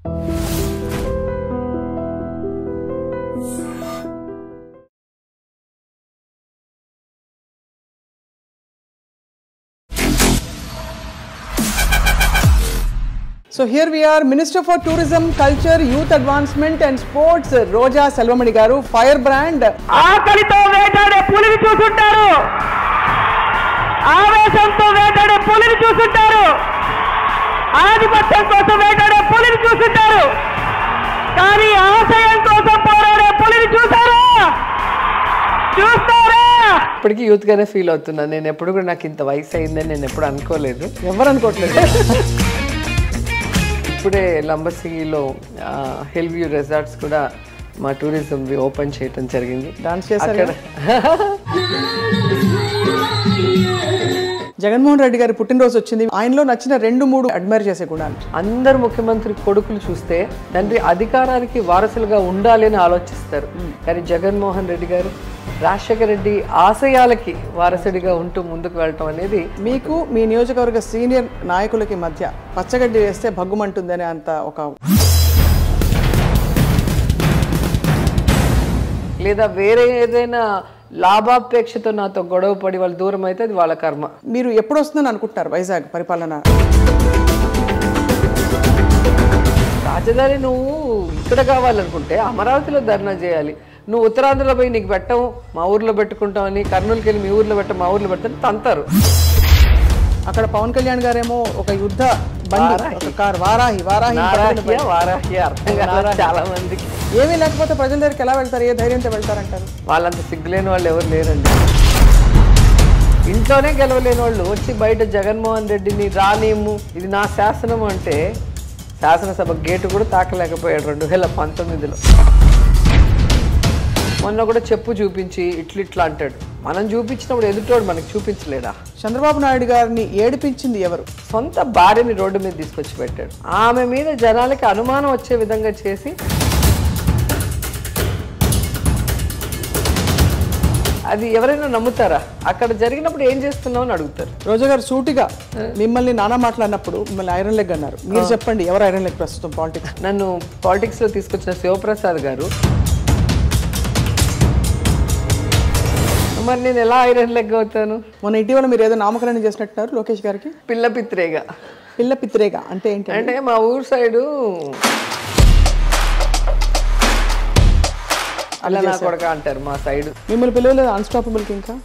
So here we are minister for tourism culture youth advancement and sports Roja Selvamani గారు fire brand ఆకలితో వేటాడే పులిని చూసుంటారు ఆవేశంతో వేటాడే పులిని చూసుంటారు ఆధిపత్యం కోసం వేటాడే పులిని చూసుంటారు కానీ ఆశయం కోసం పోరాడే పులిని చూసారా చూస్తారా ఇప్పటికీ యూత్ గానే ఫీల్ అవుతున్నాను నేను ఎప్పుడు కూడా నాకు ఇంత వయసు అయిందని నేను ఎప్పుడు అనుకోలేదు ఎవరు అనుకోవట్లేదు ఇప్పుడే లంబసింగిలో హిల్ వ్యూ రిసార్ట్స్ కూడా మా టూరిజం ఓపెన్ చేయటం జరిగింది డాన్స్ చేశారు అక్కడ జగన్మోహన్ రెడ్డి గారి పుట్టినరోజు వచ్చింది ఆయనలో నచ్చిన రెండు మూడు అడ్మైర్ చేసే గుణాలు అందరు ముఖ్యమంత్రి కొడుకులు చూస్తే తండ్రి అధికారానికి వారసులుగా ఉండాలి అని ఆలోచిస్తారు కానీ జగన్మోహన్ రెడ్డి గారు రాజశేఖర రెడ్డి ఆశయాలకి వారసుడిగా ఉంటూ ముందుకు వెళ్ళటం అనేది మీకు మీ నియోజకవర్గ సీనియర్ నాయకులకి మధ్య పచ్చగడ్డి వేస్తే భగ్గుమంటుందనే అంత ఒక లేదా వేరే ఏదైనా లాభాపేక్షతో నాతో గొడవ పడి వాళ్ళు దూరం అయితే అది వాళ్ళ కర్మ మీరు ఎప్పుడు వస్తుందని అనుకుంటున్నారు వైజాగ్ పరిపాలన రాజధాని నువ్వు ఇక్కడ కావాలనుకుంటే అమరావతిలో ధర్నా చేయాలి నువ్వు ఉత్తరాంధ్రలో పోయి నీకు పెట్టం మా ఊర్లో పెట్టుకుంటామని కర్నూలుకి వెళ్ళి మీ ఊర్లో పెట్టం మా ఊర్లో పెట్టని తంతారు అక్కడ పవన్ కళ్యాణ్ గారేమో ఒక యుద్ధ బండి ఒక కార్ వారాహి వారాహి నారాహ్య వారాహ్య అర్థం కాదు చాలా మందికి ఏమీ లేకపోతే ప్రజల దగ్గరికి ఎలా వెళ్తారు ఏ ధైర్యంతో వెళ్తారంటారు వాళ్ళంత సిగ్గులేని వాళ్ళు ఎవరు లేరండి ఇంట్లోనే గెలవలేని వాళ్ళు వచ్చి బయట జగన్మోహన్ రెడ్డిని రానియము ఇది నా శాసనం అంటే శాసనసభ గేటు కూడా తాకలేకపోయాడు రెండు వేల పంతొమ్మిదిలో మొన్న కూడా చెప్పు చూపించి ఇట్లా ఇట్లా అంటాడు మనం చూపించినప్పుడు ఎదుటోడు మనకి చూపించలేడా చంద్రబాబు నాయుడు గారిని ఏడిపించింది ఎవరు సొంత భార్యని రోడ్డు మీద తీసుకొచ్చి పెట్టాడు ఆమె మీద జనాలకి అనుమానం వచ్చే విధంగా చేసి అది ఎవరైనా నమ్ముతారా అక్కడ జరిగినప్పుడు ఏం చేస్తున్నావు అని అడుగుతారు రోజా గారు సూటిగా మిమ్మల్ని నానా మాట్లాడినప్పుడు మిమ్మల్ని ఐరన్ లెగ్ అన్నారు మీరు చెప్పండి ఎవరు ఐరన్ లెగ్ ప్రస్తుతం పాలిటిక్స్ నన్ను పాలిటిక్స్లో తీసుకొచ్చిన శివప్రసాద్ గారు మరి నేను ఎలా ఐరన్ లెగ్ అవుతాను మొన్న ఇటీవల మీరు ఏదో నామకరణం చేసినట్టున్నారు లోకేష్ గారికి పిల్ల పిత్రేగా పిల్ల పిత్రేగా అంటే ఏంటి అంటే మా ఊరు సైడు అలా నా కొడక అంటారు మా సైడు మిమ్మల్ని పిలవలేదు అన్స్టాపబుల్కి ఇంకా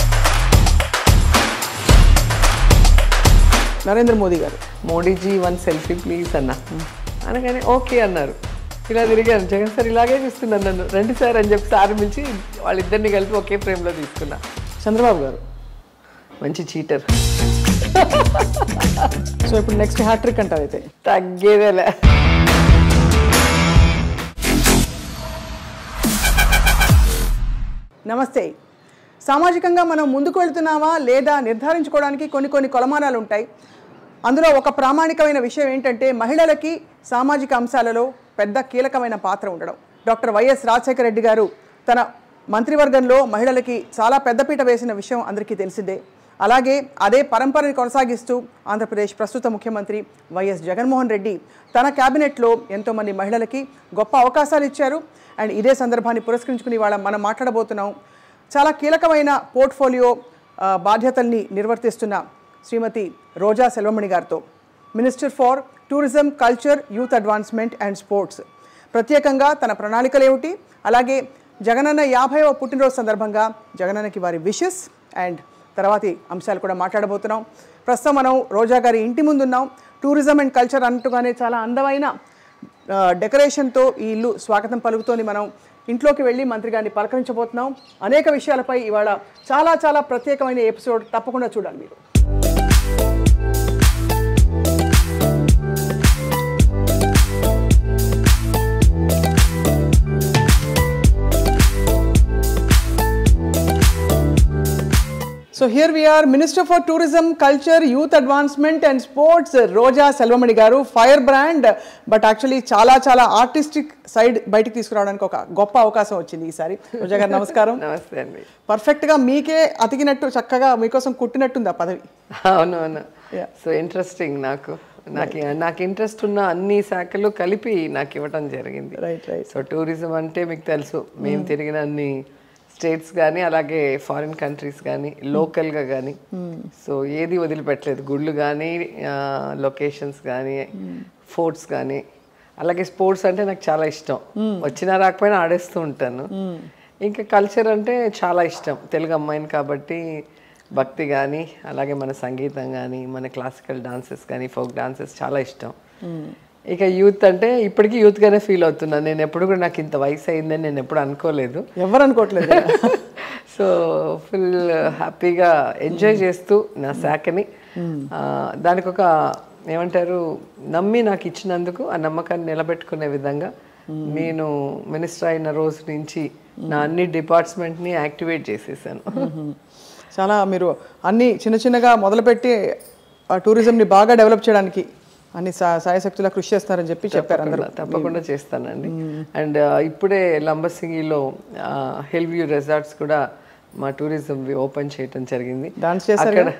నరేంద్ర మోదీ గారు మోడీజీ వన్ సెల్ఫీ ప్లీజ్ అన్న అనగానే ఓకే అన్నారు ఇలా తిరిగాను జగన్ సార్ ఇలాగే చూస్తున్నాను నన్ను రండి సార్ అని చెప్పి సార్ పిలిచి వాళ్ళిద్దరిని కలిపి ఒకే ఫ్రేమ్లో తీసుకున్నా చంద్రబాబు గారు మంచి చీటర్ సో ఇప్పుడు నెక్స్ట్ హ్యాట్రిక్ అంటారు అయితే తగ్గేదేలే నమస్తే సామాజికంగా మనం ముందుకు వెళ్తున్నామా లేదా నిర్ధారించుకోవడానికి కొన్ని కొన్ని కొలమానాలు ఉంటాయి అందులో ఒక ప్రామాణికమైన విషయం ఏంటంటే మహిళలకి సామాజిక అంశాలలో పెద్ద కీలకమైన పాత్ర ఉండడం డాక్టర్ వైఎస్ రాజశేఖర రెడ్డి గారు తన మంత్రివర్గంలో మహిళలకి చాలా పెద్దపీట వేసిన విషయం అందరికీ తెలిసిందే అలాగే అదే పరంపరని కొనసాగిస్తూ ఆంధ్రప్రదేశ్ ప్రస్తుత ముఖ్యమంత్రి వైఎస్ జగన్మోహన్ రెడ్డి తన క్యాబినెట్లో ఎంతోమంది మహిళలకి గొప్ప అవకాశాలు ఇచ్చారు అండ్ ఇదే సందర్భాన్ని పురస్కరించుకుని వాళ్ళ మనం మాట్లాడబోతున్నాం చాలా కీలకమైన పోర్ట్ఫోలియో ఆ, బాధ్యతల్ని నిర్వర్తిస్తున్న శ్రీమతి రోజా సెల్వమణి గారితో minister for tourism culture youth advancement and sports ప్రత్యేకంగా తన ప్రణాళికలు ఏమిటి అలాగే జగనన్న యాభైవ పుట్టినరోజు సందర్భంగా జగనన్నకి వారి విషెస్ అండ్ తర్వాతి అంశాలు కూడా మాట్లాడబోతున్నాం ప్రస్తుతం మనం రోజా గారి ఇంటి ముందున్నాం టూరిజం అండ్ కల్చర్ అన్నట్టుగానే చాలా అందమైన ఆ, డెకరేషన్తో ఈ ఇల్లు స్వాగతం పలుకుతోని మనం ఇంట్లోకి వెళ్ళి మంత్రి గారిని పలకరించబోతున్నాం అనేక విషయాలపై ఇవాళ చాలా చాలా ప్రత్యేకమైన ఎపిసోడ్ తప్పకుండా చూడాలి మీరు so here we are minister for tourism culture youth advancement and sports Roja Selvamani గారు ఫైర్ బ్రాండ్ బట్ యాక్చువల్లీ చాలా చాలా ఆర్టిస్టిక్ సైడ్ బయటికి తీసుకురావడానికి ఒక గొప్ప అవకాశం వచ్చింది ఈసారి రోజా గారు నమస్కారం నమస్తే అండి పర్ఫెక్ట్గా మీకే అతికినట్టు చక్కగా మీకోసం కుట్టినట్టుంది ఆ పదవి అవును అవును Yeah. సో ఇంట్రెస్టింగ్ నాకు నాకు నాకు ఇంట్రెస్ట్ ఉన్న అన్ని శాఖలు కలిపి నాకు ఇవ్వటం జరిగింది రైట్ రైట్ సో టూరిజం అంటే మీకు తెలుసు మేము తిరిగిన అన్ని స్టేట్స్ కానీ అలాగే ఫారిన్ కంట్రీస్ కానీ లోకల్గా కానీ సో ఏది వదిలిపెట్టలేదు గుళ్ళు కానీ లొకేషన్స్ కానీ ఫోర్ట్స్ కానీ అలాగే స్పోర్ట్స్ అంటే నాకు చాలా ఇష్టం వచ్చినా రాకపోయినా ఆడేస్తూ ఉంటాను ఇంకా కల్చర్ అంటే చాలా ఇష్టం తెలుగు అమ్మాయిని కాబట్టి భక్తి కానీ అలాగే మన సంగీతం కానీ మన క్లాసికల్ డాన్సెస్ కానీ ఫోక్ డాన్సెస్ చాలా ఇష్టం ఇక యూత్ అంటే ఇప్పటికీ యూత్గానే ఫీల్ అవుతున్నాను నేను ఎప్పుడు కూడా నాకు ఇంత వయసు అయిందని నేను ఎప్పుడు అనుకోలేదు ఎవరు అనుకోవట్లేదు సో ఫుల్ హ్యాపీగా ఎంజాయ్ చేస్తూ నా శాఖని ఆ, దానికి ఒక ఏమంటారు నమ్మి నాకు ఇచ్చినందుకు ఆ నమ్మకాన్ని నిలబెట్టుకునే విధంగా నేను మినిస్టర్ అయిన రోజు నుంచి నా అన్ని డిపార్ట్మెంట్ని యాక్టివేట్ చేసేసాను చాలా మీరు అన్ని చిన్న చిన్నగా మొదలుపెట్టి ఆ టూరిజంని బాగా డెవలప్ చేయడానికి అన్ని సా సాయశక్తులా కృషి చేస్తారని చెప్పి చెప్పారు అందరూ తప్పకుండా- తప్పకుండా చేస్తానండి అండ్ ఇప్పుడే లంబసింగిలో హిల్ వ్యూ రిసార్ట్స్ కూడా మా టూరిజం ఓపెన్ చేయటం జరిగింది డాన్స్ చేశారు అక్కడ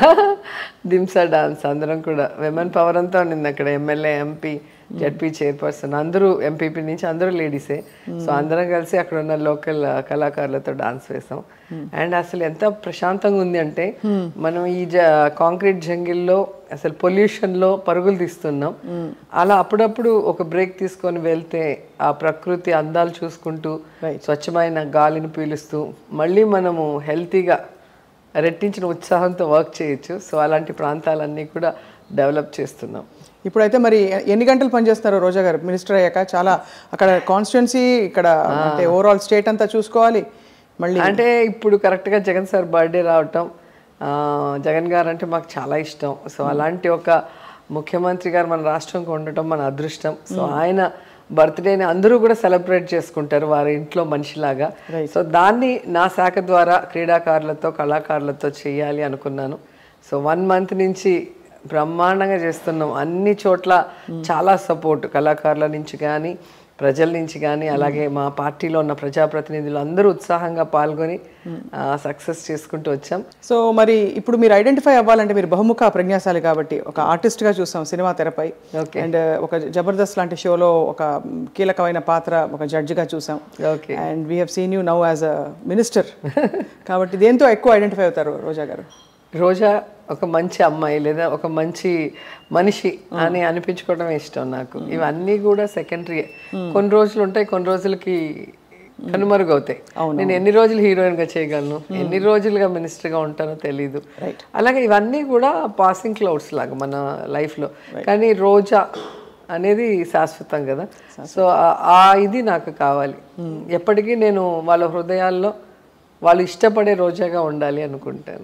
దింసా డాన్స్ అందరం కూడా విమెన్ పవర్ అంతా ఉండింది అక్కడ ఎమ్మెల్యే ఎంపీ జడ్పీ చైర్పర్సన్ అందరూ ఎంపీపీ నుంచి అందరూ లేడీసే సో అందరం కలిసి అక్కడ ఉన్న లోకల్ కళాకారులతో డాన్స్ వేసాం అండ్ అసలు ఎంత ప్రశాంతంగా ఉంది అంటే మనం ఈ జ కాంక్రీట్ జంగిల్లో అసలు పొల్యూషన్ లో పరుగులు తీస్తున్నాం అలా అప్పుడప్పుడు ఒక బ్రేక్ తీసుకొని వెళ్తే ఆ ప్రకృతి అందాలు చూసుకుంటూ స్వచ్ఛమైన గాలిని పీలుస్తూ మళ్ళీ మనము హెల్తీగా రెట్టించిన ఉత్సాహంతో వర్క్ చేయొచ్చు సో అలాంటి ప్రాంతాలన్నీ కూడా డెవలప్ చేస్తున్నాం ఇప్పుడైతే మరి ఎ- ఎన్ని గంటలు పనిచేస్తారు రోజా గారు మినిస్టర్ అయ్యాక చాలా అక్కడ కాన్స్టిట్యున్సీ ఇక్కడ అంటే ఓవరాల్ స్టేట్ అంతా చూసుకోవాలి మళ్ళీ అంటే ఇప్పుడు కరెక్ట్గా జగన్ సార్ బర్త్డే రావటం ఆ, జగన్ గారు అంటే మాకు చాలా ఇష్టం సో అలాంటి ఒక ముఖ్యమంత్రి గారు మన రాష్ట్రంకి ఉండటం మన అదృష్టం సో ఆయన బర్త్డేని అందరూ కూడా సెలబ్రేట్ చేసుకుంటారు వారి ఇంట్లో మనిషిలాగా సో దాన్ని నా శాఖ ద్వారా క్రీడాకారులతో కళాకారులతో చేయాలి అనుకున్నాను సో వన్ మంత్ నుంచి బ్రహ్మాండంగా చేస్తున్నాం అన్ని చోట్ల చాలా సపోర్ట్ కళాకారుల నుంచి కానీ ప్రజల నుంచి కానీ అలాగే మా పార్టీలో ఉన్న ప్రజాప్రతినిధులు అందరూ ఉత్సాహంగా పాల్గొని సక్సెస్ చేసుకుంటూ వచ్చాం సో మరి ఇప్పుడు మీరు ఐడెంటిఫై అవ్వాలంటే మీరు బహుముఖ ప్రజ్ఞాశాలి కాబట్టి ఒక ఆర్టిస్ట్ గా చూసాం సినిమా తెరపై Okay. అండ్ ఒక జబర్దస్త్ లాంటి షోలో ఒక కీలకమైన పాత్ర ఒక జడ్జిగా చూసాం okay and we have seen you now as a minister కాబట్టి దేంతో ఎక్కువ ఐడెంటిఫై అవుతారు రోజా గారు రోజా ఒక మంచి అమ్మాయి లేదా ఒక మంచి మనిషి అని అనిపించుకోవడం ఇష్టం నాకు ఇవన్నీ కూడా సెకండరీ కొన్ని రోజులు ఉంటాయి కొన్ని రోజులకి కనుమరుగవుతాయి నేను ఎన్ని రోజులు హీరోయిన్ గా చేయగలను ఎన్ని రోజులుగా మినిస్టర్ గా ఉంటానో తెలీదు అలాగే ఇవన్నీ కూడా పాసింగ్ క్లౌడ్స్ లాగా మన లైఫ్ లో కానీ రోజా అనేది శాశ్వతం కదా సో ఆ- ఆ ఇది నాకు కావాలి ఎప్పటికీ నేను వాళ్ళ హృదయాల్లో వాళ్ళు ఇష్టపడే రోజాగా ఉండాలి అనుకుంటాను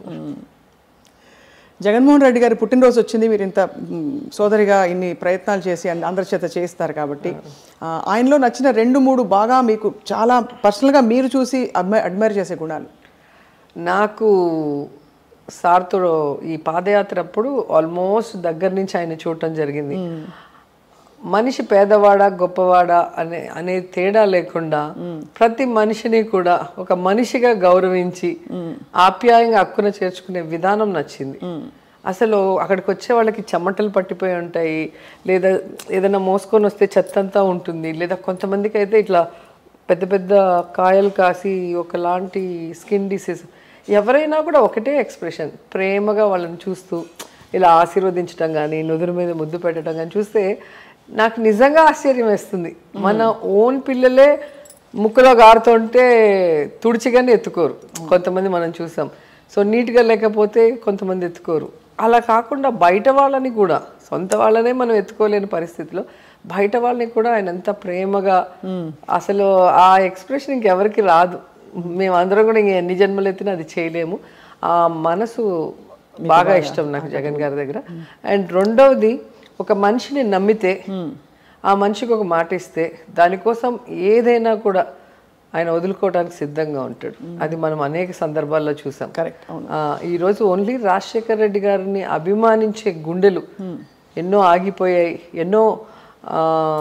జగన్మోహన్ రెడ్డి గారి పుట్టినరోజు వచ్చింది మీరు ఇంత మ్, సోదరిగా ఇన్ని ప్రయత్నాలు చేసి అన్- అందరి చేత చేయిస్తారు కాబట్టి ఆ, ఆయనలో నచ్చిన రెండు మూడు బాగా మీకు చాలా పర్సనల్గా మీరు చూసి అడ్మై అడ్మైర్ చేసే గుణాలు నాకు సార్తో ఈ పాదయాత్ర అప్పుడు ఆల్మోస్ట్ దగ్గర నుంచి ఆయన చూడటం జరిగింది మనిషి పేదవాడా గొప్పవాడా అనే అనే తేడా లేకుండా ప్రతి మనిషిని కూడా ఒక మనిషిగా గౌరవించి ఆప్యాయంగా హక్కున చేర్చుకునే విధానం నచ్చింది అసలు అక్కడికి వచ్చే వాళ్ళకి చెమటలు పట్టిపోయి ఉంటాయి లేదా ఏదైనా మోసుకొని వస్తే చెత్త అంతా ఉంటుంది లేదా కొంతమందికి అయితే ఇట్లా పెద్ద పెద్ద కాయలు కాసి ఒకలాంటి స్కిన్ డిసీజ్ ఎవరైనా కూడా ఒకటే ఎక్స్ప్రెషన్ ప్రేమగా వాళ్ళని చూస్తూ ఇలా ఆశీర్వదించడం కానీ నుదురు మీద ముద్దు పెట్టడం కానీ చూస్తే నాకు నిజంగా ఆశ్చర్యం వేస్తుంది మన ఓన్ పిల్లలే ముక్కులో గారుతుంటే తుడిచిగానే ఎత్తుకోరు కొంతమంది మనం చూసాం సో నీట్గా లేకపోతే కొంతమంది ఎత్తుకోరు అలా కాకుండా బయట వాళ్ళని కూడా సొంత వాళ్ళనే మనం ఎత్తుకోలేని పరిస్థితిలో బయట వాళ్ళని కూడా ఆయన ఎంత ప్రేమగా అసలు ఆ ఎక్స్ప్రెషన్ ఇంకెవరికి రాదు మేమందరం కూడా ఇంక ఎన్ని జన్మలు ఎత్తినా అది చేయలేము ఆ మనసు బాగా ఇష్టం నాకు జగన్ గారి దగ్గర అండ్ రెండవది ఒక మనిషిని నమ్మితే ఆ మనిషికి ఒక మాట ఇస్తే దానికోసం ఏదైనా కూడా ఆయన వదులుకోవడానికి సిద్ధంగా ఉంటాడు అది మనం అనేక సందర్భాల్లో చూసాం కరెక్ట్ అవును ఆ, ఈరోజు ఓన్లీ రాజశేఖర్ రెడ్డి గారిని అభిమానించే గుండెలు ఎన్నో ఆగిపోయాయి ఎన్నో ఆ,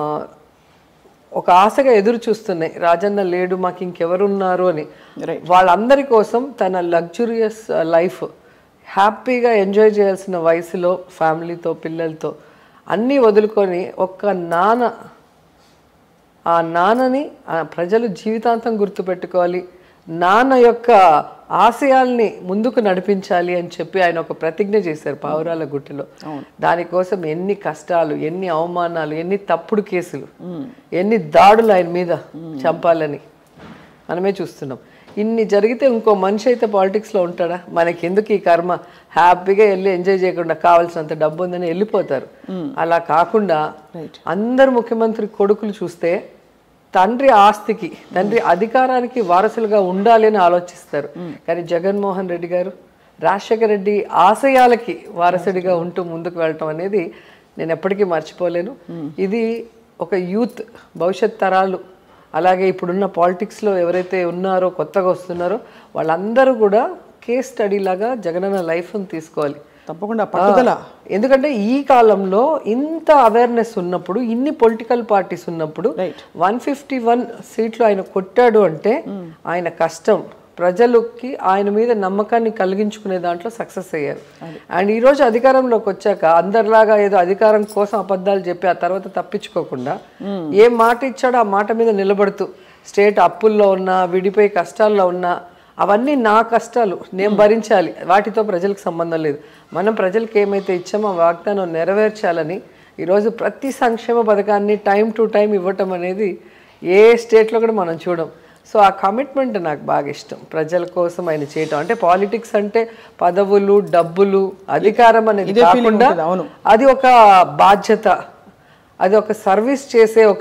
ఒక ఆశగా ఎదురు చూస్తున్నాయి రాజన్న లేడు మాకు ఇంకెవరున్నారు అని వాళ్ళందరి కోసం తన లగ్జూరియస్ లైఫ్ హ్యాపీగా ఎంజాయ్ చేయాల్సిన వయసులో ఫ్యామిలీతో పిల్లలతో అన్నీ వదులుకొని ఒక్క నాన్న ఆ నాన్నని ఆ ప్రజలు జీవితాంతం గుర్తుపెట్టుకోవాలి నాన్న యొక్క ఆశయాల్ని ముందుకు నడిపించాలి అని చెప్పి ఆయన ఒక ప్రతిజ్ఞ చేశారు పావురాల గుట్టలో దానికోసం ఎన్ని కష్టాలు ఎన్ని అవమానాలు ఎన్ని తప్పుడు కేసులు ఎన్ని దాడులు ఆయన మీద చంపాలని మనమే చూస్తున్నాం ఇన్ని జరిగితే ఇంకో మనిషి అయితే పాలిటిక్స్లో ఉంటాడా మనకి ఎందుకు ఈ కర్మ హ్యాపీగా వెళ్ళి ఎంజాయ్ చేయకుండా కావాల్సినంత డబ్బు ఉందని వెళ్ళిపోతారు అలా కాకుండా అందరు ముఖ్యమంత్రి కొడుకులు చూస్తే తండ్రి ఆస్తికి తండ్రి అధికారానికి వారసులుగా ఉండాలి అని ఆలోచిస్తారు కానీ జగన్మోహన్ రెడ్డి గారు రాజశేఖర రెడ్డి ఆశయాలకి వారసుడిగా ఉంటూ ముందుకు వెళ్ళటం అనేది నేను ఎప్పటికీ మర్చిపోలేను ఇది ఒక యూత్ భవిష్యత్ తరాలు అలాగే ఇప్పుడున్న పాలిటిక్స్లో ఎవరైతే ఉన్నారో కొత్తగా వస్తున్నారో వాళ్ళందరూ కూడా కేస్ స్టడీ లాగా జగనన్న లైఫ్ని తీసుకోవాలి తప్పకుండా పట్టుదల ఎందుకంటే ఈ కాలంలో ఇంత అవేర్నెస్ ఉన్నప్పుడు ఇన్ని పొలిటికల్ పార్టీస్ ఉన్నప్పుడు Right. వన్ ఫిఫ్టీ వన్ సీట్లు ఆయన కొట్టాడు అంటే ఆయన కష్టం ప్రజలకి ఆయన మీద నమ్మకాన్ని కలిగించుకునే దాంట్లో సక్సెస్ అయ్యారు అండ్ ఈ రోజు అధికారంలోకి వచ్చాక అందరిలాగా ఏదో అధికారం కోసం అబద్ధాలు చెప్పి ఆ తర్వాత తప్పించుకోకుండా ఏ మాట ఇచ్చాడో ఆ మాట మీద నిలబడుతూ స్టేట్ అప్పుల్లో ఉన్నా విడిపోయి కష్టాల్లో ఉన్నా అవన్నీ నా కష్టాలు నేను భరించాలి వాటితో ప్రజలకు సంబంధం లేదు మనం ప్రజలకు ఏమైతే ఇచ్చామో ఆ వాగ్దానం నెరవేర్చాలని ఈరోజు ప్రతి సంక్షేమ పథకాన్ని టైం టు టైం ఇవ్వటం అనేది ఏ స్టేట్లో కూడా మనం చూడం సో ఆ కమిట్మెంట్ నాకు బాగా ఇష్టం ప్రజల కోసం ఆయన చేయటం అంటే పాలిటిక్స్ అంటే పదవులు డబ్బులు అధికారం అనేది ఇదే feeling కాకుండా ఉంటుంది, అవును. అది ఒక బాధ్యత అది ఒక సర్వీస్ చేసే ఒక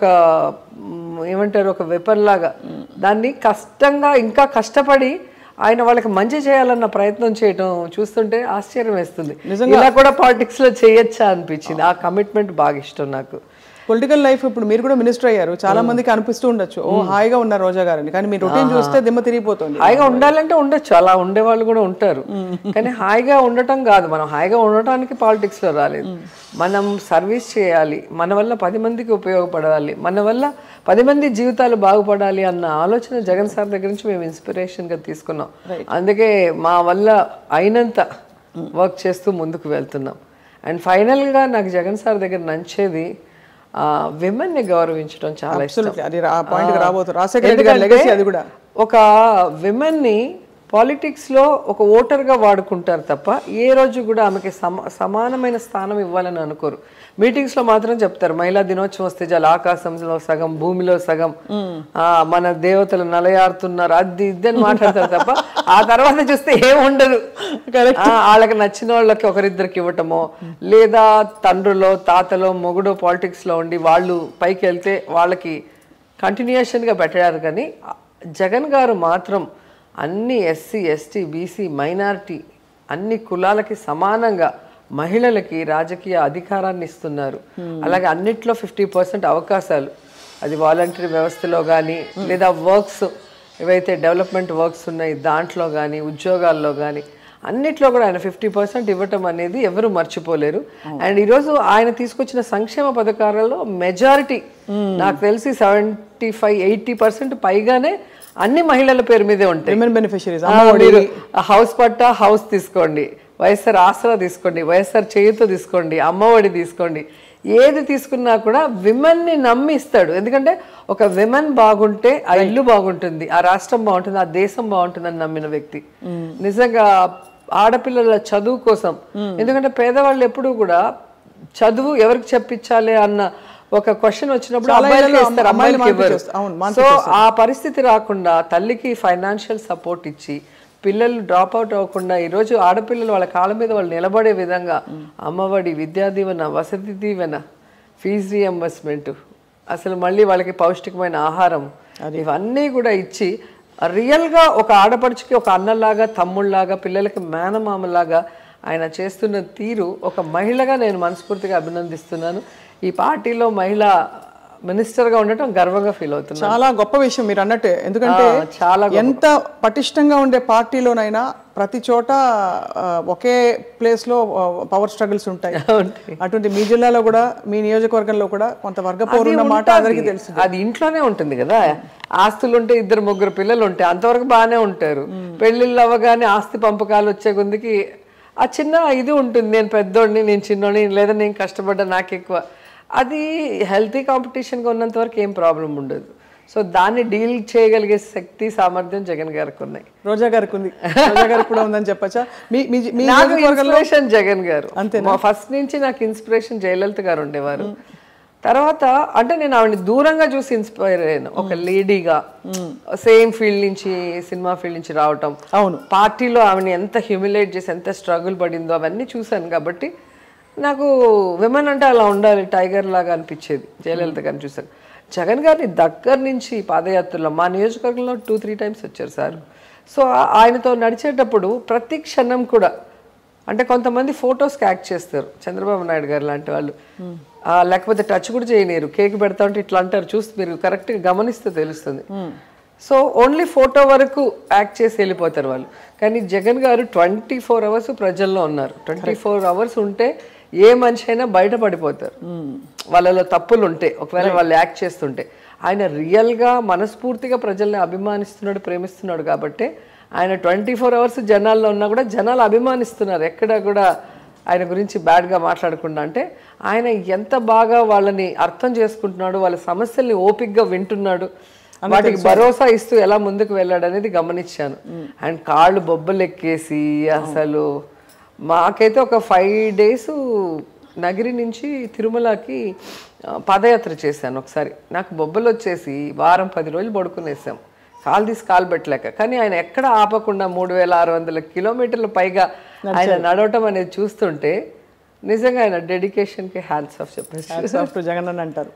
మ్, ఏమంటారు ఒక వెపన్ లాగా దాన్ని కష్టంగా ఇంకా కష్టపడి ఆయన వాళ్ళకి మంచి చేయాలన్న ప్రయత్నం చేయటం చూస్తుంటే ఆశ్చర్యం వేస్తుంది ఇలా కూడా పాలిటిక్స్ లో చేయొచ్చా అనిపించింది ఆ కమిట్మెంట్ బాగా ఇష్టం నాకు పొలిటికల్ లైఫ్ ఇప్పుడు మీరు కూడా మినిస్టర్ అయ్యారు చాలా మందికి అనిపిస్తూ ఉండొచ్చు ఓ హాయిగా ఉన్నారు రోజా గారని కానీ మీ రొటీన్ చూస్తే దిమ్మ తిరిగిపోతుంది హాయిగా ఉండాలంటే ఉండొచ్చు అలా ఉండే వాళ్ళు కూడా ఉంటారు కానీ హాయిగా ఉండటం కాదు మనం హాయిగా ఉండటానికి పాలిటిక్స్ లో రాలేదు మనం సర్వీస్ చేయాలి మన వల్ల పది మందికి ఉపయోగపడాలి మన వల్ల పది మంది జీవితాలు బాగుపడాలి అన్న ఆలోచన జగన్ సార్ దగ్గర నుంచి మేము ఇన్స్పిరేషన్ గా తీసుకున్నాం అందుకే మా వల్ల అయినంత వర్క్ చేస్తూ ముందుకు వెళ్తున్నాం అండ్ ఫైనల్ గా నాకు జగన్ సార్ దగ్గర నచ్చేది విమెన్ ని గౌరవించడం చాలా ఇష్టం Absolutely. అది ఆ పాయింట్ రాబోతుంది రాజశేఖర రెడ్డి గారి ఎందుకంటే లెగసీ అది కూడా ఒక విమెన్ ని పాలిటిక్స్ లో ఒక ఓటర్ గా వాడుకుంటారు తప్ప ఏ రోజు కూడా ఆమెకి సమ సమానమైన స్థానం ఇవ్వాలని అనుకోరు మీటింగ్స్ లో మాత్రం చెప్తారు మహిళా దినోత్సవం వస్తే చాలు ఆకాశంలో సగం భూమిలో సగం ఆ మన దేవతలు నలయారుతున్నారు అది ఇది అని మాట్లాడతారు తప్ప ఆ తర్వాత చూస్తే ఏం ఉండదు ఆ, వాళ్ళకి నచ్చిన వాళ్ళకి ఒకరిద్దరికి ఇవ్వటమో లేదా తండ్రులో తాతలో మొగుడో పాలిటిక్స్ లో ఉండి వాళ్ళు పైకి వెళ్తే వాళ్ళకి కంటిన్యూషన్గా పెట్టారు కానీ జగన్ గారు మాత్రం అన్ని ఎస్సీ ఎస్టీ బీసీ మైనారిటీ అన్ని కులాలకి సమానంగా మహిళలకి రాజకీయ అధికారాన్ని ఇస్తున్నారు అలాగే అన్నిట్లో ఫిఫ్టీ పర్సెంట్ అవకాశాలు అది వాలంటరీ వ్యవస్థలో కానీ లేదా వర్క్స్ ఏవైతే డెవలప్మెంట్ వర్క్స్ ఉన్నాయి దాంట్లో కానీ ఉద్యోగాల్లో కానీ అన్నిట్లో కూడా ఆయన ఫిఫ్టీ పర్సెంట్ ఇవ్వటం అనేది ఎవరు మర్చిపోలేరు అండ్ ఈరోజు ఆయన తీసుకొచ్చిన సంక్షేమ పథకాలలో మెజారిటీ నాకు తెలిసి సెవెంటీ ఫైవ్ ఎయిటీ పర్సెంట్ పైగానే అన్ని మహిళల పేరు మీదే ఉంటాయి విమెన్ బెనిఫిషరీస్ ఆ, మీరు హౌస్ పట్టా హౌస్ తీసుకోండి వైఎస్ఆర్ ఆసరా తీసుకోండి వైఎస్ఆర్ చేయుత తీసుకోండి అమ్మఒడి తీసుకోండి ఏది తీసుకున్నా కూడా విమెన్ ని నమ్మి ఇస్తాడు ఎందుకంటే ఒక విమెన్ బాగుంటే ఆ ఇల్లు బాగుంటుంది ఆ రాష్ట్రం బాగుంటుంది ఆ దేశం బాగుంటుంది అని నమ్మిన వ్యక్తి నిజంగా ఆడపిల్లల చదువు కోసం ఎందుకంటే పేదవాళ్ళు ఎప్పుడూ కూడా చదువు ఎవరికి చెప్పించాలి అన్న ఒక క్వశ్చన్ వచ్చినప్పుడు చాలా అబ్బాయిలకే ఇళ్లలో ఇస్తారు, అమ్మాయిలు అమ్మాయిలకి ఇవ్వరు. మాన్పించేస్తారు. అవును, సో మాన్పించేస్తారు. ఆ పరిస్థితి రాకుండా తల్లికి ఫైనాన్షియల్ సపోర్ట్ ఇచ్చి పిల్లలు డ్రాప్ అవుట్ అవ్వకుండా ఈరోజు ఆడపిల్లలు వాళ్ళ కాళ్ళ మీద వాళ్ళు నిలబడే విధంగా అమ్మఒడి విద్యా దీవెన వసతి దీవెన ఫీజు రియంబర్స్మెంట్ అసలు మళ్ళీ వాళ్ళకి పౌష్టికమైన ఆహారం ఇవన్నీ కూడా ఇచ్చి రియల్గా ఒక ఆడపడుచుకి ఒక అన్నలాగా తమ్ముళ్ళలాగా పిల్లలకి మేనమామలాగా ఆయన చేస్తున్న తీరు ఒక మహిళగా నేను మనస్ఫూర్తిగా అభినందిస్తున్నాను ఈ పార్టీలో మహిళ మినిస్టర్గా ఉండటం గర్వంగా ఫీల్ అవుతున్నాను చాలా గొప్ప విషయం మీరు అన్నట్టే ఎందుకంటే ఆ, చాలా ఎంత పటిష్టంగా ఉండే పార్టీలోనైనా ప్రతి చోట ఆ, ఒకే ప్లేస్ లో పవర్ స్ట్రగుల్స్ ఉంటాయి ఉంటాయి. అటువంటి మీ జిల్లాలో కూడా మీ నియోజకవర్గంలో కూడా కొంత వర్గ పౌరు ఉన్న మాట ఉంటాది. అందరికీ తెలుసు అది ఇంట్లోనే ఉంటుంది కదా ఆస్తులు ఉంటే ఇద్దరు ముగ్గురు పిల్లలు ఉంటాయి అంతవరకు బాగానే ఉంటారు పెళ్లిళ్ళు అవ్వగానే ఆస్తి పంపకాలు వచ్చే కొందికి ఆ చిన్న ఇది ఉంటుంది నేను పెద్దోడిని నేను చిన్నోడిని లేదా నేను కష్టపడ్డా నాకు ఎక్కువ అది హెల్తీ కాంపిటీషన్గా ఉన్నంత వరకు ఏం ప్రాబ్లం ఉండదు సో దాన్ని డీల్ చేయగలిగే శక్తి సామర్థ్యం జగన్ గారికి ఉన్నాయి రోజా గారికి ఉంది రోజా గారికి కూడా ఉందని చెప్పచ్చా మీ మీ మీ నాకు నియోజకవర్గంలో ఇన్స్పిరేషన్ జగన్ గారు మా ఫస్ట్ నుంచి నాకు ఇన్స్పిరేషన్ జయలలిత గారు ఉండేవారు తర్వాత అంటే నేను ఆవిడని దూరంగా చూసి ఇన్స్పైర్ అయ్యాను ఒక లేడీగా సేమ్ ఫీల్డ్ నుంచి సినిమా ఫీల్డ్ నుంచి రావటం అవును పార్టీలో ఆవిడని ఎంత హ్యూమిలేట్ చేసి ఎంత స్ట్రగుల్ పడిందో అవన్నీ చూశాను కాబట్టి నాకు విమెన్ అంటే అలా ఉండాలి టైగర్ లాగా అనిపించేది జయలలిత గారిని చూశాను జగన్ గారిని దగ్గర నుంచి పాదయాత్రలో మా నియోజకవర్గంలో టూ త్రీ టైమ్స్ వచ్చారు సార్ సో ఆ- ఆయనతో నడిచేటప్పుడు ప్రతి క్షణం కూడా అంటే కొంతమంది ఫొటోస్కి యాక్ట్ చేస్తారు చంద్రబాబు నాయుడు గారు లాంటి వాళ్ళు ఆ, లేకపోతే టచ్ కూడా చేయలేరు కేక్ పెడతా ఉంటే ఇట్లా అంటారు చూసి మీరు కరెక్ట్గా గమనిస్తే తెలుస్తుంది సో ఓన్లీ ఫోటో వరకు యాక్ట్ చేసి వెళ్ళిపోతారు వాళ్ళు కానీ జగన్ గారు ట్వంటీ ఫోర్ అవర్స్ ప్రజల్లో ఉన్నారు ట్వంటీ ఫోర్ అవర్స్ ఉంటే ఏ మనిషి అయినా బయటపడిపోతారు వాళ్ళలో తప్పులు ఉంటే ఒకవేళ వాళ్ళు యాక్ట్ చేస్తుంటే ఆయన రియల్గా మనస్ఫూర్తిగా ప్రజల్ని అభిమానిస్తున్నాడు ప్రేమిస్తున్నాడు కాబట్టి ఆయన ట్వంటీ ఫోర్ అవర్స్ జనాల్లో ఉన్నా కూడా జనాలు అభిమానిస్తున్నారు ఎక్కడ కూడా ఆయన గురించి బ్యాడ్గా మాట్లాడకుండా అంటే ఆయన ఎంత బాగా వాళ్ళని అర్థం చేసుకుంటున్నాడు వాళ్ళ సమస్యల్ని ఓపిక్గా వింటున్నాడు వాటికి భరోసా ఇస్తూ ఎలా ముందుకు వెళ్ళాడు అనేది గమనించాను అండ్ కాళ్ళు బొబ్బలు ఎక్కేసి అసలు మాకైతే ఒక ఫైవ్ డేస్ నగిరి నుంచి తిరుమలకి ఆ, పాదయాత్ర చేశాను ఒకసారి నాకు బొబ్బలు వచ్చేసి వారం పది రోజులు పడుకునేసాం కాలు తీసి కాలు పెట్టలేక కానీ ఆయన ఎక్కడ ఆపకుండా మూడు వేల ఆరు వందల కిలోమీటర్ల పైగా ఆయన నడవటం అనేది చూస్తుంటే నిజంగా ఆయన డెడికేషన్కి హ్యాండ్స్ ఆఫ్ చెప్పేసి సాఫ్ట్ జగన్ అని అంటారు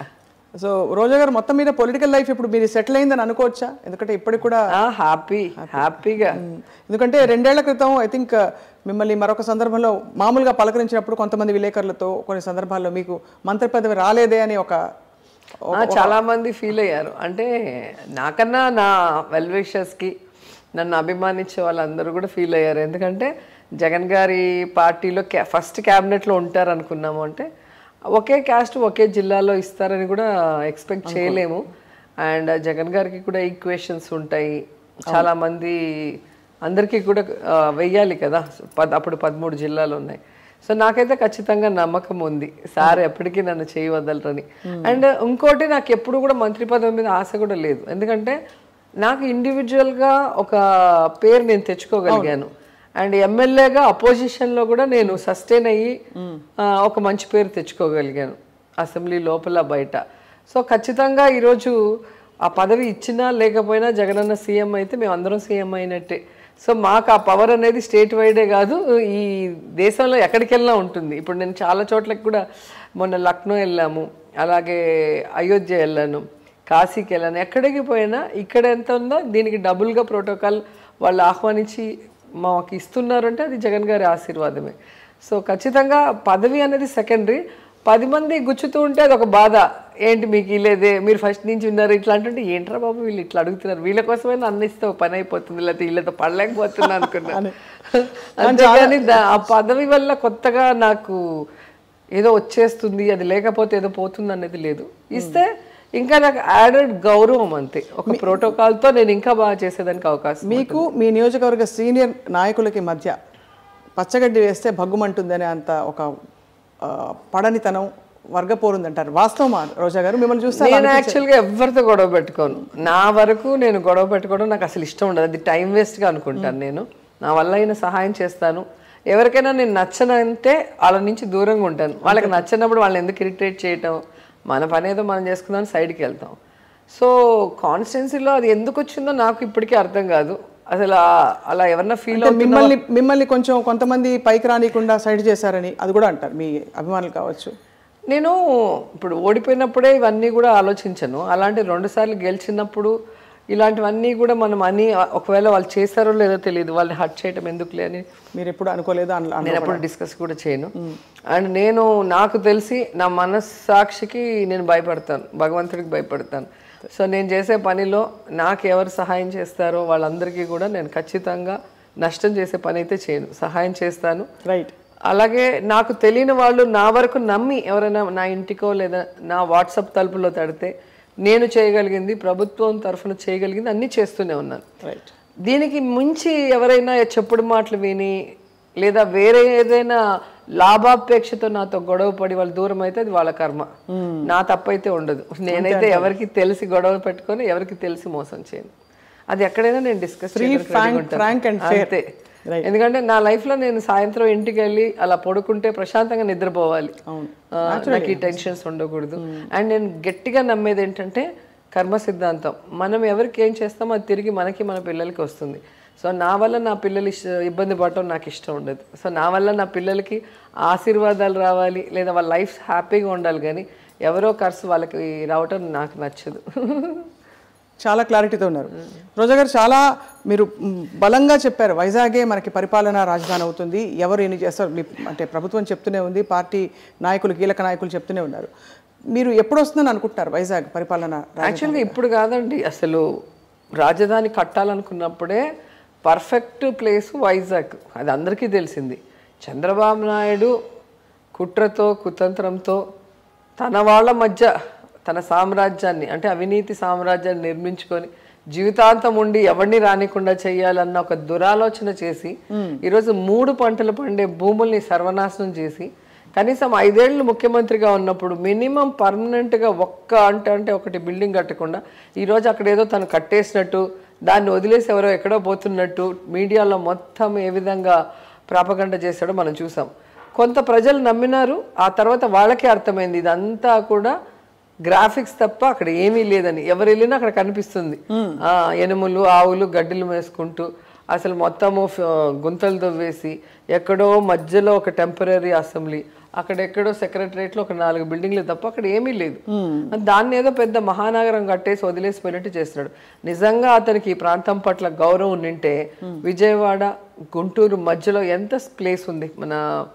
సో రోజా గారు మొత్తం మీద పొలిటికల్ లైఫ్ ఇప్పుడు మీరు సెటిల్ అయిందని అనుకోవచ్చా ఎందుకంటే ఇప్పటికి కూడా హ్యాపీ హ్యాపీగా ఉమ్, ఎందుకంటే రెండేళ్ల క్రితం ఐ థింక్ మిమ్మల్ని మరొక సందర్భంలో మామూలుగా పలకరించినప్పుడు కొంతమంది విలేకరులతో కొన్ని సందర్భాల్లో మీకు మంత్రి పదవి రాలేదే అని ఒక ఆ, చాలా మంది ఫీల్ అయ్యారు అంటే నాకన్నా నా వెల్ కి నన్ను అభిమానించే వాళ్ళందరూ కూడా ఫీల్ అయ్యారు ఎందుకంటే జగన్ గారి పార్టీలో క్యా ఫస్ట్ క్యాబినెట్లో ఉంటారు అనుకున్నాము అంటే ఒకే క్యాస్ట్ ఒకే జిల్లాలో ఇస్తారని కూడా ఎక్స్పెక్ట్ చేయలేము అండ్ జగన్ గారికి కూడా ఈక్వేషన్స్ ఉంటాయి చాలా మంది అందరికీ కూడా ఆ, వెయ్యాలి కదా పద్ అప్పుడు పదమూడు జిల్లాలు ఉన్నాయి సో నాకైతే ఖచ్చితంగా నమ్మకం ఉంది సార్ ఎప్పటికీ నన్ను చేయి వదలరని అండ్ ఇంకోటి నాకు ఎప్పుడు కూడా మంత్రి పదవి మీద ఆశ కూడా లేదు ఎందుకంటే నాకు ఇండివిజువల్గా ఒక పేరు నేను తెచ్చుకోగలిగాను అండ్ ఎమ్మెల్యేగా అపోజిషన్లో కూడా నేను సస్టైన్ అయ్యి ఆ, ఒక మంచి పేరు తెచ్చుకోగలిగాను అసెంబ్లీ లోపల బయట సో ఖచ్చితంగా ఈరోజు ఆ పదవి ఇచ్చినా లేకపోయినా జగనన్న సీఎం అయితే మేము అందరం సీఎం అయినట్టే సో మాకు ఆ పవర్ అనేది స్టేట్ వైడే కాదు ఈ దేశంలో ఎక్కడికి వెళ్ళినా ఉంటుంది ఇప్పుడు నేను చాలా చోట్లకి కూడా మొన్న లక్నో వెళ్ళాము అలాగే అయోధ్య వెళ్ళాను కాశీకి వెళ్ళాను ఎక్కడికి పోయినా ఇక్కడ ఎంత ఉందో దీనికి డబుల్గా ప్రోటోకాల్ వాళ్ళు ఆహ్వానించి మాకు ఇస్తున్నారు అంటే అది జగన్ గారి ఆశీర్వాదమే సో ఖచ్చితంగా పదవి అనేది సెకండరీ పది మంది గుచ్చుతూ ఉంటే అది ఒక బాధ ఏంటి మీకు ఇలేదే మీరు ఫస్ట్ నుంచి ఉన్నారు ఇట్లా అంటుంటే ఏంట్రా బాబు వీళ్ళు ఇట్లా అడుగుతున్నారు వీళ్ళ కోసమైనా అన్న ఇస్తే ఒక పని అయిపోతుంది లేకపోతే వీళ్ళతో పడలేకపోతున్నా అనుకున్నాను అంతేగాని దా- ఆ పదవి వల్ల కొత్తగా నాకు ఏదో వచ్చేస్తుంది అది లేకపోతే ఏదో పోతుంది అనేది లేదు ఇస్తే ఇంకా నాకు యాడెడ్ గౌరవం అంతే ఒక ప్రోటోకాల్తో నేను ఇంకా బాగా చేసేదానికి అవకాశం మీకు మీ నియోజకవర్గ సీనియర్ నాయకులకి మధ్య పచ్చగడ్డి వేస్తే భగ్గుమంటుందనే అంత ఒక ఆ, పడనితనం వర్గపోరుందంటారు వాస్తవమా రోజా గారు మిమ్మల్ని చూస్తే నేను యాక్చువల్గా ఎవరితో గొడవ పెట్టుకోను నా వరకు నేను గొడవ పెట్టుకోవడం నాకు అసలు ఇష్టం ఉండదు అది టైం వేస్ట్గా అనుకుంటాను నేను నా వల్ల అయిన సహాయం చేస్తాను ఎవరికైనా నేను నచ్చనంటే వాళ్ళ నుంచి దూరంగా ఉంటాను వాళ్ళకి నచ్చినప్పుడు వాళ్ళని ఎందుకు ఇరిటేట్ చేయటం మన పని ఏదో మనం చేసుకుందాం సైడ్కి వెళ్తాం సో కాన్స్టిట్యున్సీలో అది ఎందుకు వచ్చిందో నాకు ఇప్పటికీ అర్థం కాదు అసలు ఆ- అలా ఎవరన్నా ఫీల్ అంటే మిమ్మల్ని మిమ్మల్ని కొంచెం కొంతమంది పైకి రానికుండా సైడ్ చేశారని అది కూడా అంటారు మీ అభిమానులు కావచ్చు నేను ఇప్పుడు ఓడిపోయినప్పుడే ఇవన్నీ కూడా ఆలోచించను అలాంటి రెండు సార్లు గెలిచినప్పుడు ఇలాంటివన్నీ కూడా మనం అని ఒకవేళ వాళ్ళు చేశారో లేదో తెలియదు వాళ్ళని హట్ చేయటం ఎందుకులే అని మీరు ఎప్పుడు అనుకోలేదు అన్- అన్- నేను ఎప్పుడు డిస్కస్ కూడా చేయను అండ్ నేను నాకు తెలిసి నా మనస్సాక్షికి నేను భయపడతాను భగవంతుడికి భయపడతాను సో నేను చేసే పనిలో నాకు ఎవరు సహాయం చేస్తారో వాళ్ళందరికీ కూడా నేను ఖచ్చితంగా నష్టం చేసే పని అయితే చేయను సహాయం చేస్తాను రైట్ అలాగే నాకు తెలియని వాళ్ళు నా వరకు నమ్మి ఎవరైనా నా ఇంటికో లేదా నా వాట్సాప్ తలుపులో తడితే నేను చేయగలిగింది ప్రభుత్వం తరఫున చేయగలిగింది అన్నీ చేస్తూనే ఉన్నాను రైట్ దీనికి మించి ఎవరైనా చెప్పుడు మాటలు విని లేదా వేరే ఏదైనా లాభాపేక్షతో నాతో గొడవ పడి వాళ్ళు దూరం అయితే అది వాళ్ళ కర్మ నా తప్పైతే ఉండదు నేనైతే ఎవరికి తెలిసి గొడవ పెట్టుకొని ఎవరికి తెలిసి మోసం చేయను అది ఎక్కడైనా నేను discuss frank- frank and fair. అంతే ఎందుకంటే నా లైఫ్ లో నేను సాయంత్రం ఇంటికి వెళ్ళి అలా పడుకుంటే ప్రశాంతంగా నిద్రపోవాలి ఆ, నాకు ఈ టెన్షన్స్ ఉండకూడదు అండ్ నేను గట్టిగా నమ్మేది ఏంటంటే కర్మ సిద్ధాంతం మనం ఎవరికి ఏం చేస్తామో అది తిరిగి మనకి మన పిల్లలకి వస్తుంది సో నా వల్ల నా పిల్లలు ఇష్ట- ఇబ్బంది పడటం నాకు ఇష్టం ఉండదు సో నా వల్ల నా పిల్లలకి ఆశీర్వాదాలు రావాలి లేదా వాళ్ళ లైఫ్ హ్యాపీగా ఉండాలి కానీ ఎవరో ఖర్చు వాళ్ళకి రావటం నాకు నచ్చదు చాలా క్లారిటీతో ఉన్నారు రోజా గారు చాలా మీరు మ్, బలంగా చెప్పారు వైజాగే మనకి పరిపాలనా రాజధాని అవుతుంది ఎవరు ఎన్ని చేస్తారు మీ అంటే ప్రభుత్వం చెప్తూనే ఉంది పార్టీ నాయకులు కీలక నాయకులు చెప్తూనే ఉన్నారు మీరు ఎప్పుడు వస్తుందని అనుకుంటున్నారు వైజాగ్ పరిపాలన యాక్చువల్గా ఇప్పుడు కాదండి అసలు రాజధాని కట్టాలనుకున్నప్పుడే పర్ఫెక్ట్ ప్లేస్ వైజాగ్ అది అందరికీ తెలిసింది చంద్రబాబు నాయుడు కుట్రతో కుతంత్రంతో తన వాళ్ళ మధ్య తన సామ్రాజ్యాన్ని అంటే అవినీతి సామ్రాజ్యాన్ని నిర్మించుకొని జీవితాంతం ఉండి ఎవరిని రానికుండా చేయాలన్న ఒక దురాలోచన చేసి ఈరోజు మూడు పంటలు పండే భూముల్ని సర్వనాశనం చేసి కనీసం ఐదేళ్లు ముఖ్యమంత్రిగా ఉన్నప్పుడు మినిమం పర్మనెంట్గా ఒక్క అంటే అంటే ఒకటి బిల్డింగ్ కట్టకుండా ఈరోజు అక్కడ ఏదో తను కట్టేసినట్టు దాన్ని వదిలేసి ఎవరో ఎక్కడో పోతున్నట్టు మీడియాలో మొత్తం ఏ విధంగా ప్రాపగండ చేశాడో మనం చూసాం కొంత ప్రజలు నమ్మినారు ఆ తర్వాత వాళ్ళకే అర్థమైంది ఇదంతా కూడా గ్రాఫిక్స్ తప్ప అక్కడ ఏమీ లేదని ఎవరు వెళ్ళినా అక్కడ కనిపిస్తుంది ఆ ఎనుములు ఆవులు గడ్డిలు వేసుకుంటూ అసలు మొత్తము ఫ- గుంతలు తవ్వేసి ఎక్కడో మధ్యలో ఒక టెంపరీ అసెంబ్లీ అక్కడెక్కడో సెక్రటరేట్లో ఒక నాలుగు బిల్డింగ్లు తప్ప అక్కడ ఏమీ లేదు దాన్ని ఏదో పెద్ద మహానగరం కట్టేసి వదిలేసిపోయినట్టు చేస్తున్నాడు నిజంగా అతనికి ఈ ప్రాంతం పట్ల గౌరవం ఉండింటే విజయవాడ గుంటూరు మధ్యలో ఎంత ప్లేస్ ఉంది మన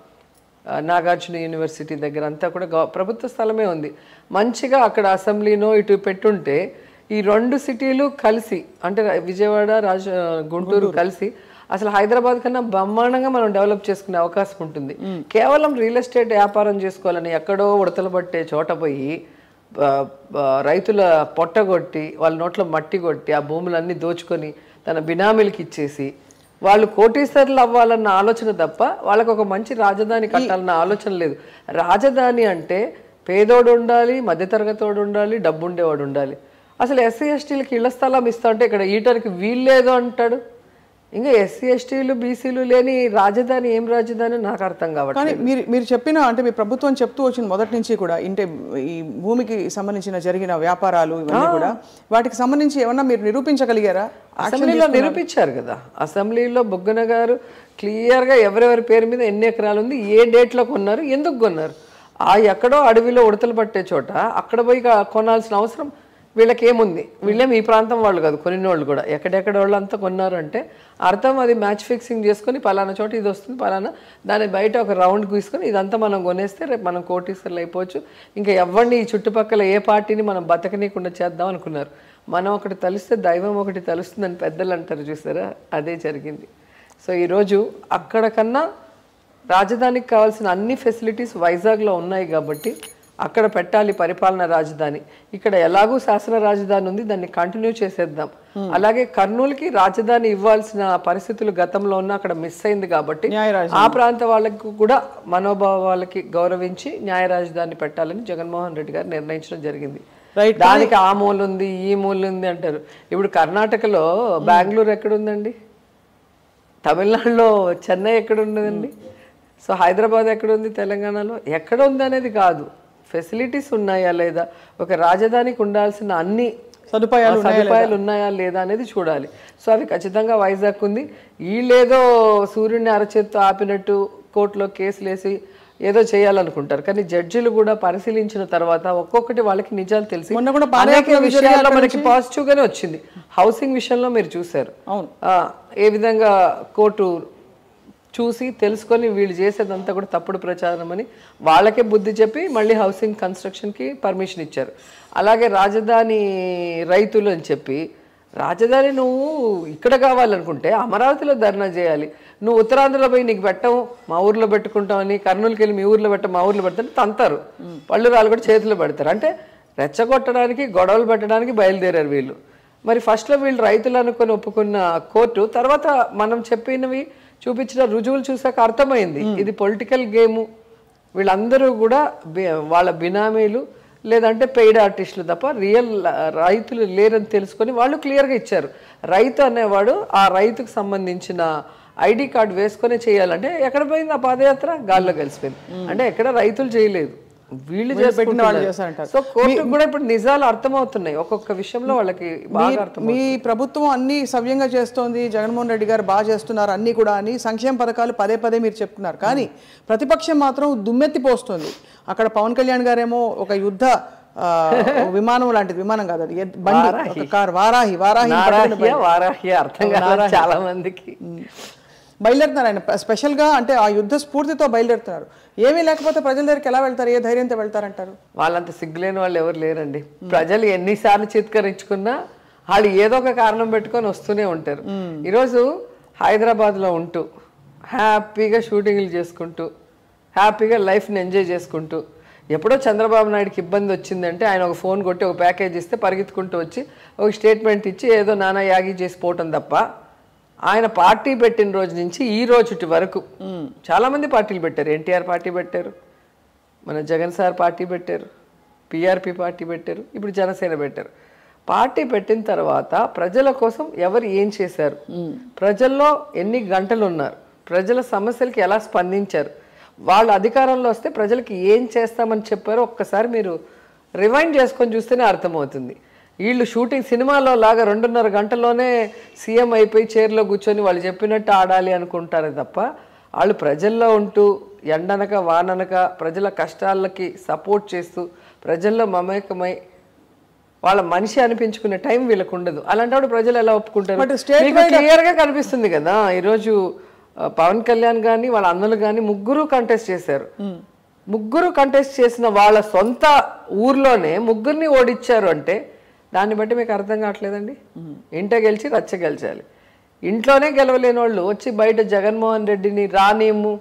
ఆ, నాగార్జున యూనివర్సిటీ దగ్గర అంతా కూడా గవ- ప్రభుత్వ స్థలమే ఉంది మంచిగా అక్కడ అసెంబ్లీనో ఇటు పెట్టుంటే ఈ రెండు సిటీలు కలిసి అంటే రా- విజయవాడ రాజ గుంటూరు కలిసి అసలు హైదరాబాద్ కన్నా బ్రహ్మాండంగా మనం డెవలప్ చేసుకునే అవకాశం ఉంటుంది కేవలం రియల్ ఎస్టేట్ వ్యాపారం చేసుకోవాలని ఎక్కడో ఉడతలు పట్టే చోట పోయి ఆ, ఆ, రైతుల పొట్టగొట్టి వాళ్ళ నోట్లో మట్టి కొట్టి ఆ భూములన్నీ దోచుకొని తన బినామీలకి ఇచ్చేసి వాళ్ళు కోటీశ్వరులు అవ్వాలన్న ఆలోచన తప్ప వాళ్ళకు ఒక మంచి రాజధాని కట్టాలన్న ఆలోచన లేదు రాజధాని అంటే పేదోడు ఉండాలి మధ్యతరగతోడు ఉండాలి డబ్బు ఉండేవాడు ఉండాలి అసలు ఎస్సీ ఎస్టీలకి ఇళ్ల స్థలం ఇస్తా అంటే ఇక్కడ ఈటర్కి వీల్లేదు అంటాడు ఇంకా ఎస్సీ ఎస్టీలు బీసీలు లేని రాజధాని ఏం రాజధాని నాకు అర్థం కావట్లేదు కానీ మీరు మీరు చెప్పిన అంటే మీ ప్రభుత్వం చెప్తూ వచ్చిన మొదటి నుంచి కూడా ఇంటే ఈ భూమికి సంబంధించిన జరిగిన వ్యాపారాలు ఇవన్నీ కూడా వాటికి సంబంధించి ఏమన్నా మీరు నిరూపించగలిగారా అసెంబ్లీలో నిరూపించారు కదా అసెంబ్లీలో బొగ్గన గారు క్లియర్గా ఎవరెవరి పేరు మీద ఎన్ని ఎకరాలు ఉంది ఏ డేట్లో కొన్నారు ఎందుకు కొన్నారు ఆ ఎక్కడో అడవిలో ఉడతలు పట్టే చోట అక్కడ పోయి కా- కొనాల్సిన అవసరం వీళ్ళకి ఏముంది వీళ్ళేం ఈ ప్రాంతం వాళ్ళు కాదు కొన్ని వాళ్ళు కూడా ఎక్కడెక్కడ వాళ్ళు అంతా కొన్నారు అంటే అర్థం అది మ్యాచ్ ఫిక్సింగ్ చేసుకొని పలానా చోట ఇది వస్తుంది పలానా దాని బయట ఒక రౌండ్ గీసుకొని ఇదంతా మనం కొనేస్తే రేపు మనం కోటీశ్వర్లు అయిపోవచ్చు ఇంకా ఎవరిని ఈ చుట్టుపక్కల ఏ పార్టీని మనం బతకనీయకుండా చేద్దాం అనుకున్నారు మనం ఒకటి తలిస్తే దైవం ఒకటి తలుస్తుందని పెద్దలు అంటారు చూసారా అదే జరిగింది సో ఈరోజు అక్కడ కన్నా రాజధానికి కావాల్సిన అన్ని ఫెసిలిటీస్ వైజాగ్లో ఉన్నాయి కాబట్టి అక్కడ పెట్టాలి పరిపాలన రాజధాని ఇక్కడ ఎలాగూ శాసన రాజధాని ఉంది దాన్ని కంటిన్యూ చేసేద్దాం అలాగే కర్నూలుకి రాజధాని ఇవ్వాల్సిన పరిస్థితులు గతంలో ఉన్న అక్కడ మిస్ అయింది కాబట్టి న్యాయ ఆ ప్రాంత వాళ్ళకు కూడా మనోభావాలకి గౌరవించి న్యాయ రాజధాని పెట్టాలని జగన్మోహన్ రెడ్డి గారు నిర్ణయించడం జరిగింది Right. దానికి ఆ మూల ఉంది ఈ మూల ఉంది అంటారు ఇప్పుడు కర్ణాటకలో బెంగళూరు ఎక్కడుందండి తమిళనాడులో చెన్నై ఎక్కడ ఉన్నదండి సో హైదరాబాద్ ఎక్కడ ఉంది తెలంగాణలో ఎక్కడ ఉంది అనేది కాదు ఫెసిలిటీస్ ఉన్నాయా లేదా ఒక రాజధానికి ఉండాల్సిన అన్ని సదుపాయాలు ఆ సదుపాయాలు ఉన్నాయా లేదా అనేది చూడాలి సో అవి ఖచ్చితంగా వైజాగ్ ఉంది వీళ్ళేదో సూర్యుడిని అరచేత్తో ఆపినట్టు కోర్టులో కేసులు వేసి ఏదో చేయాలనుకుంటారు కానీ జడ్జిలు కూడా పరిశీలించిన తర్వాత ఒక్కొక్కటి వాళ్ళకి నిజాలు తెలిసి మొన్న కూడా అనేక పాదయాత్ర విషయాల్లో మనకి పాజిటివ్ గానే వచ్చింది హౌసింగ్ విషయంలో మీరు చూశారు అవును. ఆ, ఏ విధంగా కోర్టు చూసి తెలుసుకొని వీళ్ళు చేసేదంతా కూడా తప్పుడు ప్రచారం అని వాళ్ళకే బుద్ధి చెప్పి మళ్ళీ హౌసింగ్ కన్స్ట్రక్షన్కి పర్మిషన్ ఇచ్చారు అలాగే రాజధాని రైతులు అని చెప్పి రాజధాని నువ్వు ఇక్కడ కావాలనుకుంటే అమరావతిలో ధర్నా చేయాలి నువ్వు ఉత్తరాంధ్రలో పోయి నీకు పెట్టము మా ఊర్లో పెట్టుకుంటామని కర్నూలుకి వెళ్ళి మీ ఊర్లో పెట్ట మా ఊర్లో పెడతాను తంతారు పళ్ళు రాళ్ళు కూడా చేతిలో పెడతారు అంటే రెచ్చగొట్టడానికి గొడవలు పెట్టడానికి బయలుదేరారు వీళ్ళు మరి ఫస్ట్లో వీళ్ళు రైతులు అనుకొని ఒప్పుకున్న కోర్టు తర్వాత మనం చెప్పినవి చూపించిన రుజువులు చూసాక అర్థమైంది ఇది పొలిటికల్ గేమ్ వీళ్ళందరూ కూడా బి- వాళ్ళ బినామీలు లేదంటే పెయిడ్ ఆర్టిస్టులు తప్ప రియల్ రైతులు లేరని తెలుసుకొని వాళ్ళు క్లియర్గా ఇచ్చారు రైతు అనేవాడు ఆ రైతుకు సంబంధించిన ఐడి కార్డు వేసుకొని చేయాలంటే ఎక్కడ పోయింది ఆ పాదయాత్ర గాల్లో కలిసిపోయింది అంటే ఎక్కడ రైతులు చేయలేదు వీళ్ళు పెట్టిన వాళ్ళు చేసుకుంటున్నారు చేశారంటారు. సో కోర్టుకు కూడా ఇప్పుడు నిజాలు అర్థమవుతున్నాయి ఒక్కొక్క విషయంలో వాళ్ళకి బాగా అర్థం మీ ప్రభుత్వం అన్ని సవ్యంగా చేస్తోంది జగన్మోహన్ రెడ్డి గారు బాగా చేస్తున్నారు అన్ని కూడా అని సంక్షేమ పథకాలు పదే పదే మీరు చెప్తున్నారు కానీ ప్రతిపక్షం మాత్రం దుమ్మెత్తి పోస్తుంది అక్కడ పవన్ కళ్యాణ్ గారేమో ఒక యుద్ధ ఆ, విమానం లాంటిది విమానం కాదు అది ఎద్- బండి ఒక కార్ వారాహి వారాహి నారాహ్య వారాహ్య అర్థం కాదు చాలా మందికి బయలుదేరుతున్నారు ఆయన స్పెషల్ గా అంటే ఆ యుద్ధ స్ఫూర్తితో బయలుదేరుతున్నారు ఏమీ లేకపోతే ప్రజల దగ్గరికి ఎలా వెళ్తారు ఏ ధైర్యంతో వెళ్తారంటారు వాళ్ళంత సిగ్గులేని వాళ్ళు ఎవరు లేరండి ప్రజలు ఎన్నిసార్లు చిత్కరించుకున్నా వాళ్ళు ఏదో ఒక కారణం పెట్టుకొని వస్తూనే ఉంటారు ఈరోజు హైదరాబాద్లో ఉంటూ హ్యాపీగా షూటింగ్లు చేసుకుంటూ హ్యాపీగా లైఫ్ని ఎంజాయ్ చేసుకుంటూ ఎప్పుడో చంద్రబాబు నాయుడుకి ఇబ్బంది వచ్చిందంటే ఆయన ఒక ఫోన్ కొట్టి ఒక ప్యాకేజ్ ఇస్తే పరిగెత్తుకుంటూ వచ్చి ఒక స్టేట్మెంట్ ఇచ్చి ఏదో నానా యాగి చేసి పోవటం తప్ప ఆయన పార్టీ పెట్టిన రోజు నుంచి ఈ రోజుటి వరకు చాలా మంది పార్టీలు పెట్టారు ఎన్టీఆర్ పార్టీ పెట్టారు మన జగన్ సార్ పార్టీ పెట్టారు పిఆర్పి పార్టీ పెట్టారు ఇప్పుడు జనసేన పెట్టారు పార్టీ పెట్టిన తర్వాత ప్రజల కోసం ఎవరు ఏం చేశారు ప్రజల్లో ఎన్ని గంటలు ఉన్నారు ప్రజల సమస్యలకి ఎలా స్పందించారు వాళ్ళు అధికారంలో వస్తే ప్రజలకి ఏం చేస్తామని చెప్పారో ఒక్కసారి మీరు రివైండ్ చేసుకొని చూస్తేనే అర్థమవుతుంది వీళ్ళు షూటింగ్ సినిమాలో లాగా రెండున్నర గంటల్లోనే సీఎం అయిపోయి చైర్లో కూర్చొని వాళ్ళు చెప్పినట్టు ఆడాలి అనుకుంటారే తప్ప వాళ్ళు ప్రజల్లో ఉంటూ ఎండనక వాననక ప్రజల కష్టాలకి సపోర్ట్ చేస్తూ ప్రజల్లో మమేకమై వాళ్ళ మనిషి అనిపించుకునే టైం వీళ్ళకు ఉండదు అలాంటప్పుడు ప్రజలు ఎలా ఒప్పుకుంటారు But state మీకు క్లియర్ గా కనిపిస్తుంది కదా ఈరోజు ఆ, పవన్ కళ్యాణ్ గాని వాళ్ళ అన్నలు గాని ముగ్గురు కంటెస్ట్ చేశారు ముగ్గురు కంటెస్ట్ చేసిన వాళ్ళ సొంత ఊర్లోనే ముగ్గురిని ఓడిచ్చారు అంటే దాన్ని బట్టి మీకు అర్థం కావట్లేదండి ఇంట గెలిచి రచ్చ గెలిచాలి ఇంట్లోనే గెలవలేని వాళ్ళు వచ్చి బయట జగన్మోహన్ రెడ్డిని రానియము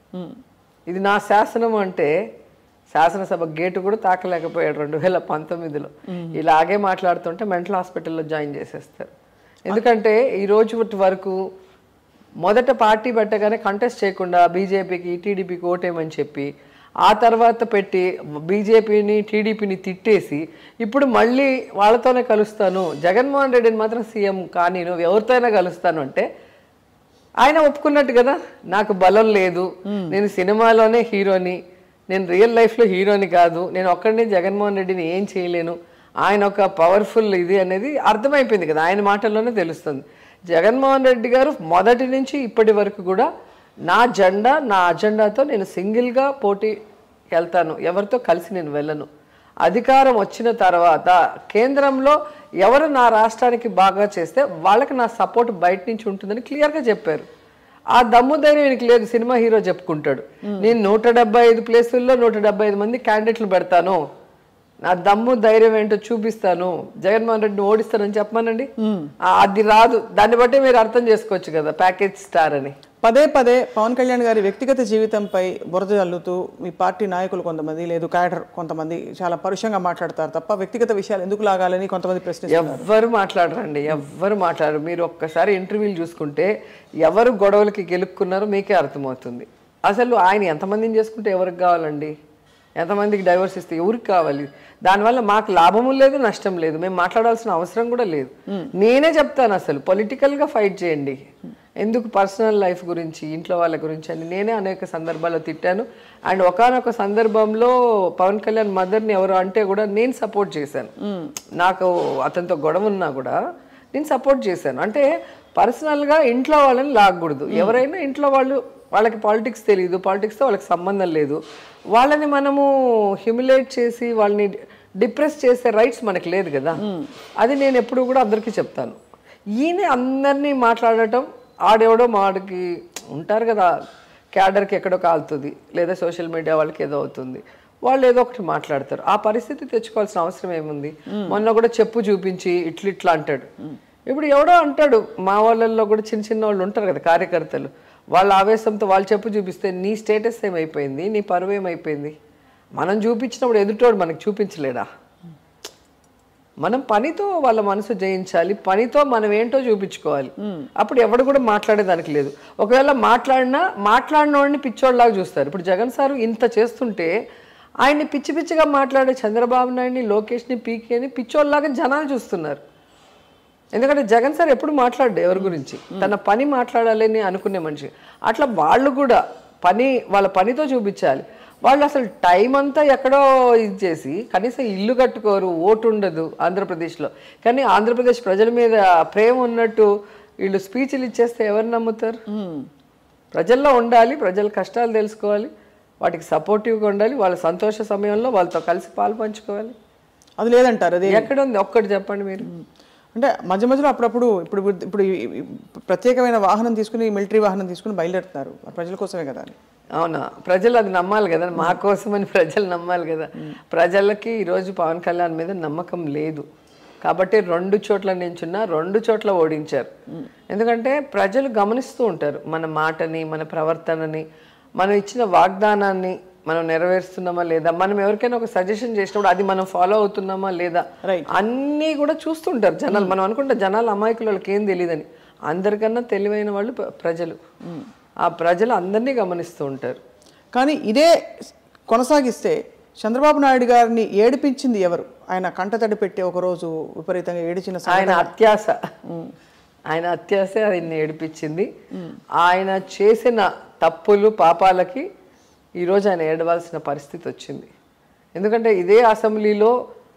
ఇది నా శాసనం అంటే శాసనసభ గేటు కూడా తాకలేకపోయాడు రెండు వేల పంతొమ్మిదిలో ఇలాగే మాట్లాడుతుంటే మెంటల్ హాస్పిటల్లో జాయిన్ చేసేస్తారు ఎందుకంటే ఈ రోజు వరకు మొదట పార్టీ పెట్టగానే కంటెస్ట్ చేయకుండా బీజేపీకి టీడీపీకి ఓటేమని చెప్పి ఆ తర్వాత పెట్టి బీజేపీని టీడీపీని తిట్టేసి ఇప్పుడు మళ్ళీ వాళ్ళతోనే కలుస్తాను జగన్మోహన్ రెడ్డిని మాత్రం సీఎం కానీ నువ్వు ఎవరితోనైనా కలుస్తాను అంటే ఆయన ఒప్పుకున్నట్టు కదా నాకు బలం లేదు నేను సినిమాలోనే హీరోని నేను రియల్ లైఫ్లో హీరోని కాదు నేను ఒక్కడిని జగన్మోహన్ రెడ్డిని ఏం చేయలేను ఆయన ఒక పవర్ఫుల్ ఇది అనేది అర్థమైపోయింది కదా ఆయన మాటల్లోనే తెలుస్తుంది జగన్మోహన్ రెడ్డి గారు మొదటి నుంచి ఇప్పటి వరకు కూడా నా జెండా నా అజెండాతో నేను సింగిల్గా పోటీ వెళ్తాను ఎవరితో కలిసి నేను వెళ్ళను అధికారం వచ్చిన తర్వాత కేంద్రంలో ఎవరు నా రాష్ట్రానికి బాగా చేస్తే వాళ్ళకి నా సపోర్ట్ బయట నుంచి ఉంటుందని క్లియర్గా చెప్పారు ఆ దమ్ము ధైర్యం ఈయనకి లేదు సినిమా హీరో చెప్పుకుంటాడు నేను నూట డెబ్బై ఐదు ప్లేసుల్లో నూట డెబ్బై ఐదు మంది క్యాండిడేట్లు పెడతాను నా దమ్ము ధైర్యం ఏంటో చూపిస్తాను జగన్మోహన్ రెడ్డిని ఓడిస్తానని చెప్పమానండి ఆ, అది రాదు దాన్ని బట్టి మీరు అర్థం చేసుకోవచ్చు కదా ప్యాకేజ్ స్టార్ అని పదే పదే పవన్ కళ్యాణ్ గారి వ్యక్తిగత జీవితంపై బురద చల్లుతూ మీ పార్టీ నాయకులు కొంతమంది లేదు క్యాడర్ కొంతమంది చాలా పరుషంగా మాట్లాడతారు తప్ప వ్యక్తిగత విషయాలు ఎందుకు లాగాలని కొంతమంది ప్రశ్నిస్తారు ఎవ్వరు మాట్లాడరండి ఎవ్వరు మాట్లాడరు మీరు ఒక్కసారి ఇంటర్వ్యూలు చూసుకుంటే ఎవరు గొడవలకి గెలుక్కున్నారో మీకే అర్థమవుతుంది అసలు ఆయన ఎంతమందిని చేసుకుంటే ఎవరికి కావాలండి ఎంతమందికి డైవర్స్ ఇస్తే ఎవరికి కావాలి దానివల్ల మాకు లాభము లేదు నష్టం లేదు మేము మాట్లాడాల్సిన అవసరం కూడా లేదు నేనే చెప్తాను అసలు పొలిటికల్గా ఫైట్ చేయండి ఎందుకు పర్సనల్ లైఫ్ గురించి ఇంట్లో వాళ్ళ గురించి అని నేనే అనేక సందర్భాల్లో తిట్టాను అండ్ ఒకనొక సందర్భంలో పవన్ కళ్యాణ్ మదర్ని ఎవరు అంటే కూడా నేను సపోర్ట్ చేశాను నాకు అతనితో గొడవ ఉన్నా కూడా నేను సపోర్ట్ చేశాను అంటే పర్సనల్గా ఇంట్లో వాళ్ళని లాగకూడదు ఎవరైనా ఇంట్లో వాళ్ళు వాళ్ళకి పాలిటిక్స్ తెలియదు పాలిటిక్స్తో వాళ్ళకి సంబంధం లేదు వాళ్ళని మనము హ్యూమిలేట్ చేసి వాళ్ళని డిప్రెస్ చేసే రైట్స్ మనకి లేదు కదా అది నేను ఎప్పుడు కూడా అందరికీ చెప్తాను ఈయన అందరినీ మాట్లాడటం ఆడెవడో మాడికి ఉంటారు కదా క్యాడర్కి ఎక్కడో కాలుతుంది లేదా సోషల్ మీడియా వాళ్ళకి ఏదో అవుతుంది వాళ్ళు ఏదో ఒకటి మాట్లాడతారు ఆ పరిస్థితి తెచ్చుకోవాల్సిన అవసరం ఏముంది మొన్న కూడా చెప్పు చూపించి ఇట్లా ఇట్లా అంటాడు ఇప్పుడు ఎవడో అంటాడు మా వాళ్ళల్లో కూడా చిన్న చిన్న వాళ్ళు ఉంటారు కదా కార్యకర్తలు వాళ్ళ ఆవేశంతో వాళ్ళు చెప్పు చూపిస్తే నీ స్టేటస్ ఏమైపోయింది నీ పరువు ఏమైపోయింది మనం చూపించినప్పుడు ఎదుటోడు మనకు చూపించలేడా మనం పనితో వాళ్ళ మనసు జయించాలి పనితో మనం ఏంటో చూపించుకోవాలి అప్పుడు ఎవడు కూడా మాట్లాడేదానికి లేదు ఒకవేళ మాట్లాడినా మాట్లాడిన వాడిని పిచ్చోళ్ళలాగా చూస్తారు ఇప్పుడు జగన్ సార్ ఇంత చేస్తుంటే ఆయన్ని పిచ్చి పిచ్చిగా మాట్లాడే చంద్రబాబు నాయుడిని లోకేష్ని పీకి అని పిచ్చోళ్ళలాగా జనాలు చూస్తున్నారు ఎందుకంటే జగన్ సార్ ఎప్పుడు మాట్లాడు ఎవరి గురించి తన పని మాట్లాడాలని అనుకునే మనిషి అట్లా వాళ్ళు కూడా పని వాళ్ళ పనితో చూపించాలి వాళ్ళు అసలు టైం అంతా ఎక్కడో ఇది చేసి కనీసం ఇల్లు కట్టుకోరు ఓటు ఉండదు ఆంధ్రప్రదేశ్లో కానీ ఆంధ్రప్రదేశ్ ప్రజల మీద ప్రేమ ఉన్నట్టు వీళ్ళు స్పీచ్లు ఇచ్చేస్తే ఎవరు నమ్ముతారు ప్రజల్లో ఉండాలి ప్రజల కష్టాలు తెలుసుకోవాలి వాటికి సపోర్టివ్గా ఉండాలి వాళ్ళ సంతోష సమయంలో వాళ్ళతో కలిసి పాలు పంచుకోవాలి అది లేదంటారు అది ఎక్కడ ఉంది ఒక్కటి చెప్పండి మీరు అంటే మధ్య మధ్యలో అప్పుడప్పుడు ఇప్పుడు ఇప్పుడు ఈ- ఈ ప్రత్యేకమైన వాహనం తీసుకుని మిలిటరీ వాహనం తీసుకుని బయలుదేరుతున్నారు ఆ ప్రజల కోసమే కదా అని అవునా ప్రజలు అది నమ్మాలి కదా మా కోసమని ప్రజలు నమ్మాలి కదా ప్రజలకి ఈరోజు పవన్ కళ్యాణ్ మీద నమ్మకం లేదు కాబట్టి రెండు చోట్ల నించున్నా రెండు చోట్ల ఓడించారు ఎందుకంటే ప్రజలు గమనిస్తూ ఉంటారు మన మాటని మన ప్రవర్తనని మనం ఇచ్చిన వాగ్దానాన్ని మనం నెరవేరుస్తున్నామా లేదా మనం ఎవరికైనా ఒక సజెషన్ చేసినప్పుడు అది మనం ఫాలో అవుతున్నామా లేదా Right. అన్నీ కూడా చూస్తుంటారు జనాలు మనం అనుకుంటే జనాలు అమాయకులు వాళ్ళకి ఏం తెలియదని అందరికన్నా తెలివైన వాళ్ళు ప్ర- ప్రజలు ఆ ప్రజలు అందరినీ గమనిస్తూ ఉంటారు కానీ ఇదే కొనసాగిస్తే చంద్రబాబు నాయుడు గారిని ఏడిపించింది ఎవరు ఆయన కంటతడి పెట్టి ఒకరోజు విపరీతంగా ఏడిచిన సం- ఆయన అత్యాస ఆయన అత్యాస ఆయన్ని ఏడిపించింది ఆయన చేసిన తప్పులు పాపాలకి ఈరోజు ఆయన ఏడవలసిన పరిస్థితి వచ్చింది ఎందుకంటే ఇదే అసెంబ్లీలో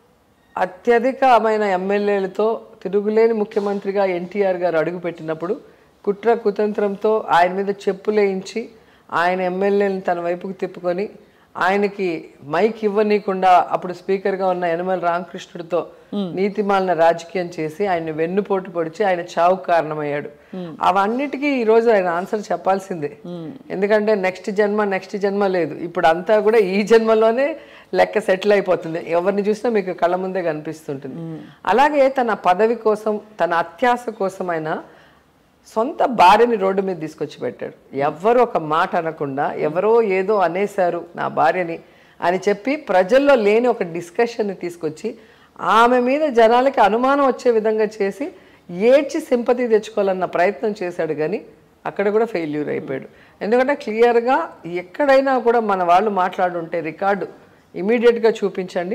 అత్యధికమైన ఎమ్మెల్యేలతో తిరుగులేని ముఖ్యమంత్రిగా ఎన్టీఆర్ గారు అడుగుపెట్టినప్పుడు కుట్ర కుతంత్రంతో ఆయన మీద చెప్పులేయించి ఆయన ఎమ్మెల్యేలను తన వైపుకు తిప్పుకొని ఆయనకి మైక్ ఇవ్వనీయకుండా అప్పుడు స్పీకర్గా ఉన్న యనమల రామకృష్ణుడితో నీతిమాలిన రాజకీయం చేసి ఆయన్ని వెన్నుపోటు పొడిచి ఆయన చావుకు కారణమయ్యాడు అవన్నిటికీ ఈరోజు ఆయన ఆన్సర్ చెప్పాల్సిందే ఎందుకంటే నెక్స్ట్ జన్మ నెక్స్ట్ జన్మ లేదు ఇప్పుడు అంతా కూడా ఈ జన్మలోనే లెక్క సెటిల్ అయిపోతుంది ఎవరిని చూసినా మీకు కళ్ళ ముందే కనిపిస్తుంటుంది అలాగే తన పదవి కోసం తన అత్యాస కోసం ఆయన సొంత భార్యని రోడ్డు మీద తీసుకొచ్చి పెట్టాడు ఎవ్వరు ఒక మాట అనకుండా ఎవరో ఏదో అనేశారు నా భార్యని అని చెప్పి ప్రజల్లో లేని ఒక డిస్కషన్ని తీసుకొచ్చి ఆమె మీద జనాలకి అనుమానం వచ్చే విధంగా చేసి ఏడ్చి సింపతి తెచ్చుకోవాలన్న ప్రయత్నం చేశాడు కానీ అక్కడ కూడా ఫెయిల్యూర్ అయిపోయాడు ఎందుకంటే క్లియర్గా ఎక్కడైనా కూడా మన వాళ్ళు మాట్లాడుంటే రికార్డు ఇమీడియట్గా చూపించండి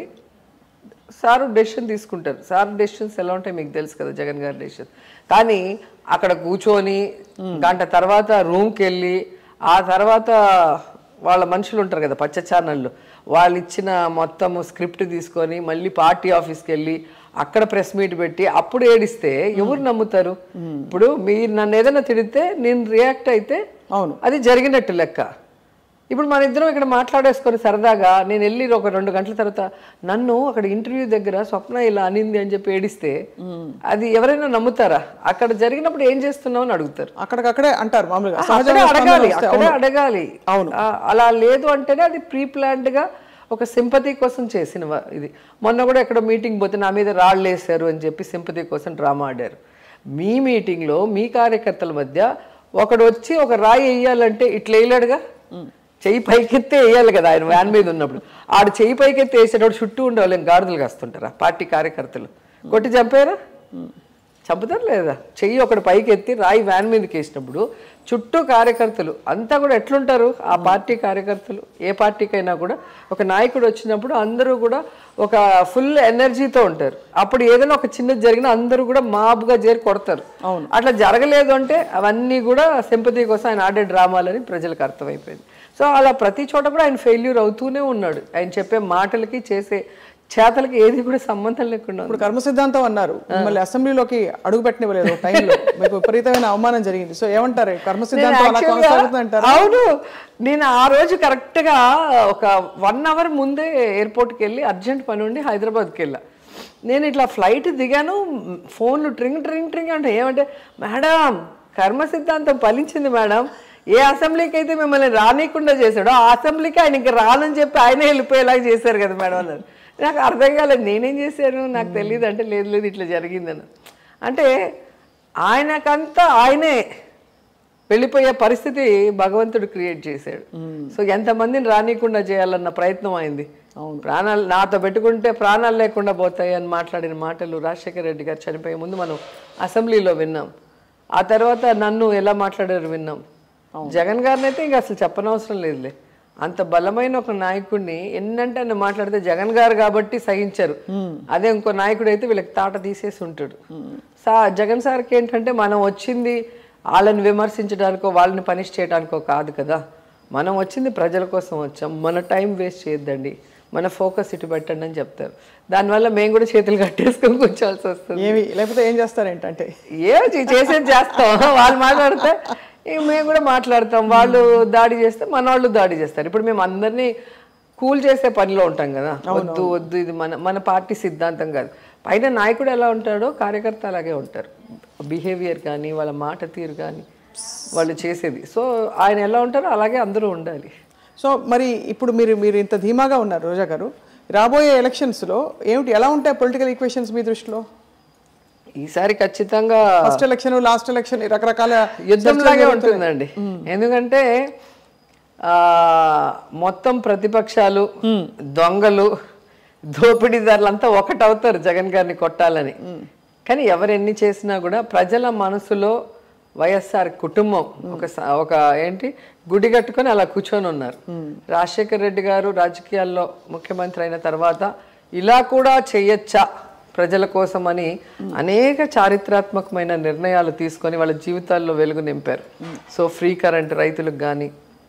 సార్ డెసిషన్ తీసుకుంటారు సార్ డెసిషన్స్ ఎలా ఉంటాయి మీకు తెలుసు కదా జగన్ గారి డెసిషన్ కానీ అక్కడ కూర్చొని గంట తర్వాత రూమ్కి వెళ్ళి ఆ తర్వాత వాళ్ళ మనుషులు ఉంటారు కదా పచ్చ ఛానళ్ళు వాళ్ళు ఇచ్చిన మొత్తం స్క్రిప్ట్ తీసుకొని మళ్ళీ పార్టీ ఆఫీస్కి వెళ్ళి అక్కడ ప్రెస్ మీట్ పెట్టి అప్పుడు ఏడిస్తే ఎవరు నమ్ముతారు ఇప్పుడు మీరు నన్ను ఏదైనా తిడితే నేను రియాక్ట్ అయితే అవును అది జరిగినట్టు లెక్క ఇప్పుడు మన ఇద్దరం ఇక్కడ మాట్లాడేసుకొని సరదాగా నేను వెళ్ళి ఒక రెండు గంటల తర్వాత నన్ను అక్కడ ఇంటర్వ్యూ దగ్గర స్వప్న ఇలా అనింది అని చెప్పి ఏడిస్తే అది ఎవరైనా నమ్ముతారా అక్కడ జరిగినప్పుడు ఏం చేస్తున్నావు అని అడుగుతారు అక్కడికక్కడే అంటారు మామూలుగా అక్కడే సహజంగా స్పందన అడగాలి వస్తే అక్కడే అవును. అడగాలి అవును. ఆ, అలా లేదు అంటేనే అది ప్రీ ప్లాన్డ్ గా ఒక సింపతి కోసం చేసిన వ- ఇది మొన్న కూడా ఎక్కడ మీటింగ్ పోతే నా మీద రాళ్ళు వేశారు అని చెప్పి సింపతి కోసం డ్రామా ఆడారు మీ మీటింగ్లో మీ కార్యకర్తల మధ్య ఒకడు వచ్చి ఒక రాయి వేయాలంటే ఇట్లా వేయలేడుగా చెయ్యి పైకెత్తే వేయాలి కదా ఆయన వ్యాన్ మీద ఉన్నప్పుడు ఆడు చెయ్యి పైకెత్తే వేసేటప్పుడు చుట్టూ ఉండే వాళ్ళని గాడిదలు కాస్తుంటారా పార్టీ కార్యకర్తలు కొట్టి చంపారా చంపుతారు లేదా చెయ్యి ఒకటి పైకి ఎత్తి రాయి వ్యాన్ మీదకి వేసినప్పుడు చుట్టూ కార్యకర్తలు అంతా కూడా ఎట్లుంటారు ఆ పార్టీ కార్యకర్తలు ఏ పార్టీకైనా కూడా ఒక నాయకుడు వచ్చినప్పుడు అందరూ కూడా ఒక ఫుల్ ఎనర్జీతో ఉంటారు అప్పుడు ఏదైనా ఒక చిన్నది జరిగినా అందరూ కూడా మాబుగా చేరి కొడతారు అట్లా జరగలేదు అంటే అవన్నీ కూడా సింపతి కోసం ఆయన ఆడే డ్రామాలని ప్రజలకు అర్థమైపోయింది సో అలా ప్రతి చోట కూడా ఆయన ఫెయిల్యూర్ అవుతూనే ఉన్నాడు ఆయన చెప్పే మాటలకి చేసే చేతలకి ఏది కూడా సంబంధం లేకుండా ఉంది. ఇప్పుడు కర్మ సిద్ధాంతం అన్నారు మిమ్మల్ని అసెంబ్లీలోకి అడుగు పెట్టనివ్వలేదు ఒక టైంలో మీకు విపరీతమైన అవమానం జరిగింది సో ఏమంటారు కర్మ నేను సిద్ధాంతం అలా actually గా- కొనసాగుతుంది అంటారు అవును నేను ఆ రోజు కరెక్ట్ గా ఒక వన్ అవర్ ముందే ఎయిర్పోర్ట్కి వెళ్ళి అర్జెంట్ పని ఉండి హైదరాబాద్కి వెళ్ళా నేను ఇట్లా ఫ్లైట్ దిగాను ఫోన్లు ట్రింగ్ ట్రింగ్ ట్రింగ్ అంటే ఏమంటే మేడం కర్మ సిద్ధాంతం ఫలించింది మేడం ఏ అసెంబ్లీకి అయితే మిమ్మల్ని రానియకుండా చేశాడో ఆ అసెంబ్లీకి ఆయన ఇంకా రానని చెప్పి ఆయనే వెళ్ళిపోయేలాగా చేశారు కదా మేడం అన్నారు నాకు అర్థం కాలేదు నేనేం చేశాను నాకు తెలియదు అంటే లేదు లేదు ఇట్లా జరిగిందని అంటే ఆయనకంతా ఆయనే వెళ్ళిపోయే పరిస్థితి భగవంతుడు క్రియేట్ చేశాడు సో ఎంతమందిని రానియకుండా చేయాలన్న ప్రయత్నం అయింది ప్రాణాలు నాతో పెట్టుకుంటే ప్రాణాలు లేకుండా పోతాయి అని మాట్లాడిన మాటలు రాజశేఖర రెడ్డి గారు చనిపోయే ముందు మనం అసెంబ్లీలో విన్నాం ఆ తర్వాత నన్ను ఎలా మాట్లాడారు విన్నాం జగన్ గారిని అయితే ఇంకా అసలు చెప్పనవసరం లేదులే అంత బలమైన ఒక నాయకుడిని ఎన్నంటే ఆయన మాట్లాడితే జగన్ గారు కాబట్టి సహించారు అదే ఇంకో నాయకుడు అయితే వీళ్ళకి తాట తీసేసి ఉంటాడు సా జగన్ సార్కి ఏంటంటే మనం వచ్చింది వాళ్ళని విమర్శించడానికో వాళ్ళని పనిష్ చేయడానికో కాదు కదా మనం వచ్చింది ప్రజల కోసం వచ్చాం మన టైం వేస్ట్ చేయొద్దండి మన ఫోకస్ ఇటు పెట్టండి అని చెప్తారు దానివల్ల మేము కూడా చేతులు కట్టేసుకొని కూర్చోవాల్సి వస్తుంది ఏమి లేకపోతే ఏం చేస్తారేంటంటే ఏ చే- చేసేది చేస్తాం వాళ్ళు మాట్లాడితే ఇక మేము కూడా మాట్లాడతాం వాళ్ళు దాడి చేస్తే మన వాళ్ళు దాడి చేస్తారు ఇప్పుడు మేము అందరినీ కూల్ చేసే పనిలో ఉంటాం కదా వద్దు వద్దు ఇది మన మన పార్టీ సిద్ధాంతం కాదు పైన నాయకుడు ఎలా ఉంటాడో కార్యకర్త అలాగే ఉంటారు బిహేవియర్ కానీ వాళ్ళ మాట తీరు కానీ వాళ్ళు చేసేది సో ఆయన ఎలా ఉంటారో అలాగే అందరూ ఉండాలి సో మరి ఇప్పుడు మీరు మీరు ఇంత ధీమాగా ఉన్నారు రోజా గారు రాబోయే ఎలక్షన్స్లో ఏమిటి ఎలా ఉంటాయి పొలిటికల్ ఈక్వేషన్స్ మీ దృష్టిలో ఈసారి ఖచ్చితంగా ఫస్ట్ ఎలక్షన్ లాస్ట్ ఎలక్షన్ రకరకాల యుద్ధంలాగే ఉంటుందండి ఎందుకంటే ఆ మొత్తం ప్రతిపక్షాలు దొంగలు దోపిడీదారులంతా ఒకటవుతారు జగన్ గారిని కొట్టాలని కానీ ఎవరు ఎన్ని చేసినా కూడా ప్రజల మనసులో వైఎస్ఆర్ కుటుంబం ఒక స- ఒక ఏంటి గుడి కట్టుకొని అలా కూర్చొని ఉన్నారు రాజశేఖర్ రెడ్డి గారు రాజకీయాల్లో ముఖ్యమంత్రి అయిన తర్వాత ఇలా కూడా చెయ్యొచ్చా ప్రజల కోసమని అనేక చారిత్రాత్మకమైన నిర్ణయాలు తీసుకొని వాళ్ళ జీవితాల్లో వెలుగు నింపారు సో ఫ్రీ కరెంట్ రైతులకు కానీ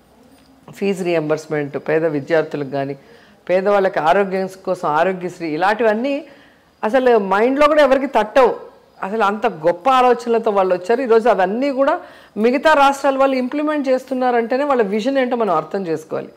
ఫీజు రియంబర్స్మెంట్ పేద విద్యార్థులకు కానీ పేదవాళ్ళకి ఆరోగ్యం కోసం ఆరోగ్యశ్రీ ఇలాంటివన్నీ అసలు మైండ్లో కూడా ఎవరికి తట్టవు అసలు అంత గొప్ప ఆలోచనలతో వాళ్ళు వచ్చారు ఈరోజు అవన్నీ కూడా మిగతా రాష్ట్రాల వాళ్ళు ఇంప్లిమెంట్ చేస్తున్నారంటేనే వాళ్ళ విజన్ ఏంటో మనం అర్థం చేసుకోవాలి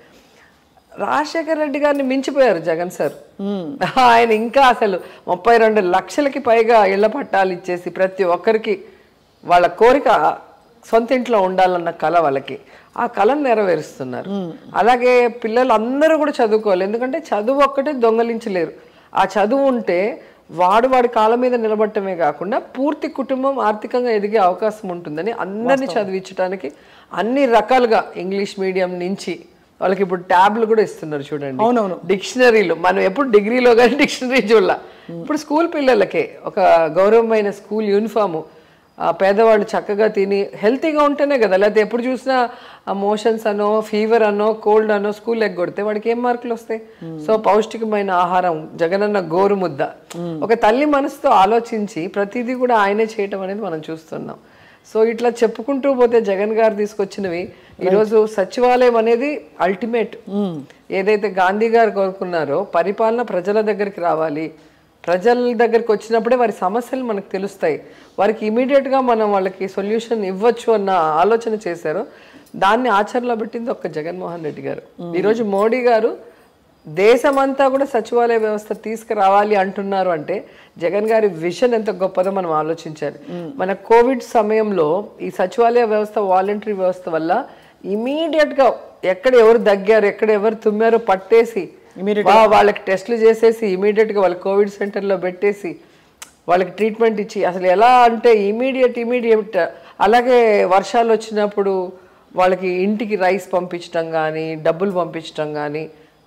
రాజశేఖర రెడ్డి గారిని మించిపోయారు జగన్ సార్ ఆయన ఇంకా అసలు ముప్పై రెండు లక్షలకి పైగా ఇళ్ల పట్టాలు ఇచ్చేసి ప్రతి ఒక్కరికి వాళ్ళ కోరిక సొంత ఇంట్లో ఉండాలన్న కళ వాళ్ళకి ఆ కళను నెరవేరుస్తున్నారు అలాగే పిల్లలు అందరూ కూడా చదువుకోవాలి ఎందుకంటే చదువు ఒక్కటే దొంగలించలేరు ఆ చదువు ఉంటే వాడు వాడి కాళ్ళ మీద నిలబడటమే కాకుండా పూర్తి కుటుంబం ఆర్థికంగా ఎదిగే అవకాశం ఉంటుందని అందరినీ చదివించడానికి అన్ని రకాలుగా ఇంగ్లీష్ మీడియం నుంచి వాళ్ళకి ఇప్పుడు ట్యాబ్లు కూడా ఇస్తున్నారు చూడండి అవునవును. డిక్షనరీలు మనం ఎప్పుడు డిగ్రీలో కానీ డిక్షనరీ చూడాల ఇప్పుడు స్కూల్ పిల్లలకే ఒక గౌరవమైన స్కూల్ యూనిఫాము ఆ పేదవాళ్ళు చక్కగా తిని హెల్తీగా ఉంటేనే కదా లేకపోతే ఎప్పుడు చూసినా మోషన్స్ అనో ఫీవర్ అనో కోల్డ్ అనో స్కూల్ ఎగ్గొడితే వాడికి ఏం మార్కులు వస్తాయి సో పౌష్టికమైన ఆహారం జగనన్న గోరు ముద్ద ఒక తల్లి మనసుతో ఆలోచించి ప్రతిదీ కూడా ఆయనే చేయటం అనేది మనం చూస్తున్నాం సో ఇట్లా చెప్పుకుంటూ పోతే జగన్ గారు తీసుకొచ్చినవి ఈరోజు సచివాలయం అనేది అల్టిమేట్ ఏదైతే గాంధీ గారు కోరుకున్నారో పరిపాలన ప్రజల దగ్గరికి రావాలి ప్రజల దగ్గరికి వచ్చినప్పుడే వారి సమస్యలు మనకు తెలుస్తాయి వారికి ఇమీడియట్గా మనం వాళ్ళకి సొల్యూషన్ ఇవ్వచ్చు అన్న ఆలోచన చేశారో దాన్ని ఆచరణలో పెట్టింది ఒక్క జగన్మోహన్ రెడ్డి గారు ఈరోజు మోడీ గారు దేశమంతా కూడా సచివాలయ వ్యవస్థ తీసుకురావాలి అంటున్నారు అంటే జగన్ గారి విషన్ ఎంత గొప్పదో మనం ఆలోచించాలి మన కోవిడ్ సమయంలో ఈ సచివాలయ వ్యవస్థ వాలంటరీ వ్యవస్థ వల్ల ఇమీడియట్ గా ఎక్కడ ఎవరు దగ్గారు ఎక్కడ ఎవరు తుమ్మారో పట్టేసి వా- వాళ్ళకి టెస్టులు చేసేసి ఇమీడియట్ గా వాళ్ళ కోవిడ్ సెంటర్ లో పెట్టేసి వాళ్ళకి ట్రీట్మెంట్ ఇచ్చి అసలు ఎలా అంటే ఇమీడియట్ ఇమీడియట్ అలాగే వర్షాలు వచ్చినప్పుడు వాళ్ళకి ఇంటికి రైస్ పంపించడం కానీ డబ్బులు పంపించడం కానీ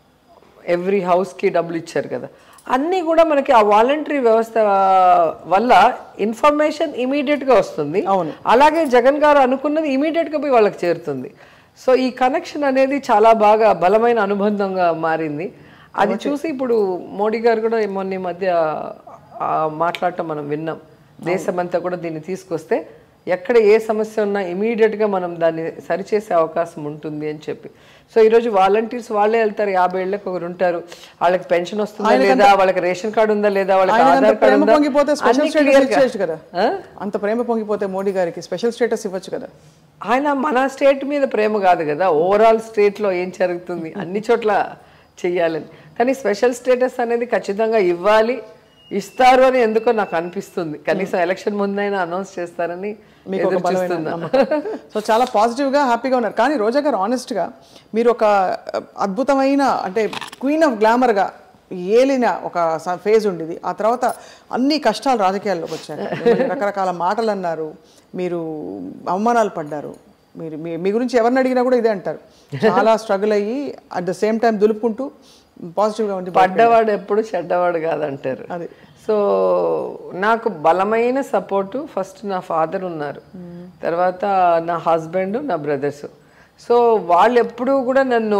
ఎవ్రీ హౌస్కి డబ్బులు ఇచ్చారు కదా అన్నీ కూడా మనకి ఆ వాలంటరీ వ్యవస్థ వల్ల ఇన్ఫర్మేషన్ ఇమీడియట్గా వస్తుంది అవును. అలాగే జగన్ గారు అనుకున్నది ఇమీడియట్గా పోయి వాళ్ళకి చేరుతుంది సో ఈ కనెక్షన్ అనేది చాలా బాగా బలమైన అనుబంధంగా మారింది అది చూసి ఇప్పుడు మోడీ గారు కూడా మొన్న ఈ మధ్య ఆ, మాట్లాడటం మనం విన్నాం దేశమంతా కూడా దీన్ని తీసుకొస్తే ఎక్కడ ఏ సమస్య ఉన్నా ఇమీడియట్గా మనం దాన్ని సరిచేసే అవకాశం ఉంటుంది అని చెప్పి సో ఈరోజు వాలంటీర్స్ వాళ్ళే వెళ్తారు యాభై ఏళ్ళకి ఒకరు ఉంటారు వాళ్ళకి పెన్షన్ వస్తుందా లేదా వాళ్ళకి రేషన్ కార్డు ఉందా లేదా వాళ్ళకి ఆయన అంత ఆధార్ కార్డు ప్రేమ ఉందా పొంగిపోతే స్పెషల్ అన్ని స్టేటస్ clear గా- ఇచ్చేయచ్చు కదా ఆ? అంత ప్రేమ పొంగిపోతే మోడీ గారికి స్పెషల్ స్టేటస్ ఇవ్వచ్చు కదా ఆయన మన స్టేట్ మీద ప్రేమ కాదు కదా ఓవరాల్ స్టేట్లో ఏం జరుగుతుంది అన్ని చోట్ల చెయ్యాలని కానీ స్పెషల్ స్టేటస్ అనేది ఖచ్చితంగా ఇవ్వాలి ఇస్తారు అని ఎందుకో నాకు అనిపిస్తుంది కనీసం ఎలక్షన్ ముందైనా అనౌన్స్ చేస్తారని మీకు ఒక ఎదురు బలమైన చూస్తున్నా నమ్మకం. సో చాలా పాజిటివ్గా హ్యాపీగా ఉన్నారు కానీ రోజా గారు ఆనెస్ట్గా మీరు ఒక అద్భుతమైన అంటే క్వీన్ ఆఫ్ గ్లామర్గా ఏలిన ఒక ఫేజ్ ఉండేది ఆ తర్వాత అన్ని కష్టాలు రాజకీయాల్లోకి వచ్చాయి మిమ్మల్ని రకరకాల మాటలు అన్నారు మీరు అవమానాలు పడ్డారు మీరు మీ మీ గురించి ఎవరిని అడిగినా కూడా ఇదే అంటారు చాలా స్ట్రగుల్ అయ్యి అట్ ద సేమ్ టైం దులుపుకుంటూ పాజిటివ్గా ఉండి పడ్డవాడు ఎప్పుడు చెడ్డవాడు కాదంటారు అది. సో నాకు బలమైన సపోర్టు ఫస్ట్ నా ఫాదర్ ఉన్నారు తర్వాత నా హస్బెండ్ నా బ్రదర్స్ సో వాళ్ళు ఎప్పుడూ కూడా నన్ను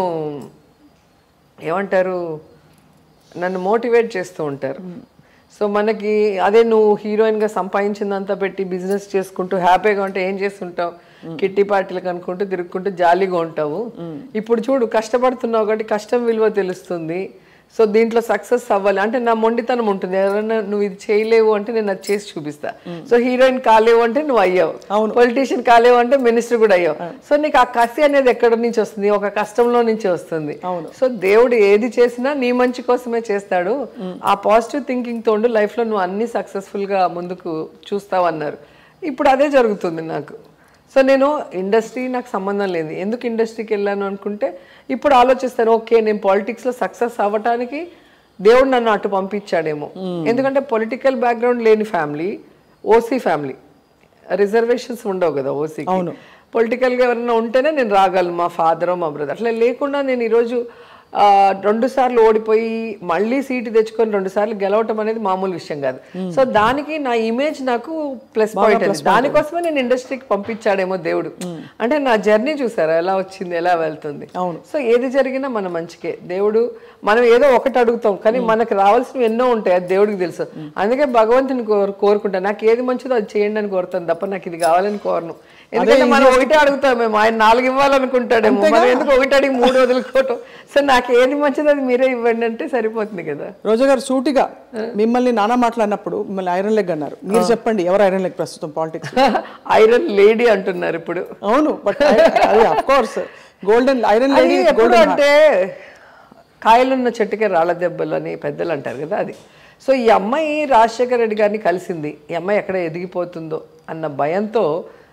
ఏమంటారు నన్ను మోటివేట్ చేస్తూ ఉంటారు సో మనకి అదే నువ్వు హీరోయిన్గా సంపాదించిందంతా పెట్టి బిజినెస్ చేసుకుంటూ హ్యాపీగా ఉంటే ఏం చేస్తుంటావు కిట్టి పార్టీలకు అనుకుంటూ తిరుగుకుంటూ జాలీగా ఉంటావు ఇప్పుడు చూడు కష్టపడుతున్నావు కాబట్టి కష్టం విలువ తెలుస్తుంది సో దీంట్లో సక్సెస్ అవ్వాలి అంటే నా మొండితనం ఉంటుంది ఎవరైనా నువ్వు ఇది చేయలేవు అంటే నేను అది చేసి చూపిస్తా సో హీరోయిన్ కాలేవు అంటే నువ్వు అయ్యావు పొలిటీషియన్ కాలేవు అంటే మినిస్టర్ కూడా అయ్యావు సో నీకు ఆ కసి అనేది ఎక్కడి నుంచి వస్తుంది ఒక కష్టంలో నుంచి వస్తుంది సో దేవుడు ఏది చేసినా నీ మంచి కోసమే చేస్తాడు ఆ పాజిటివ్ థింకింగ్ తోడు లైఫ్ లో నువ్వు అన్ని సక్సెస్ఫుల్ గా ముందుకు చూస్తావు అన్నారు ఇప్పుడు అదే జరుగుతుంది నాకు సో నేను ఇండస్ట్రీ నాకు సంబంధం లేదు ఎందుకు ఇండస్ట్రీకి వెళ్ళాను అనుకుంటే ఇప్పుడు ఆలోచిస్తాను ఓకే నేను పాలిటిక్స్లో సక్సెస్ అవ్వటానికి దేవుడు నన్ను అటు పంపించాడేమో ఎందుకంటే పొలిటికల్ బ్యాక్గ్రౌండ్ లేని ఫ్యామిలీ ఓసీ ఫ్యామిలీ రిజర్వేషన్స్ ఉండవు కదా ఓసీ పొలిటికల్గా ఎవరైనా ఉంటేనే నేను రాగలను మా ఫాదర్ మా బ్రదర్ అట్లా లేకుండా నేను ఈరోజు ఆ, రెండు సార్లు ఓడిపోయి మళ్ళీ సీటు తెచ్చుకొని రెండు సార్లు గెలవటం అనేది మామూలు విషయం కాదు సో దానికి నా ఇమేజ్ నాకు ప్లస్ పాయింట్ అది దానికోసమే నేను ఇండస్ట్రీకి పంపించాడేమో దేవుడు అంటే నా జర్నీ చూసారా ఎలా వచ్చింది ఎలా వెళ్తుంది సో ఏది జరిగినా మన మంచికే దేవుడు మనం ఏదో ఒకటి అడుగుతాం కానీ మనకు రావాల్సినవి ఎన్నో ఉంటాయి అది దేవుడికి తెలుసు అందుకే భగవంతుని కోరు కోరుకుంటా నాకు ఏది మంచిదో అది చేయండి అని కోరుతాను తప్ప నాకు ఇది కావాలని కోరను ఎందుకంటే మనం ఒకటే అడుగుతాం మేము ఆయన నాలుగు ఇవ్వాలనుకుంటాడేమో మనం ఎందుకు ఒకటి అడిగి మూడు వదులుకోవటం సో నాకు ఏది మంచిదో అది మీరే ఇవ్వండి అంటే సరిపోతుంది కదా రోజా గారు సూటిగా మిమ్మల్ని నానా మాట్లాడినప్పుడు మిమ్మల్ని ఐరన్ లెగ్ అన్నారు మీరు చెప్పండి ఎవరు ఐరన్ లెగ్ ప్రస్తుతం పాలిటిక్స్ ఐరన్ లేడీ అంటున్నారు ఇప్పుడు అవును బట్ అది అఫ్ కోర్స్ గోల్డెన్ ఐరన్ అది లేడీ ఎప్పుడు అంటే కాయలున్న చెట్టుకే రాళ్ళ దెబ్బలు అని పెద్దలు అంటారు కదా అది సో ఈ అమ్మాయి రాజశేఖర రెడ్డి గారిని కలిసింది ఈ అమ్మాయి ఎక్కడ ఎదిగిపోతుందో అన్న భయంతో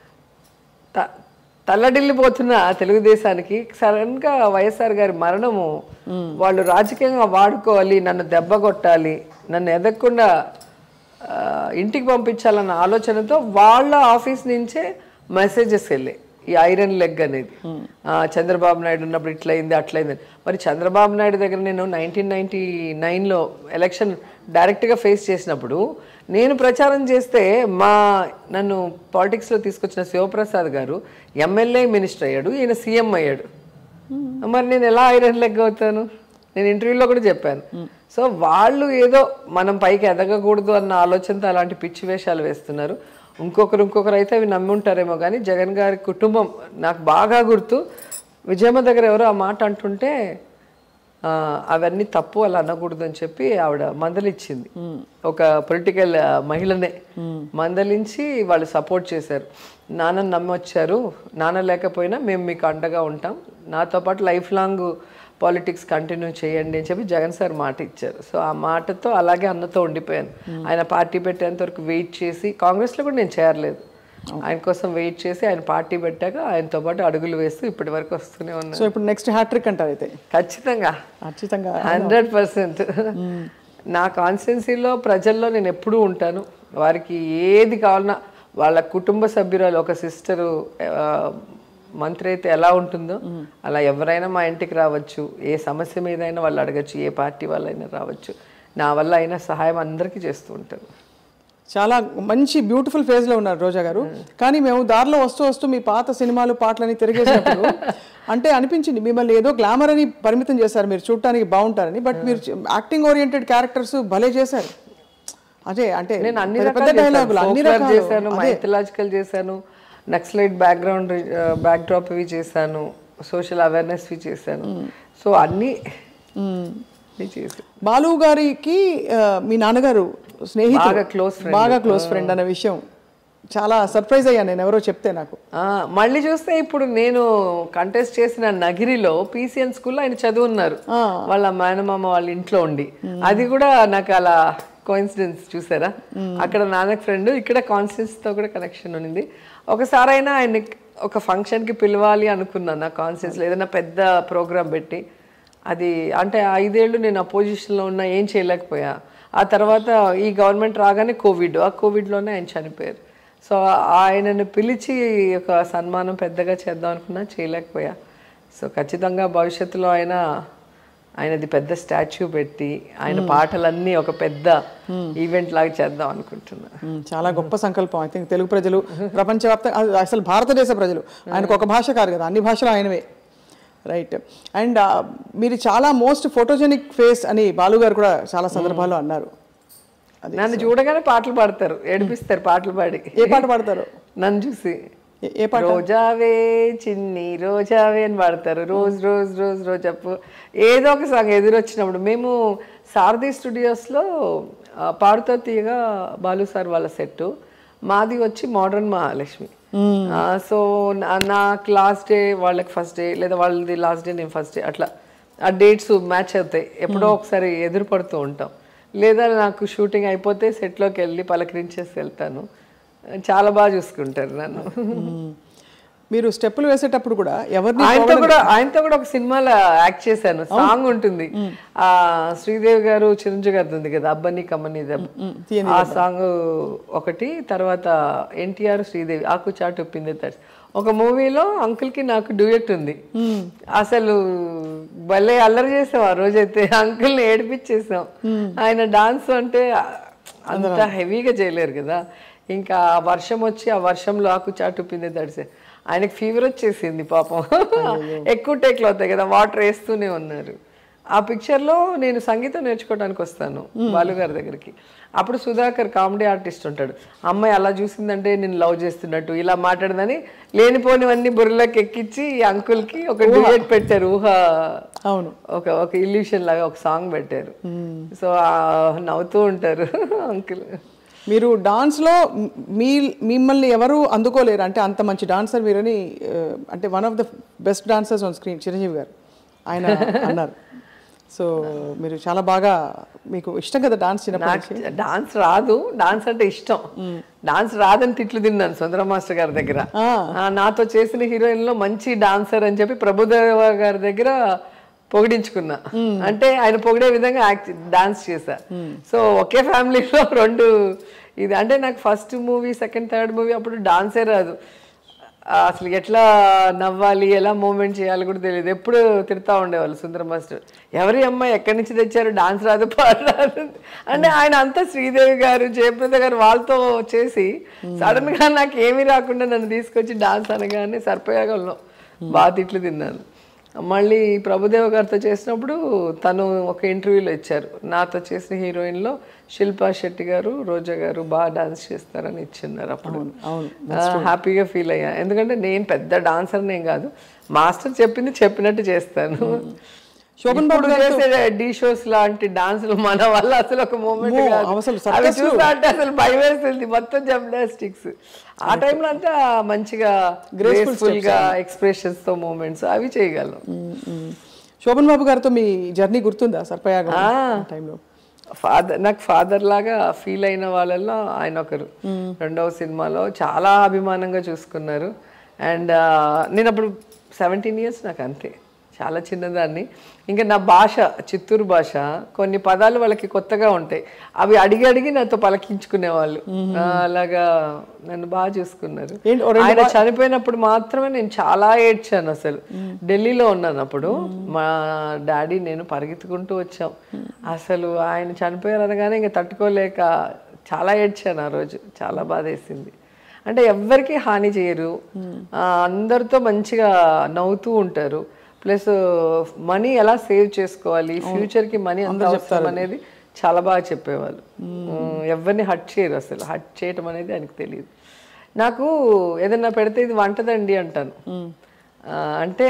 త- తల్లడిల్లిపోతున్న తెలుగుదేశానికి సడన్గా వైఎస్ఆర్ గారి మరణము వాళ్ళు రాజకీయంగా వాడుకోవాలి నన్ను దెబ్బ కొట్టాలి నన్ను ఎదగకుండా ఆ, ఇంటికి పంపించాలన్న ఆలోచనతో వాళ్ళ ఆఫీస్ నుంచే మెసేజెస్ వెళ్ళాయి ఈ ఐరన్ లెగ్ అనేది ఆ, చంద్రబాబు నాయుడు ఉన్నప్పుడు ఇట్లయింది అట్లయింది అని. మరి చంద్రబాబు నాయుడు దగ్గర నేను నైన్టీన్ నైన్టీ నైన్లో ఎలక్షన్ డైరెక్ట్గా ఫేస్ చేసినప్పుడు నేను ప్రచారం చేస్తే మా నన్ను పాలిటిక్స్లో తీసుకొచ్చిన శివప్రసాద్ గారు ఎమ్మెల్యే మినిస్టర్ అయ్యాడు ఈయన సీఎం అయ్యాడు మరి నేను ఎలా ఐరన్ లెగ్ అవుతాను నేను ఇంటర్వ్యూలో కూడా చెప్పాను సో వాళ్ళు ఏదో మనం పైకి ఎదగకూడదు అన్న ఆలోచనతో అలాంటి పిచ్చి వేషాలు వేస్తున్నారు ఇంకొకరు ఇంకొకరు అయితే అవి నమ్మి ఉంటారేమో కానీ జగన్ గారి కుటుంబం నాకు బాగా గుర్తు విజయమ్మ దగ్గర ఎవరో ఆ మాట అంటుంటే ఆ, అవన్నీ తప్పు అలా అనకూడదు అని చెప్పి ఆవిడ మందలిచ్చింది ఒక పొలిటికల్ మహిళనే మందలించి వాళ్ళు సపోర్ట్ చేశారు నాన్న నమ్మొచ్చారు నాన్న లేకపోయినా మేము మీకు అండగా ఉంటాం నాతో పాటు లైఫ్ లాంగ్ పాలిటిక్స్ కంటిన్యూ చేయండి అని చెప్పి జగన్ సార్ మాట ఇచ్చారు సో ఆ మాటతో అలాగే అన్నతో ఉండిపోయాను ఆయన పార్టీ పెట్టేంత వరకు వెయిట్ చేసి కాంగ్రెస్లో కూడా నేను చేరలేదు ఆయన కోసం వెయిట్ చేసి ఆయన పార్టీ పెట్టాక ఆయనతో పాటు అడుగులు వేస్తూ ఇప్పటి వరకు వస్తూనే ఉన్నాను సో ఇప్పుడు నెక్స్ట్ హ్యాట్రిక్ అంటారు అయితే ఖచ్చితంగా ఖచ్చితంగా హండ్రెడ్ పర్సెంట్ నా కాన్స్టిట్యున్సీలో ప్రజల్లో నేను ఎప్పుడూ ఉంటాను వారికి ఏది కావాలన్నా వాళ్ళ కుటుంబ సభ్యురాలు ఒక సిస్టరు మంత్రి అయితే ఎలా ఉంటుందో అలా ఎవరైనా మా ఇంటికి రావచ్చు ఏ సమస్య మీదైనా వాళ్ళు అడగచ్చు ఏ పార్టీ వాళ్ళైనా రావచ్చు నా వల్ల అయినా సహాయం అందరికీ చేస్తూ ఉంటాను చాలా మంచి బ్యూటిఫుల్ ఫేజ్ లో ఉన్నారు రోజా గారు కానీ మేము దారిలో వస్తూ వస్తూ మీ పాత సినిమాలు పాటలని తిరిగేసినప్పుడు అంటే అనిపించింది మిమ్మల్ని ఏదో గ్లామర్ అని పరిమితం చేశారు మీరు చూడటానికి బాగుంటారని బట్ మీరు యాక్టింగ్ ఓరియంటెడ్ క్యారెక్టర్స్ భలే చేశారు అదే అంటే నేను అన్ని పెద్ద పెద్ద రకాలు డైలాగులు అన్ని చేశాను రకాలు చేశాను మైథలాజికల్ చేశాను నక్సలైట్ బ్యాక్గ్రౌండ్ బ్యాక్ డ్రాప్ ఇవి చేశాను సోషల్ అవేర్నెస్ వి చేశాను సో అన్ని అన్ని చేశాను బాలు గారికి ఆ, మీ నాన్నగారు స్నేహితులు బాగా close friend. బాగా క్లోజ్ ఫ్రెండ్ అనే విషయం చాలా సర్ప్రైజ్ అయ్యాను నేను ఎవరో చెప్తే నాకు ఆ, మళ్ళీ చూస్తే ఇప్పుడు నేను కంటెస్ట్ చేసిన నగిరిలో పీసీఎన్ స్కూల్లో ఆయన చదువున్నారు వాళ్ళ మేనమామ వాళ్ళ ఇంట్లో ఉండి అది కూడా నాకు అలా కోయిన్సిడెన్స్ చూసారా అక్కడ నాన్నకి ఫ్రెండ్ ఇక్కడ కాన్స్టెన్స్ తో కూడా కనెక్షన్ ఉంది ఒకసారి అయినా ఆయన ఒక ఫంక్షన్ కి పిలవాలి అనుకున్నాను నా కాన్స్టెన్స్ ఏదైనా పెద్ద ప్రోగ్రామ్ పెట్టి అది అంటే ఐదేళ్ళు నేను అపోజిషన్లో ఉన్నా ఏం చేయలేకపోయా ఆ తర్వాత ఈ గవర్నమెంట్ రాగానే కోవిడ్ ఆ కోవిడ్లోనే ఆయన చనిపోయారు సో ఆయనను పిలిచి ఒక సన్మానం పెద్దగా చేద్దాం అనుకున్నా చేయలేకపోయా సో ఖచ్చితంగా భవిష్యత్తులో ఆయన ఆయనది పెద్ద స్టాచ్యూ పెట్టి ఆయన పాటలన్నీ ఒక పెద్ద ఈవెంట్ లాగా చేద్దాం అనుకుంటున్నా మ్మ్. చాలా గొప్ప సంకల్పం ఐ థింక్ తెలుగు ప్రజలు ప్రపంచవ్యాప్తంగా అది అసలు భారతదేశ ప్రజలు ఆయనకు ఒక భాష కాదు కదా అన్ని భాషలు ఆయనవే రైట్ అండ్ మీరు చాలా మోస్ట్ ఫోటోజెనిక్ ఫేస్ అని బాలు గారు కూడా చాలా సందర్భాల్లో అన్నారు అది నన్ను చూడగానే పాటలు పాడతారు ఏడిపిస్తారు పాటలు పాడి ఏ పాట పాడతారు నన్ను చూసి ఏ- ఏ పాట రోజావే చిన్ని రోజావే అని పాడతారు రోజ్ రోజ్ రోజ్ రోజప్పు ఏదో ఒక సాంగ్ ఎదురొచ్చినప్పుడు మేము సారథి స్టూడియోస్లో ఆ, పాడుతో తీయగా బాలు సార్ వాళ్ళ సెట్ మాది వచ్చి మోడర్న్ మహాలక్ష్మి సో నాకు లాస్ట్ డే వాళ్ళకి ఫస్ట్ డే లేదా వాళ్ళది లాస్ట్ డే నేను ఫస్ట్ డే అట్లా ఆ డేట్స్ మ్యాచ్ అవుతాయి ఎప్పుడో ఒకసారి ఎదురు పడుతూ ఉంటాం లేదా నాకు షూటింగ్ అయిపోతే సెట్లోకి వెళ్ళి పలకరించేసి వెళ్తాను చాలా బాగా చూసుకుంటారు నన్ను మ్మ్. మీరు స్టెప్పులు వేసేటప్పుడు కూడా ఎవరిని ఆయనతో కూడా ఆయనతో కూడా ఒక సినిమాలో యాక్ట్ చేశాను సాంగ్ ఉంటుంది ఆ శ్రీదేవి గారు చిరంజీవి గారిది ఉంది కదా అబ్బని కమ్మని దెబ్బ తీయని ఆ సాంగ్ ఒకటి తర్వాత ఎన్టీఆర్ శ్రీదేవి ఆకు చాటు పిండి తడిసి ఒక మూవీలో అంకుల్ కి నాకు డ్యూయట్ ఉంది అసలు భలే అల్లరి చేసాం ఆ రోజైతే అంకుల్ ని ఏడిపించేసాం ఆయన డాన్స్ అంటే అంత హెవీగా చేయలేరు కదా ఇంకా ఆ వర్షం వచ్చి ఆ వర్షంలో ఆకు చాటు పిండి తడిసే ఆయనకి ఫీవర్ వచ్చేసింది పాపం ఎక్కువ టేక్లు అవుతాయి కదా వాటర్ వేస్తూనే ఉన్నారు ఆ పిక్చర్లో నేను సంగీతం నేర్చుకోవడానికి వస్తాను బాలుగారి దగ్గరికి అప్పుడు సుధాకర్ కామెడీ ఆర్టిస్ట్ ఉంటాడు అమ్మాయి అలా చూసిందంటే నేను లవ్ చేస్తున్నట్టు ఇలా మాట్లాడదని లేనిపోనివన్నీ బుర్రలోకి ఎక్కించి ఈ అంకుల్కి ఒక డ్యూయట్ పెట్టారు ఊహ అవును ఒక ఒక ఇల్యూషన్ లాగా ఒక సాంగ్ పెట్టారు సో నవ్వుతూ ఉంటారు అంకుల్ మీరు డాన్స్లో మీ మిమ్మల్ని ఎవరు అందుకోలేరు అంటే అంత మంచి డాన్సర్ మీరని ఆ, అంటే one of the best dancers on screen Chiranjeevi గారు ఆయన అన్నారు సో మీరు చాలా బాగా మీకు ఇష్టం కదా డాన్స్ చిన్నప్పటి నుంచి నాకు డాన్స్ రాదు డాన్స్ అంటే ఇష్టం డాన్స్ రాదని తిట్లు తిన్నాను సుందర మాస్టర్ గారి దగ్గర ఆ, నాతో చేసిన హీరోయిన్ లో మంచి డాన్సర్ అని చెప్పి ప్రభుదేవ గారి దగ్గర పొగిడించుకున్నా అంటే ఆయన పొగిడే విధంగా యాక్ట్ డాన్స్ చేశా సో ఒకే ఫ్యామిలీలో రెండు ఇది అంటే నాకు first movie second third movie అప్పుడు డాన్సే రాదు ఆ, అసలు ఎట్లా నవ్వాలి ఎలా మూమెంట్ చేయాలి కూడా తెలియదు ఎప్పుడు తిడతా ఉండేవాళ్ళు సుందర మాస్టర్ ఎవరి అమ్మాయి ఎక్కడి నుంచి తెచ్చారు డాన్స్ రాదు పాడు రాదు అంటే ఆయన అంతా శ్రీదేవి గారు జయప్రద గారు వాళ్ళతో చేసి సడన్ గా నాకు ఏమీ రాకుండా నన్ను తీసుకొచ్చి డాన్స్ అనగానే సర్పయాగంలో బాగా తిట్లు తిన్నాను మళ్ళీ ప్రభుదేవ గారితో చేసినప్పుడు తను ఒక ఇంటర్వ్యూలో ఇచ్చారు నాతో చేసిన హీరోయిన్లో శిల్పా శెట్టి గారు రోజా గారు బాగా డాన్స్ చేస్తారని ఇచ్చిన్నారు అప్పుడు అవును ఆ, హ్యాపీగా ఫీల్ అయ్యా ఎందుకంటే నేను పెద్ద డాన్సర్ నేను కాదు మాస్టర్ చెప్పింది చెప్పినట్టు చేస్తాను శోభన్ ఇప్పుడు చేసే డి షోస్ లాంటి డాన్సులు మన వల్ల అసలు ఒక మూమెంట్ అమ్మో, కాదు అసలు అవి circus లు. చూస్తా అంటే అసలు భయం వేస్తుంది మొత్తం జిమ్నాస్టిక్స్ ఆ టైంలో అంతా మంచిగా గ్రేస్ఫుల్ గా ఎక్స్ప్రెషన్స్ తో మూమెంట్స్ అవి చేయగలం మ్మ్, మ్మ్. శోభన్ బాబు గారితో మీ జర్నీ గుర్తుందా సర్పయాగం టైంలో ఫాదర్ నాకు ఫాదర్ లాగా ఫీల్ అయిన వాళ్ళల్లో ఆయన ఒకరు రెండవ సినిమాలో చాలా అభిమానంగా చూసుకున్నారు అండ్ నేను అప్పుడు సెవెంటీన్ ఇయర్స్ నాకు అంతే చాలా చిన్నదాన్ని ఇంకా నా భాష చిత్తూరు భాష కొన్ని పదాలు వాళ్ళకి కొత్తగా ఉంటాయి అవి అడిగి అడిగి నాతో పలకించుకునేవాళ్ళు ఆ, అలాగా నన్ను బాగా చూసుకున్నారు ఏంటి, ఓ రెండు ఆయన చనిపోయినప్పుడు మాత్రమే నేను చాలా ఏడ్చాను అసలు ఢిల్లీలో ఉన్నాను అప్పుడు మా డాడీ నేను పరిగెత్తుకుంటూ వచ్చాం అసలు ఆయన చనిపోయారు అనగానే ఇంకా తట్టుకోలేక చాలా ఏడ్చాను ఆ రోజు చాలా బాధేసింది అంటే ఎవ్వరికీ హాని చేయరు ఆ, అందరితో మంచిగా నవ్వుతూ ఉంటారు ప్లస్ మనీ ఎలా సేవ్ చేసుకోవాలి ఫ్యూచర్కి మనీ ఎంత అవసరం అనేది చాలా బాగా చెప్పేవాళ్ళు ఉమ్, ఎవరిని హట్ చేయరు అసలు హట్ చేయటం అనేది ఆయనకు తెలియదు నాకు ఏదన్నా పెడితే ఇది వంటదండి అంటాను ఆ, అంటే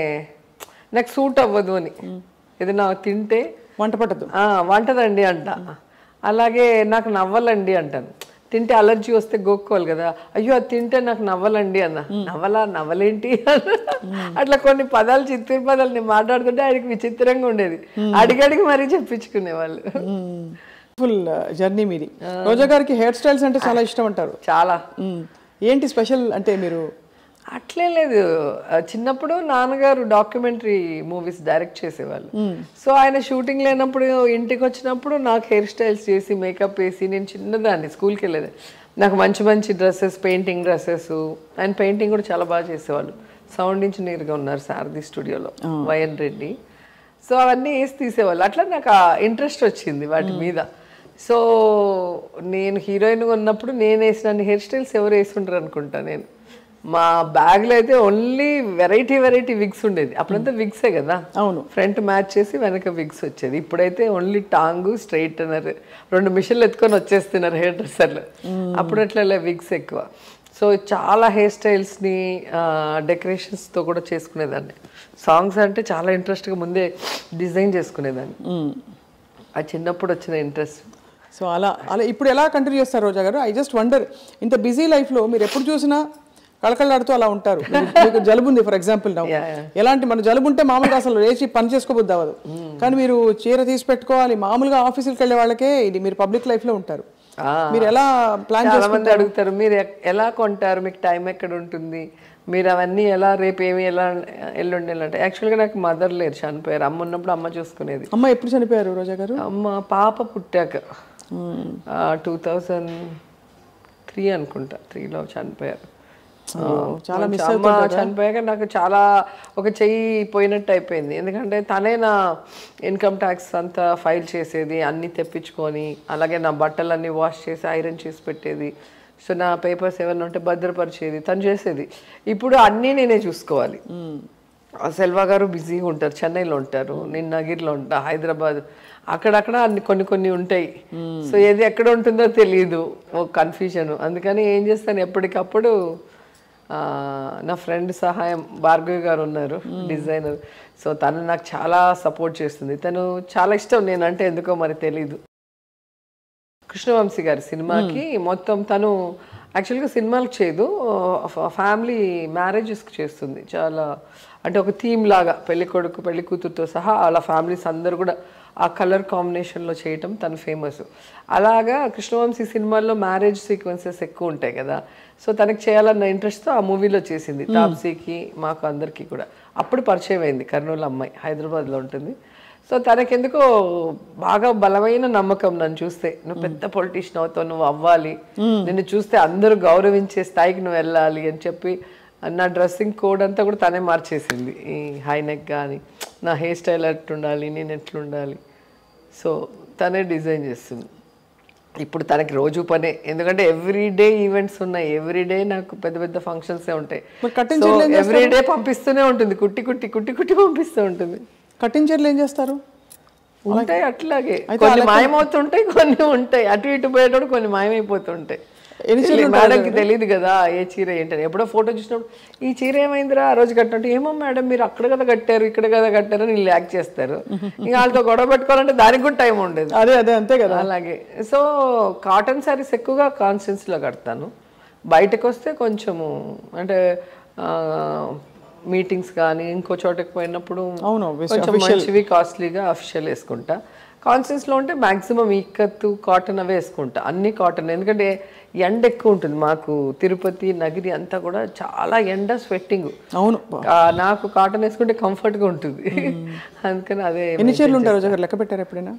నాకు సూట్ అవ్వదు అని ఏదైనా తింటే వంట పట్టదు ఆ, వంటదండి అంట అలాగే నాకు నవ్వలండి అంటాను తింటే అలర్జీ వస్తే గోక్కోవాలి కదా అయ్యో అది తింటే నాకు నవ్వలండి అన్న నవ్వలా నవ్వలేంటి అన్న. అట్లా కొన్ని పదాలు చిత్తూరు పదాలు నేను మాట్లాడుతుంటే ఆయనకి విచిత్రంగా ఉండేది అడిగడిగి మరీ చెప్పించుకునేవాళ్ళు ఫుల్ జర్నీ మీది రోజా గారికి హెయిర్ స్టైల్స్ అంటే చాలా ఇష్టం అంటారు చాలా మ్మ్. ఏంటి స్పెషల్ అంటే మీరు అట్లే లేదు ఆ, చిన్నప్పుడు నాన్నగారు డాక్యుమెంటరీ మూవీస్ డైరెక్ట్ చేసేవాళ్ళు సో ఆయన షూటింగ్ లేనప్పుడు ఇంటికి వచ్చినప్పుడు నాకు హెయిర్ స్టైల్స్ చేసి మేకప్ వేసి నేను చిన్నదాన్ని స్కూల్కి వెళ్ళేది నాకు మంచి మంచి డ్రెస్సెస్ పెయింటింగ్ డ్రెస్సెస్ ఆయన పెయింటింగ్ కూడా చాలా బాగా చేసేవాళ్ళు సౌండ్ ఇంజనీర్గా ఉన్నారు సారథి స్టూడియోలో వైఎన్ రెడ్డి సో అవన్నీ వేసి తీసేవాళ్ళు అట్లా నాకు ఇంట్రెస్ట్ వచ్చింది వాటి మీద సో నేను హీరోయిన్గా ఉన్నప్పుడు నేను వేసిన హెయిర్ స్టైల్స్ ఎవరు వేసుంటారు అనుకుంటా నేను మా బ్యాగ్లో అయితే ఓన్లీ వెరైటీ వెరైటీ విగ్స్ ఉండేది అప్పుడంతా విగ్సే కదా అవును. ఫ్రంట్ మ్యాచ్ చేసి వెనక విగ్స్ వచ్చేది ఇప్పుడైతే ఓన్లీ టాంగు స్ట్రైట్నర్ రెండు మిషన్లు ఎత్తుకొని వచ్చేస్తున్నారు హెయిర్ డ్రెస్సర్లు అప్పుడు అట్లా విగ్స్ ఎక్కువ సో చాలా హెయిర్ స్టైల్స్ని డెకరేషన్స్తో కూడా చేసుకునేదాన్ని సాంగ్స్ అంటే చాలా ఇంట్రెస్ట్గా ముందే డిజైన్ చేసుకునేదాన్ని ఆ చిన్నప్పుడు వచ్చిన ఇంట్రెస్ట్ సో అలా అలా ఇప్పుడు ఎలా కంటిన్యూ చేస్తారు రోజా గారు ఐ జస్ట్ వండర్ ఇంత బిజీ లైఫ్లో మీరు ఎప్పుడు చూసినా కళకళలాడుతూ అలా ఉంటారు మీకు- మీకు జలుబు ఉంది ఫర్ ఎగ్జాంపుల్ నా Yeah, yeah. ఎలాంటి మన జలుబు ఉంటే మామూలుగా అసలు లేచి పని చేసుకోబుద్ది అవ్వదు కానీ మీరు చీర తీసి పెట్టుకోవాలి మామూలుగా ఆఫీసులకు వెళ్ళే వాళ్ళకే ఇది మీరు పబ్లిక్ లైఫ్లో ఉంటారు మీరు ఎలా ప్లాన్ చాలా మంది అడుగుతారు మీరు ఎక్- ఎలా కొంటారు మీకు టైం ఎక్కడ ఉంటుంది మీరు అవన్నీ ఎలా రేపు ఏమి ఎలా ఎల్లుండి ఎలా అంటే యాక్చువల్గా నాకు మదర్ లేరు చనిపోయారు అమ్మ ఉన్నప్పుడు అమ్మ చూసుకునేది అమ్మ ఎప్పుడు చనిపోయారు రోజా గారు అమ్మ పాప పుట్టాక టూ థౌజండ్ త్రీ అనుకుంటా త్రీలో చనిపోయారు ఆ, చాలా కొంచెం అమ్మ చనిపోయాక నాకు చాలా ఒక చెయ్యి పోయినట్టు అయిపోయింది ఎందుకంటే తనే నా ఇన్కమ్ ట్యాక్స్ అంతా ఫైల్ చేసేది అన్నీ తెప్పించుకొని అలాగే నా బట్టలన్నీ వాష్ చేసి ఐరన్ చేసి పెట్టేది సో నా పేపర్స్ ఏమైనా ఉంటే భద్రపరిచేది తను చేసేది ఇప్పుడు అన్నీ నేనే చూసుకోవాలి ఆ సెల్వా గారు బిజీగా ఉంటారు చెన్నైలో ఉంటారు నేను నగిరిలో ఉంటా హైదరాబాద్ అక్కడక్కడ అన్ని కొన్ని కొన్ని ఉంటాయి సో ఏది ఎక్కడ ఉంటుందో తెలియదు ఒక కన్ఫ్యూజన్ అందుకని ఏం చేస్తాను ఎప్పటికప్పుడు ఆ, నా ఫ్రెండ్ సహాయం భార్గవి గారు ఉన్నారు డిజైనర్ సో తను నాకు చాలా సపోర్ట్ చేస్తుంది తను చాలా ఇష్టం నేనంటే ఎందుకో మరి తెలీదు కృష్ణవంశీ గారి సినిమాకి మొత్తం తను యాక్చువల్గా సినిమాలకు చేయదు ఫ్యామిలీ మ్యారేజెస్కి చేస్తుంది చాలా అంటే ఒక థీమ్ లాగా పెళ్లి కొడుకు పెళ్లి కూతురుతో సహా వాళ్ళ ఫ్యామిలీస్ అందరూ కూడా ఆ కలర్ కాంబినేషన్లో చేయటం తను ఫేమస్ అలాగా కృష్ణవంశీ సినిమాల్లో మ్యారేజ్ సీక్వెన్సెస్ ఎక్కువ ఉంటాయి కదా సో తనకి చేయాలన్న ఇంట్రెస్ట్తో ఆ మూవీలో చేసింది తాప్సీకి మాకు అందరికీ కూడా అప్పుడు పరిచయం అయింది కర్నూలు అమ్మాయి హైదరాబాద్లో ఉంటుంది సో తనకెందుకో బాగా బలమైన నమ్మకం నన్ను చూస్తే నువ్వు పెద్ద పొలిటీషియన్ అవుతావు నువ్వు అవ్వాలి నిన్ను చూస్తే అందరూ గౌరవించే స్థాయికి నువ్వు వెళ్ళాలి అని చెప్పి నా డ్రెస్సింగ్ కోడ్ అంతా కూడా తనే మార్చేసింది ఈ హై నెక్ కానీ నా హెయిర్ స్టైల్ ఎట్లుండాలి నేను ఎట్లుండాలి సో తనే డిజైన్ చేస్తుంది ఇప్పుడు తనకి రోజు పనే ఎందుకంటే ఎవ్రీ డే ఈవెంట్స్ ఉన్నాయి ఎవ్రీ డే నాకు పెద్ద పెద్ద ఫంక్షన్స్ ఉంటాయి మరి cutting చీరలు ఏం ఎవ్రీ డే పంపిస్తూనే ఉంటుంది కుట్టి కుట్టి కుట్టి కుట్టి పంపిస్తూ ఉంటుంది కటింగ్ చీరలు ఏం చేస్తారు ఉంటాయి అట్లాగే కొన్ని మాయమవుతుంటాయి కొన్ని ఉంటాయి అటు ఇటు పోయేటప్పుడు కొన్ని మాయమైపోతుంటాయి ఎన్ని చీరలు మేడంకి తెలియదు కదా ఏ చీర ఏంటని ఎప్పుడో ఫోటో చూసినప్పుడు ఈ చీర ఏమైందిరా ఆ రోజు కట్టినట్టు ఏమో మేడం మీరు అక్కడ కదా కట్టారు ఇక్కడ కదా కట్టారు అని ల్యాక్ చేస్తారు ఇంకా వాళ్ళతో గొడవ పెట్టుకోవాలంటే దానికి కూడా టైం ఉండదు అదే అదే అంతే కదా అలాగే సో కాటన్ శారీస్ ఎక్కువగా కాన్స్టెన్స్లో కడతాను బయటకు వస్తే కొంచెము అంటే మీటింగ్స్ కానీ ఇంకో చోటకి పోయినప్పుడు అవును, obviously, కొంచెం మంచివి కాస్ట్లీగా అఫిషియల్ వేసుకుంటా కాన్సెన్స్లో ఉంటే మాక్సిమం ఇక్కత్తు కాటన్ అవే వేసుకుంటా అన్ని కాటన్ ఎందుకంటే ఎండ ఎక్కువ ఉంటుంది మాకు తిరుపతి నగిరి అంతా కూడా చాలా ఎండ స్వెట్టింగ్ అవును నాకు కాటన్ వేసుకుంటే కంఫర్ట్గా ఉంటుంది అందుకని అదే ఎన్ని చీరలు ఉంటారు రోజా గారు లెక్క పెట్టారు ఎప్పుడైనా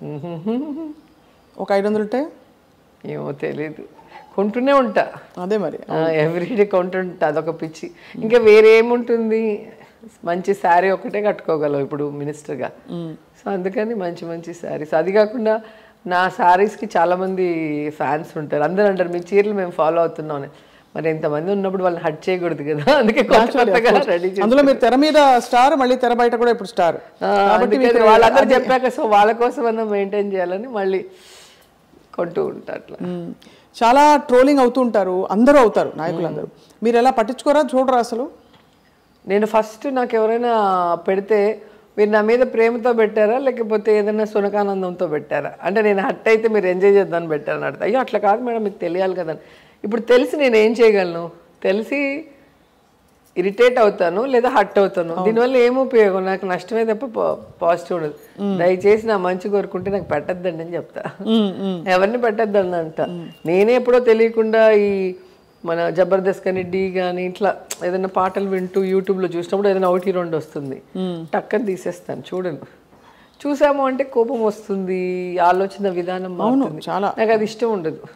ఒక ఐదు వందలు ఉంటాయి ఏమో తెలీదు కొంటూనే ఉంటా అదే మరి ఎవ్రీడే కొంటుంటా అదొక పిచ్చి ఇంకా వేరే ఏముంటుంది మంచి శారీ ఒకటే కట్టుకోగలవు ఇప్పుడు మినిస్టర్గా సో అందుకని మంచి మంచి శారీస్ అది కాకుండా నా శారీస్కి చాలామంది ఫ్యాన్స్ ఉంటారు అందరూ అంటారు మీ చీరలు మేము ఫాలో అవుతున్నాం అని. మరి ఇంతమంది ఉన్నప్పుడు వాళ్ళని హట్ చేయకూడదు కదా అందుకే కొత్త కొత్తగా రెడీ అందులో మీరు తెర మీద స్టార్ మళ్ళీ తెర బయట కూడా ఇప్పుడు స్టార్ కాబట్టి అందుకని వాళ్ళందరూ చెప్పాక సో వాళ్ళ కోసం అన్న మెయింటైన్ చేయాలని మళ్ళీ కొంటూ ఉంటా అట్లా మ్మ్. చాలా ట్రోలింగ్ అవుతూ ఉంటారు అందరూ అవుతారు నాయకులు అందరూ మీరు ఎలా పట్టించుకోరా చూడరా అసలు నేను ఫస్ట్ నాకు ఎవరైనా పెడితే మీరు నా మీద ప్రేమతో పెట్టారా లేకపోతే ఏదైనా సునకానందంతో పెట్టారా అంటే నేను హట్ అయితే మీరు ఎంజాయ్ చేద్దామని పెట్టారని అర్థం అయ్యో అట్లా కాదు మేడం మీకు తెలియాలి కదా ఇప్పుడు తెలిసి నేను ఏం చేయగలను తెలిసి ఇరిటేట్ అవుతాను లేదా హట్ అవుతాను దీనివల్ల ఏం ఉపయోగం నాకు నష్టమే తప్ప పాజిటివ్ ఉండదు దయచేసి నా మంచి కోరుకుంటే నాకు పెట్టద్దండి అని చెప్తా ఎవరిని పెట్టద్దండి అంట నేనే ఎప్పుడో తెలియకుండా ఈ మన జబర్దస్త్ కానీ డి కానీ ఇట్లా ఏదైనా పాటలు వింటూ యూట్యూబ్లో చూసినప్పుడు ఏదైనా ఒకటి రెండు వస్తుంది టక్కని తీసేస్తాను చూడను చూసాము అంటే కోపం వస్తుంది ఆలోచన విధానం మారుతుంది చాలా. నాకు అది ఇష్టం ఉండదు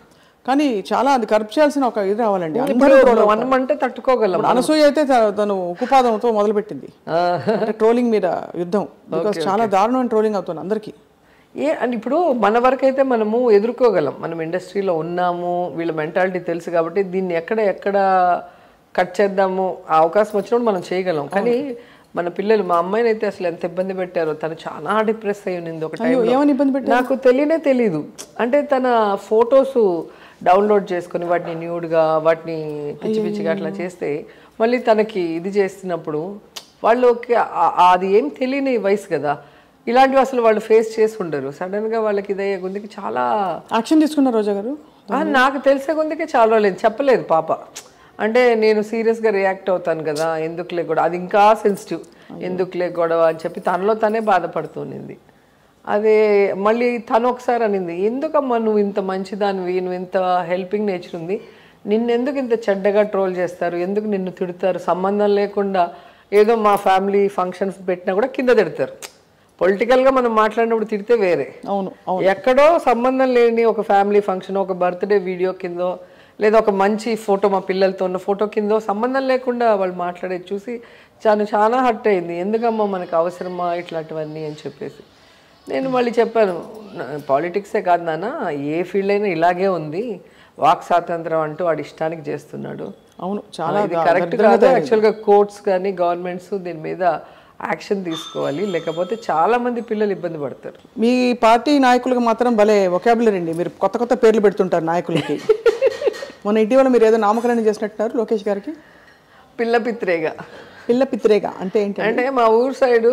కానీ చాలా అది కరప్ట్ చేయాల్సిన ఒక ఇది రావాలండి అందరూ ఇప్పుడు మనం అంటే తట్టుకోగలం ఇప్పుడు అనసూయ అయితే త- తను ఉక్కుపాదంతో మొదలుపెట్టింది అంటే ట్రోలింగ్ మీద యుద్ధం బికాస్ చాలా దారుణమైన ట్రోలింగ్ అవుతుంది అందరికీ ఏ అండ్ ఇప్పుడు మన వరకైతే మనము ఎదుర్కోగలం మనం ఇండస్ట్రీలో ఉన్నాము వీళ్ళ మెంటాలిటీ తెలుసు కాబట్టి దీన్ని ఎక్కడ ఎక్కడ కట్ చేద్దాము ఆ అవకాశం వచ్చినప్పుడు మనం చేయగలం కానీ మన పిల్లలు మా అమ్మాయిని అయితే అసలు ఎంత ఇబ్బంది పెట్టారో తను చాలా డిప్రెస్ అయి ఉన్నింది ఒక అయ్యో, టైంలో ఏమని ఇబ్బంది పెట్టారు? నాకు తెలియనే తెలీదు అంటే తన ఫొటోస్ డౌన్లోడ్ చేసుకొని వాటిని న్యూడ్గా వాటిని పిచ్చి పిచ్చిగా అట్లా చేస్తే మళ్ళీ తనకి ఇది చేస్తున్నప్పుడు వాళ్ళకి ఆ- ఆ- అది ఏం తెలియని వయసు కదా ఇలాంటివి అసలు వాళ్ళు ఫేస్ చేసి ఉండరు సడన్ గా వాళ్ళకి ఇదయ్యే గుందికి చాలా యాక్షన్ తీసుకున్నారు రోజా గారు ఆ, నాకు తెలిసే గుందికి చాలా రోజులేదు చెప్పలేదు పాప అంటే నేను సీరియస్గా రియాక్ట్ అవుతాను కదా ఎందుకులే కూడా అది ఇంకా సెన్సిటివ్ ఎందుకులే గొడవ అని చెప్పి తనలో తనే బాధపడుతునింది అదే మళ్ళీ తను ఒకసారి అనింది ఎందుకమ్మా నువ్వు ఇంత మంచిదానివి నువ్వు ఇంత హెల్పింగ్ నేచర్ ఉంది నిన్నెందుకు ఇంత చెడ్డగా ట్రోల్ చేస్తారు ఎందుకు నిన్ను తిడతారు సంబంధం లేకుండా ఏదో మా ఫ్యామిలీ ఫంక్షన్స్ పెట్టినా కూడా కింద తిడతారు పొలిటికల్గా మనం మాట్లాడినప్పుడు తిడితే వేరే అవును ఎక్కడో సంబంధం లేని ఒక ఫ్యామిలీ ఫంక్షన్ ఒక బర్త్డే వీడియో కిందో లేదా ఒక మంచి ఫోటో మా పిల్లలతో ఉన్న ఫోటో కిందో సంబంధం లేకుండా వాళ్ళు మాట్లాడేది చూసి చాలా చాలా హర్ట్ అయింది ఎందుకమ్మా మనకు అవసరమా ఇట్లాంటివన్నీ అని చెప్పేసి నేను మళ్ళీ చెప్పాను పాలిటిక్సే కాదు నాన్న ఏ ఫీల్డ్ అయినా ఇలాగే ఉంది వాక్ స్వాతంత్రం అంటూ వాడి ఇష్టానికి చేస్తున్నాడు అవును చాలా ఇది కరెక్ట్ కాదు యాక్చువల్గా కోర్ట్స్ కానీ గవర్నమెంట్స్ దీని మీద యాక్షన్ తీసుకోవాలి లేకపోతే చాలా మంది పిల్లలు ఇబ్బంది పడతారు మీ పార్టీ నాయకులకు మాత్రం భలే ఒకాబులరీ అండి మీరు కొత్త కొత్త పేర్లు పెడుతుంటారు నాయకులకి మొన్న ఇటీవల మీరు ఏదో నామకరణం చేసినట్టున్నారు లోకేష్ గారికి పిల్ల పిత్రేగా పిల్ల పిత్రేగా అంటే ఏంటి అంటే మా ఊరు సైడు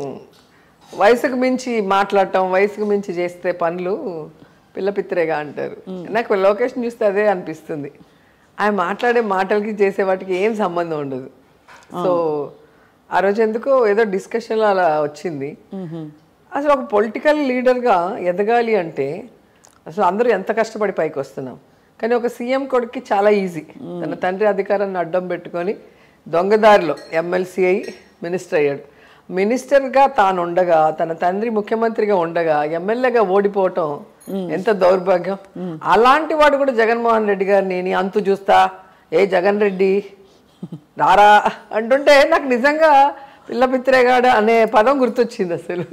వయసుకు మించి మాట్లాడటం వయసుకు మించి చేస్తే పనులు పిల్ల పిత్రేగా అంటారు నాకు లొకేషన్ చూస్తే అదే అనిపిస్తుంది ఆయన మాట్లాడే మాటలకి చేసే వాటికి ఏం సంబంధం ఉండదు సో ఆ రోజు ఎందుకో ఏదో డిస్కషన్లో అలా వచ్చింది అసలు ఒక పొలిటికల్ లీడర్గా ఎదగాలి అంటే అసలు అందరూ ఎంత కష్టపడి పైకి వస్తున్నాం కానీ ఒక సీఎం కొడుక్కి చాలా ఈజీ తన తండ్రి అధికారాన్ని అడ్డం పెట్టుకొని దొంగదారిలో ఎమ్మెల్సీ అయి మినిస్టర్ అయ్యాడు మినిస్టర్గా తాను ఉండగా తన తండ్రి ముఖ్యమంత్రిగా ఉండగా ఎమ్మెల్యేగా ఓడిపోవటం ఎంత దౌర్భాగ్యం అలాంటి వాడు కూడా జగన్మోహన్ రెడ్డి గారిని నీ అంతు చూస్తా ఏ జగన్ రెడ్డి రారా అంటుంటే నాకు నిజంగా పిల్ల పిత్రేగాడ అనే పదం గుర్తొచ్చింది అసలు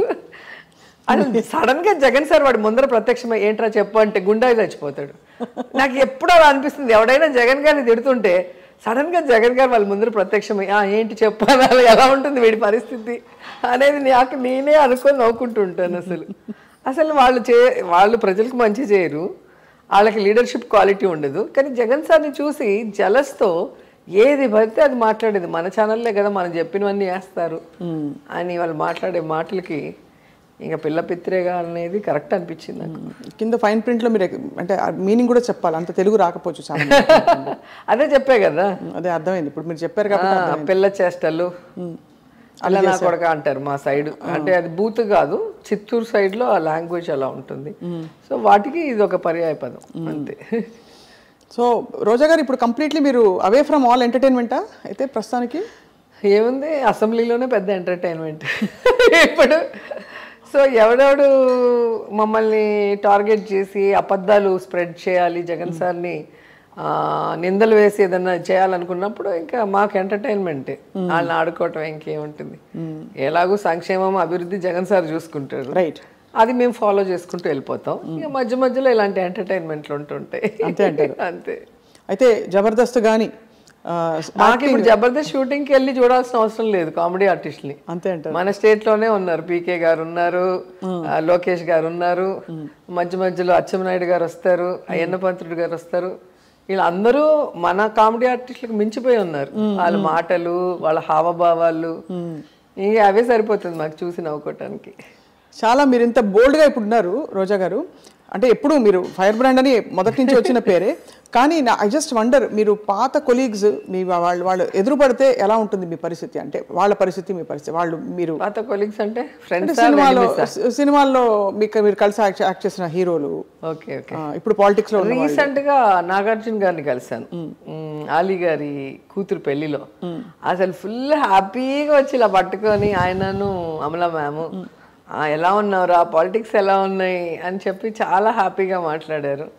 అసలు సడన్ గా జగన్ సార్ వాడి ముందర ప్రత్యక్షమై ఏంట్రా చెప్పు అంటే గుండాయి చచ్చిపోతాడు నాకు ఎప్పుడు అలా అనిపిస్తుంది ఎవడైనా జగన్ గారిని తిడుతుంటే సడన్ గా జగన్ గారు వాళ్ళ ముందర ప్రత్యక్షమై "ఆ, ఏంటి చెప్పు అనాలి ఎలా ఉంటుంది వీడి పరిస్థితి అనేది నాకు నేనే అనుకొని నవ్వుకుంటూ ఉంటాను అసలు అసలు వాళ్ళు చే వాళ్ళు ప్రజలకు మంచి చేయరు వాళ్ళకి లీడర్షిప్ క్వాలిటీ ఉండదు కానీ జగన్ సార్ని చూసి జలస్తో ఏది పడితే అది మాట్లాడేది మన ఛానల్లే కదా మనం చెప్పినవన్నీ వేస్తారు అని వాళ్ళు మాట్లాడే మాటలకి ఇంకా పిల్ల పిత్రేగా అనేది కరెక్ట్ అనిపించింది నాకు కింద ఫైన్ ప్రింట్ లో మీరు ఎక్- అంటే మీనింగ్ కూడా చెప్పాలి అంత తెలుగు రాకపోవచ్చు చాలా మందికి. అదే చెప్పే కదా అదే అర్థమైంది ఇప్పుడు మీరు చెప్పారు కాబట్టి ఆ, పిల్ల చేష్టలు అలా నా కొడక అంటారు మా సైడ్ అంటే అది బూత్ కాదు చిత్తూరు సైడ్ లో ఆ లాంగ్వేజ్ అలా ఉంటుంది సో వాటికి ఇది ఒక పర్యాయ పదం అంతే సో రోజా గారు ఇప్పుడు కంప్లీట్లీ మీరు అవే ఫ్రమ్ ఆల్ ఎంటర్టైన్మెంటా అయితే ప్రస్తుతానికి ఏముంది అసెంబ్లీలోనే పెద్ద ఎంటర్టైన్మెంట్ ఇప్పుడు సో ఎవడెవడు మమ్మల్ని టార్గెట్ చేసి అబద్ధాలు స్ప్రెడ్ చేయాలి జగన్ సార్ని ఆ, నిందలు వేసి ఏదన్నా చేయాలనుకున్నప్పుడు ఇంకా మాకు ఎంటర్టైన్మెంటే వాళ్ళని ఆడుకోవటం ఇంకేముంటుంది ఎలాగో సంక్షేమం అభివృద్ధి జగన్ సార్ చూసుకుంటారు రైట్ అది మేము ఫాలో చేసుకుంటూ వెళ్ళిపోతాం ఇక మధ్య మధ్యలో ఇలాంటి ఎంటర్టైన్మెంట్లు ఉంటుంటాయి అంతే అంటారు. అంతే అయితే జబర్దస్త్ కానీ మాకు ఇప్పుడు జబర్దస్త్ షూటింగ్ కి వెళ్ళి చూడాల్సిన అవసరం లేదు కామెడీ ఆర్టిస్ట్ని అంతే అంటారు మన స్టేట్ లోనే ఉన్నారు పీకే గారు ఉన్నారు ఆ, లోకేష్ గారు ఉన్నారు మధ్య మధ్యలో అచ్చెన్నాయుడు గారు వస్తారు అయ్యన్న పంతుడు గారు వస్తారు వీళ్ళందరూ మన కామెడీ ఆర్టిస్టులకు మించిపోయి ఉన్నారు వాళ్ళ మాటలు వాళ్ళ హావభావాలు ఇంక అవే సరిపోతుంది మాకు చూసి నవ్వుకోవటానికి చాలా మీరు ఇంత బోల్డ్గా ఇప్పుడు ఉన్నారు రోజా గారు అంటే ఎప్పుడు మీరు ఫైర్ బ్రాండ్ అని మొదటి నుంచి వచ్చిన పేరే కానీ ఐ జస్ట్ వండర్ మీరు పాత కొలీగ్స్ మీ వాళ్ళు వాళ్ళు ఎదురు పడితే ఎలా ఉంటుంది మీ పరిస్థితి అంటే వాళ్ళ పరిస్థితి మీ పరిస్థితి వాళ్ళు మీరు పాత కొలీగ్స్ అంటే అంటే ఫ్రెండ్స్ సినిమాలో సినిమాల్లో మీకు మీరు కలిసి యాక్ట్ యాక్ట్ చేసిన హీరోలు ఓకే ఓకే ఆ, ఇప్పుడు పాలిటిక్స్ లో ఉన్న రీసెంట్ గా నాగార్జున గారిని కలిశాను మ్, ఆలీ గారి కూతురు పెళ్లిలో అసలు ఫుల్ హ్యాపీగా వచ్చి ఇలా పట్టుకొని ఆయనను అమల మ్యామ్ ఎలా ఉన్నావురా పాలిటిక్స్ ఎలా ఉన్నాయి అని చెప్పి చాలా హ్యాపీగా మాట్లాడారు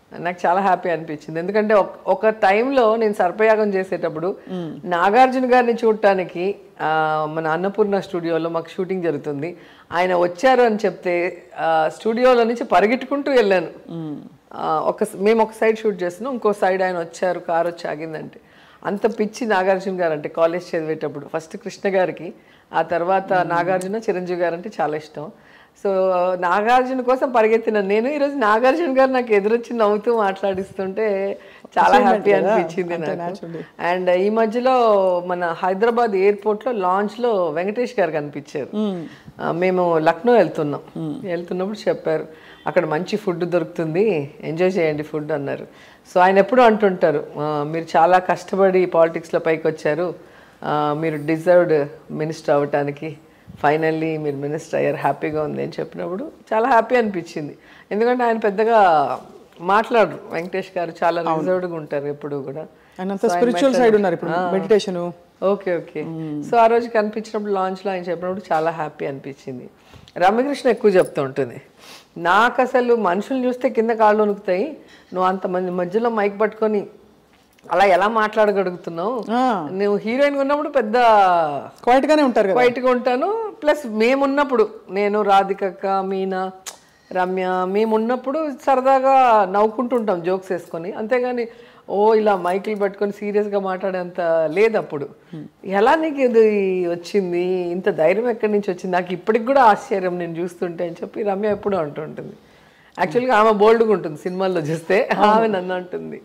నాకు చాలా హ్యాపీ అనిపించింది ఎందుకంటే ఒక- ఒక టైంలో నేను సర్పయాగం చేసేటప్పుడు నాగార్జున గారిని చూడటానికి ఆ, మన అన్నపూర్ణ స్టూడియోలో మాకు షూటింగ్ జరుగుతుంది ఆయన వచ్చారు అని చెప్తే ఆ, స్టూడియోలో నుంచి పరిగెట్టుకుంటూ వెళ్ళాను ఆ, ఒక మేము ఒక సైడ్ షూట్ చేస్తున్నాం ఇంకో సైడ్ ఆయన వచ్చారు కారు వచ్చి ఆగిందంటే అంత పిచ్చి నాగార్జున గారు అంటే కాలేజ్ చదివేటప్పుడు ఫస్ట్ కృష్ణ గారికి ఆ తర్వాత నాగార్జున చిరంజీవి గారు అంటే చాలా ఇష్టం సో నాగార్జున కోసం పరిగెత్తిన నేను ఈరోజు నాగార్జున గారు నాకు ఎదురొచ్చి నవ్వుతూ మాట్లాడిస్తుంటే చాలా హ్యాపీ అనిపించింది నాకు అండ్ ఈ మధ్యలో మన హైదరాబాద్ ఎయిర్పోర్ట్ లో లాంచ్ లో వెంకటేష్ గారు కనిపించారు ఆ, మేము లక్నో వెళ్తున్నాం వెళ్తున్నప్పుడు చెప్పారు అక్కడ మంచి ఫుడ్ దొరుకుతుంది ఎంజాయ్ చేయండి ఫుడ్ అన్నారు సో ఆయన ఎప్పుడూ అంటుంటారు "ఆ, మీరు చాలా కష్టపడి పాలిటిక్స్లో పైకి వచ్చారు ఆ, మీరు డిజర్వ్డ్ మినిస్టర్ అవ్వటానికి ఫైనల్లీ మీరు మినిస్టర్ అయ్యారు హ్యాపీగా ఉంది అని చెప్పినప్పుడు చాలా హ్యాపీ అనిపించింది ఎందుకంటే ఆయన పెద్దగా మాట్లాడరు వెంకటేష్ గారు చాలా రిజర్వ్డ్గా ఉంటారు ఎప్పుడు కూడా ఆయన అంతా స్పిరిచువల్ సైడ్ ఉన్నారు ఇప్పుడు మెడిటేషన్ ఓకే ఓకే సో ఆ రోజు కనిపించినప్పుడు లాంచ్లో ఆయన చెప్పినప్పుడు చాలా హ్యాపీ అనిపించింది రమ్యకృష్ణ ఎక్కువ చెప్తూ ఉంటుంది నాకు అసలు మనుషులు చూస్తే కింద కాళ్ళు వణుకుతాయి నువ్వు అంతమంది మధ్యలో మైక్ పట్టుకొని అలా ఎలా మాట్లాడగలుగుతున్నావు నువ్వు హీరోయిన్ ఉన్నప్పుడు పెద్ద క్వైట్ గానే ఉంటారు కదా క్వైట్గా ఉంటాను ప్లస్ మేమున్నప్పుడు నేను రాధికక్క మీనా రమ్య మేమున్నప్పుడు సరదాగా నవ్వుకుంటుంటాం జోక్స్ వేసుకొని అంతేగాని ఓ ఇలా మైకులు పట్టుకొని సీరియస్గా మాట్లాడేంత లేదు అప్పుడు ఎలా నీకు ఇది వచ్చింది ఇంత ధైర్యం ఎక్కడి నుంచి వచ్చింది నాకు ఇప్పటికి కూడా ఆశ్చర్యం నేను చూస్తుంటే అని చెప్పి రమ్య ఎప్పుడూ అంటుంటుంది యాక్చువల్గా ఆమె బోల్డ్గా ఉంటుంది సినిమాల్లో చూస్తే ఆమె నన్ను అంటుంది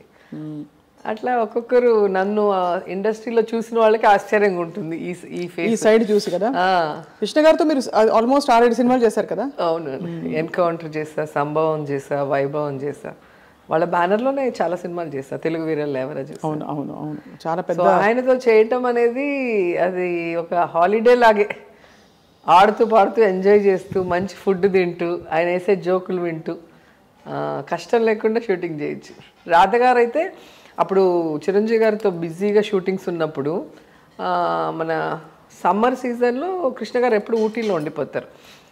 అట్లా ఒక్కొక్కరు నన్ను ఇండస్ట్రీలో చూసిన వాళ్ళకి ఆశ్చర్యంగా ఉంటుంది ఈ ఈ ఈ ఫేస్ సైడ్ చూసి కదా కృష్ణ గారితో మీరు ఆల్మోస్ట్ ఆరేడు సినిమాలు చేశారు కదా అవును ఎన్కౌంటర్ చేసా సంభవం చేసా వైభవం చేసా వాళ్ళ బ్యానర్లోనే చాలా సినిమాలు చేసా తెలుగు వీరల్ ఎవరో చేసా అవును అవును అవును చాలా సో పెద్ద ఆయనతో చేయటం అనేది అది ఒక హాలిడే లాగే ఆడుతూ పాడుతూ ఎంజాయ్ చేస్తూ మంచి ఫుడ్ తింటూ ఆయన వేసే జోకులు వింటూ ఆ, కష్టం లేకుండా షూటింగ్ చేయొచ్చు రాధ గారు అయితే అప్పుడు చిరంజీవి గారితో బిజీగా షూటింగ్స్ ఉన్నప్పుడు ఆ, మన సమ్మర్ సీజన్లో కృష్ణ గారు ఎప్పుడు ఊటీలో ఉండిపోతారు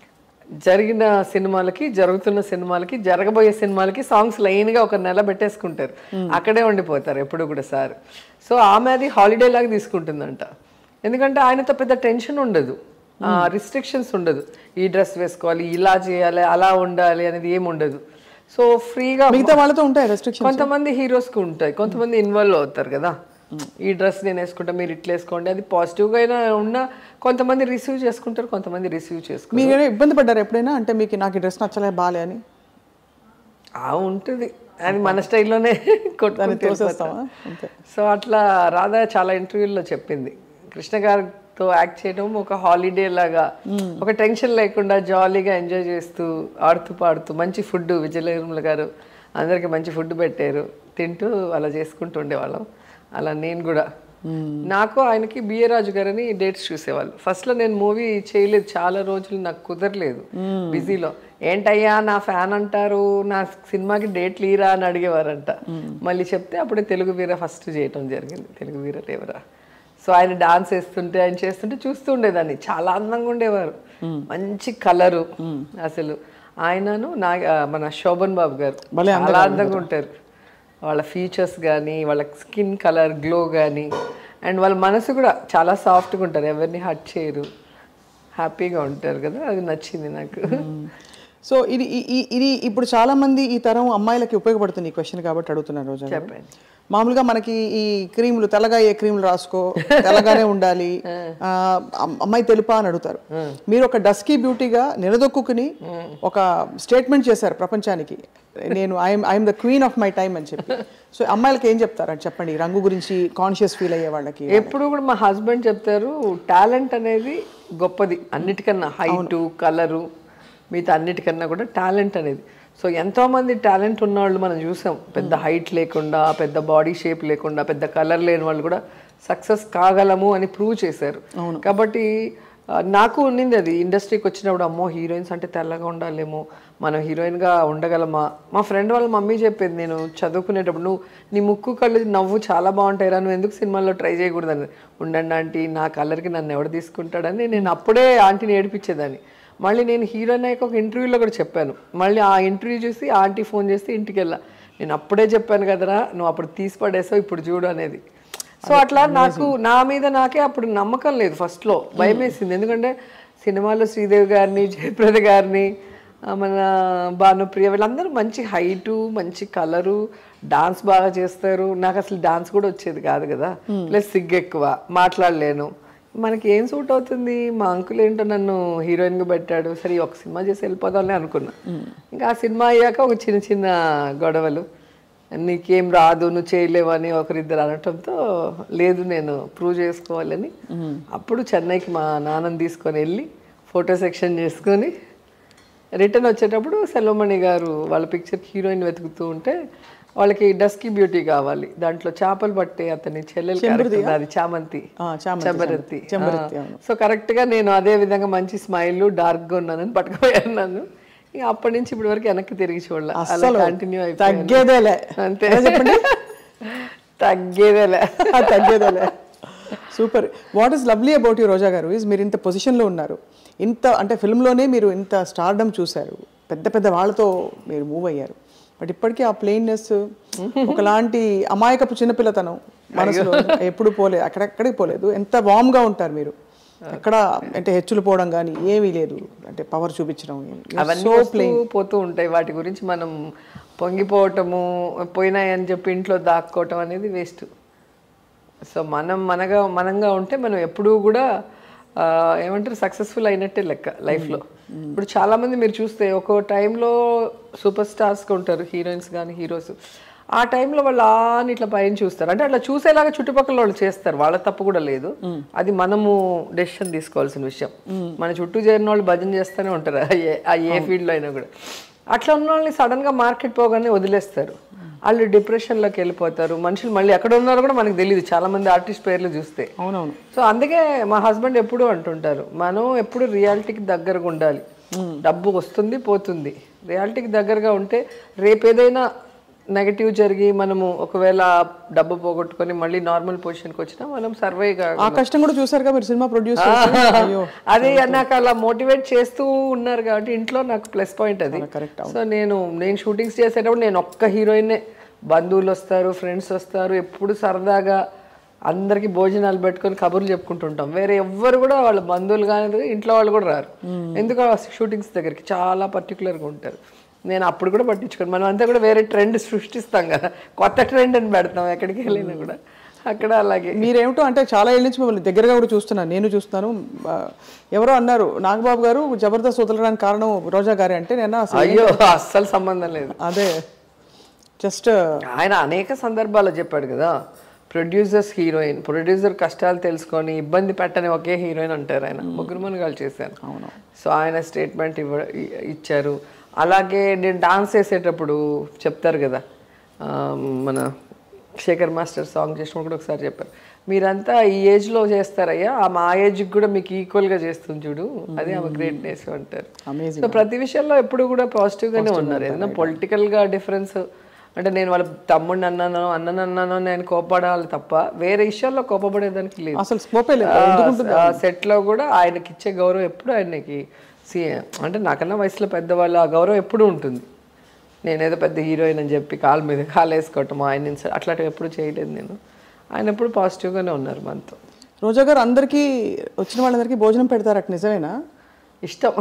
జరిగిన సినిమాలకి జరుగుతున్న సినిమాలకి జరగబోయే సినిమాలకి సాంగ్స్ లైన్గా ఒక నెల పెట్టేసుకుంటారు అక్కడే ఉండిపోతారు ఎప్పుడు కూడా సార్ సో ఆమె అది హాలిడే లాగా తీసుకుంటుందంట ఎందుకంటే ఆయనతో పెద్ద టెన్షన్ ఉండదు రిస్ట్రిక్షన్స్ ఉండదు ఈ డ్రెస్ వేసుకోవాలి ఇలా చేయాలి అలా ఉండాలి అనేది ఏమి ఉండదు సో ఫ్రీగా మిగతా వాళ్ళతో ఉంటాయి రెస్ట్రిక్షన్ కొంతమంది హీరోస్కి ఉంటాయి కొంతమంది ఇన్వాల్వ్ అవుతారు కదా ఈ డ్రెస్ నేను వేసుకుంటా మీరు ఇట్లా వేసుకోండి అది పాజిటివ్గా అయినా ఉన్నా కొంతమంది రిసీవ్ చేసుకుంటారు కొంతమంది రిసీవ్ చేసుకుంటారు మీరు ఏమైనా ఇబ్బంది పడ్డారు ఎప్పుడైనా అంటే మీకు నాకు ఈ డ్రెస్ నచ్చలే బాలే అని ఆ ఉంటుంది అది మన స్టైల్లోనే కొట్టుకొని తోసేస్తామా అంతే సో అట్లా రాధా చాలా ఇంటర్వ్యూల్లో చెప్పింది కృష్ణ గారితో యాక్ట్ చేయడం ఒక హాలిడే లాగా ఒక టెన్షన్ లేకుండా జాలీగా ఎంజాయ్ చేస్తూ ఆడుతూ పాడుతూ మంచి ఫుడ్ విజయనిర్మల గారు అందరికి మంచి ఫుడ్ పెట్టారు తింటూ అలా చేసుకుంటూ ఉండేవాళ్ళం అలా నేను కూడా నాకు ఆయనకి బిఏ రాజు గారని డేట్స్ చూసేవాళ్ళు ఫస్ట్ లో నేను మూవీ చేయలేదు చాలా రోజులు నాకు కుదరలేదు బిజీలో ఏంటయ్యా నా ఫ్యాన్ అంటారు నా సినిమాకి డేట్లు ఈరా అని అడిగేవారంట మళ్ళీ చెప్తే అప్పుడే తెలుగు వీర ఫస్ట్ చేయటం జరిగింది తెలుగు వీర లేవరా సో ఆయన డాన్స్ వేస్తుంటే ఆయన చేస్తుంటే చూస్తూ ఉండేదాన్ని చాలా అందంగా ఉండేవారు మంచి కలరు అసలు ఆయనను నా ఆ, మన శోభన్ బాబు గారు చాలా అందంగా ఉంటారు వాళ్ళ ఫీచర్స్ కానీ వాళ్ళ స్కిన్ కలర్ గ్లో కానీ అండ్ వాళ్ళ మనసు కూడా చాలా సాఫ్ట్గా ఉంటారు ఎవరిని హట్ చేయరు హ్యాపీగా ఉంటారు కదా అది నచ్చింది నాకు సో ఇది ఈ- ఈ- ఇది ఇప్పుడు చాలా మంది ఈ తరం అమ్మాయిలకి ఉపయోగపడుతుంది ఈ క్వశ్చన్ కాబట్టి అడుగుతున్నాను రోజా గారు. చెప్పండి మామూలుగా మనకి ఈ క్రీములు తెల్లగా ఏ క్రీములు రాసుకో తెల్లగానే ఉండాలి ఆ, అమ్- అమ్మాయి తెలుపా అని అడుగుతారు మీరు ఒక డస్కీ బ్యూటీగా నిలదొక్కుని ఒక స్టేట్మెంట్ చేశారు ప్రపంచానికి నేను I'm I'm the queen of my time అని చెప్పి సో అమ్మాయిలకి ఏం చెప్తారు అని చెప్పండి ఈ రంగు గురించి కాన్షియస్ ఫీల్ అయ్యే వాళ్ళకి ఎప్పుడు కూడా మా హస్బెండ్ చెప్తారు టాలెంట్ అనేది గొప్పది అన్నిటికన్నా హైటు కలరు మిగతా అన్నిటికన్నా కూడా టాలెంట్ అనేది సో ఎంతో మంది టాలెంట్ ఉన్న వాళ్ళు మనం చూసాం పెద్ద హైట్ లేకుండా పెద్ద బాడీ షేప్ లేకుండా పెద్ద కలర్ లేని వాళ్ళు కూడా సక్సెస్ కాగలము అని ప్రూవ్ చేశారు కాబట్టి ఆ, నాకు ఉన్నింది అది ఇండస్ట్రీకి వచ్చినప్పుడు అమ్మో హీరోయిన్స్ అంటే తెల్లగా ఉండాలేమో మనం హీరోయిన్గా ఉండగలమా మా ఫ్రెండ్ వాళ్ళ మమ్మీ చెప్పేది నేను చదువుకునేటప్పుడు నువ్వు నీ ముక్కు కళ్ళు నవ్వు చాలా బాగుంటాయిరా నువ్వు ఎందుకు సినిమాల్లో ట్రై చేయకూడదని ఉండండి ఆంటీ నా కలర్కి నన్ను ఎవడు తీసుకుంటాడని నేను అప్పుడే ఆంటీని ఏడిపించేదాన్ని మళ్ళీ నేను హీరోయిన్ అయ్యాక ఒక ఇంటర్వ్యూలో కూడా చెప్పాను మళ్ళీ ఆ ఇంటర్వ్యూ చూసి ఆంటీ ఫోన్ చేస్తే ఇంటికి వెళ్ళా నేను అప్పుడే చెప్పాను కదరా నువ్వు అప్పుడు తీసి పడేసావు ఇప్పుడు చూడు అనేది సో అట్లా నాకు నా మీద నాకే అప్పుడు నమ్మకం లేదు ఫస్ట్లో భయం వేసింది ఎందుకంటే సినిమాలో శ్రీదేవి గారిని జయప్రద గారిని ఆ, మన భానుప్రియ వీళ్ళందరూ మంచి హైటు మంచి కలరు డాన్స్ బాగా చేస్తారు నాకు అసలు డాన్స్ కూడా వచ్చేది కాదు కదా ప్లస్ సిగ్గు ఎక్కువ మాట్లాడలేను మనకి ఏం సూట్ అవుతుంది మా అంకుల్ ఏంటో నన్ను హీరోయిన్గా పెట్టాడు సరే ఈ ఒక సినిమా చేసి వెళ్ళిపోదాంలే అనుకున్నా ఇంకా ఆ సినిమా అయ్యాక ఒక చిన్న చిన్న గొడవలు నీకేం రాదు నువ్వు చేయలేవు అని ఒకరిద్దరు అనటంతో లేదు నేను ప్రూవ్ చేసుకోవాలని అప్పుడు చెన్నైకి మా నాన్నని తీసుకొని వెళ్ళి ఫోటో సెక్షన్ చేసుకొని రిటర్న్ వచ్చేటప్పుడు సెల్వమణి గారు వాళ్ళ పిక్చర్కి హీరోయిన్ వెతుకుతూ ఉంటే వాళ్ళకి డస్కీ బ్యూటీ కావాలి దాంట్లో చేపలు పట్టే అతని చెల్లెలు character అది చామంతి ఆ, చామంతి, చెంబరత్తి చెంబరత్తి, ఆ. సో కరెక్ట్ గా నేను అదే విధంగా మంచి స్మైల్ డార్క్ గా ఉన్నానని పట్టుకుపోయాను నన్ను ఇక అప్పటి నుంచి ఇప్పటి వరకు వెనక్కి తిరిగి చూడాలి అలా అస్సలు కంటిన్యూ అయిపోయింది తగ్గేదేలే అంతే అదే చెప్పండి తగ్గేదేలే తగ్గేదేలే super what is lovely about you Roja గారు ఈజ్ మీరు ఇంత పొజిషన్లో ఉన్నారు ఇంత అంటే ఫిల్మ్లోనే మీరు ఇంత స్టార్డమ్ చూశారు పెద్ద పెద్ద వాళ్ళతో మీరు మూవ్ అయ్యారు బట్ ఇప్పటికీ ఆ ప్లెయిన్నెస్ ఒకలాంటి అమాయకపు చిన్నపిల్లతనం మనసులో ఎప్పుడు పోలేదు అక్కడెక్కడికి పోలేదు ఎంత వామ్గా ఉంటారు మీరు ఎక్కడ అంటే హెచ్చులు పోవడం కానీ ఏమీ లేదు అంటే పవర్ చూపించడం అవన్నీ వస్తూ పోతూ ఉంటాయి వాటి గురించి మనం పొంగిపోవటము పోయినాయని చెప్పి ఇంట్లో దాక్కోవటం అనేది వేస్ట్ సో మనం మనగా మనంగా ఉంటే మనం ఎప్పుడూ కూడా ఆ, ఏమంటారు సక్సెస్ఫుల్ అయినట్టే లెక్క లైఫ్లో ఇప్పుడు చాలామంది మీరు చూస్తే ఒక టైంలో సూపర్ స్టార్స్గా ఉంటారు హీరోయిన్స్ కానీ హీరోస్ ఆ టైంలో వాళ్ళు ఆని ఇట్లా పైన చూస్తారు అంటే అట్లా చూసేలాగా చుట్టుపక్కల వాళ్ళు చేస్తారు వాళ్ళ తప్పు కూడా లేదు అది మనము డెసిషన్ తీసుకోవాల్సిన విషయం మన చుట్టూ చేరిన వాళ్ళు భజన చేస్తూనే ఉంటారు ఆ ఏ- ఆ ఏ ఫీల్డ్లో అయినా కూడా అట్లా ఉన్న వాళ్ళని సడన్గా మార్కెట్ పోగానే వదిలేస్తారు వాళ్ళు డిప్రెషన్లోకి వెళ్ళిపోతారు మనుషులు మళ్ళీ ఎక్కడ ఉన్నారో కూడా మనకు తెలియదు చాలా మంది ఆర్టిస్ట్ పేర్లు చూస్తే అవునవును సో అందుకే మా హస్బెండ్ ఎప్పుడూ అంటుంటారు మనం ఎప్పుడు రియాలిటీకి దగ్గరగా ఉండాలి డబ్బు వస్తుంది పోతుంది రియాలిటీకి దగ్గరగా ఉంటే రేపు ఏదైనా నెగటివ్ జరిగి మనము ఒకవేళ డబ్బు పోగొట్టుకొని మళ్ళీ నార్మల్ పొజిషన్కి వచ్చినా మనం సర్వే ఆ కష్టం కూడా చూసారుగా మీరు సినిమా ప్రొడ్యూస్ అయ్యో అదే నాకు అలా మోటివేట్ చేస్తూ ఉన్నారు కాబట్టి ఇంట్లో నాకు ప్లస్ పాయింట్ అది correct, సో నేను నేను షూటింగ్స్ చేసేటప్పుడు నేను ఒక్క హీరోయిన్ బంధువులు వస్తారు ఫ్రెండ్స్ వస్తారు ఎప్పుడు సరదాగా అందరికి భోజనాలు పెట్టుకొని కబుర్లు చెప్పుకుంటుంటాం వేరే ఎవ్వరు కూడా వాళ్ళ బంధువులు కానీ ఇంట్లో వాళ్ళు కూడా రారు ఎందుకు షూటింగ్స్ దగ్గరికి చాలా పర్టికులర్గా ఉంటారు నేను అప్పుడు కూడా పట్టించుకోను మనం అంతా కూడా వేరే ట్రెండ్ సృష్టిస్తాం కదా కొత్త ట్రెండ్ అని పెడతాం ఎక్కడికి వెళ్ళినా కూడా అక్కడ అలాగే మీరేమిటో అంటే చాలా ఏళ్ళ నుంచి మిమ్మల్ని దగ్గరగా కూడా చూస్తున్నాను నేను చూస్తున్నాను ఆ, ఎవరో అన్నారు నాగబాబు గారు జబర్దస్త్ వదలడానికి కారణం రోజా గారే అంటే నేను అసలు అయ్యో అస్సలు సంబంధం లేదు అదే జస్ట్ ఆయన అనేక సందర్భాల్లో చెప్పాడు కదా ప్రొడ్యూసర్స్ హీరోయిన్ ప్రొడ్యూసర్ కష్టాలు తెలుసుకొని ఇబ్బంది పెట్టని ఒకే హీరోయిన్ అంటారు ఆయన ముగ్గురు మనగాలు చేశాను సో ఆయన స్టేట్మెంట్ ఇవ్వ ఇ- ఇచ్చారు అలాగే నేను డాన్స్ చేసేటప్పుడు చెప్తారు కదా ఆ, మన శేఖర్ మాస్టర్ సాంగ్ చేసినప్పుడు కూడా ఒకసారి చెప్పారు మీరంతా ఈ ఏజ్లో చేస్తారయ్యా ఆ మా ఏజ్కి కూడా మీకు ఈక్వల్గా చేస్తుంది చూడు అదే ఆమె గ్రేట్నెస్ అంటారు Amazing. సో ప్రతి విషయంలో ఎప్పుడు కూడా పాజిటివ్ గానే ఉన్నారు ఏదైనా పొలిటికల్ గా డిఫరెన్స్ అంటే నేను వాళ్ళ తమ్ముడిని అన్నాను అన్నను అన్నాను అని ఆయన కోపడాలి తప్ప వేరే విషయాల్లో కోపపడేదానికి లేదు అసలు స్కోపే లేదు ఆ సెట్ లో కూడా ఆయనకి ఇచ్చే గౌరవం ఎప్పుడు ఆయనకి సి అంటే నాకన్నా వయసులో పెద్దవాళ్ళు ఆ గౌరవం ఎప్పుడు ఉంటుంది నేనేదో పెద్ద హీరోయిన్ అని చెప్పి కాలు మీద కాలు వేసుకోవటం ఆయన ఇన్స- అట్లాంటివి ఎప్పుడు చేయలేదు నేను ఆయన ఎప్పుడు పాజిటివ్గానే ఉన్నారు మనతో రోజా గారు అందరికీ వచ్చిన వాళ్ళందరికీ భోజనం పెడతారట నిజమేనా ఇష్టం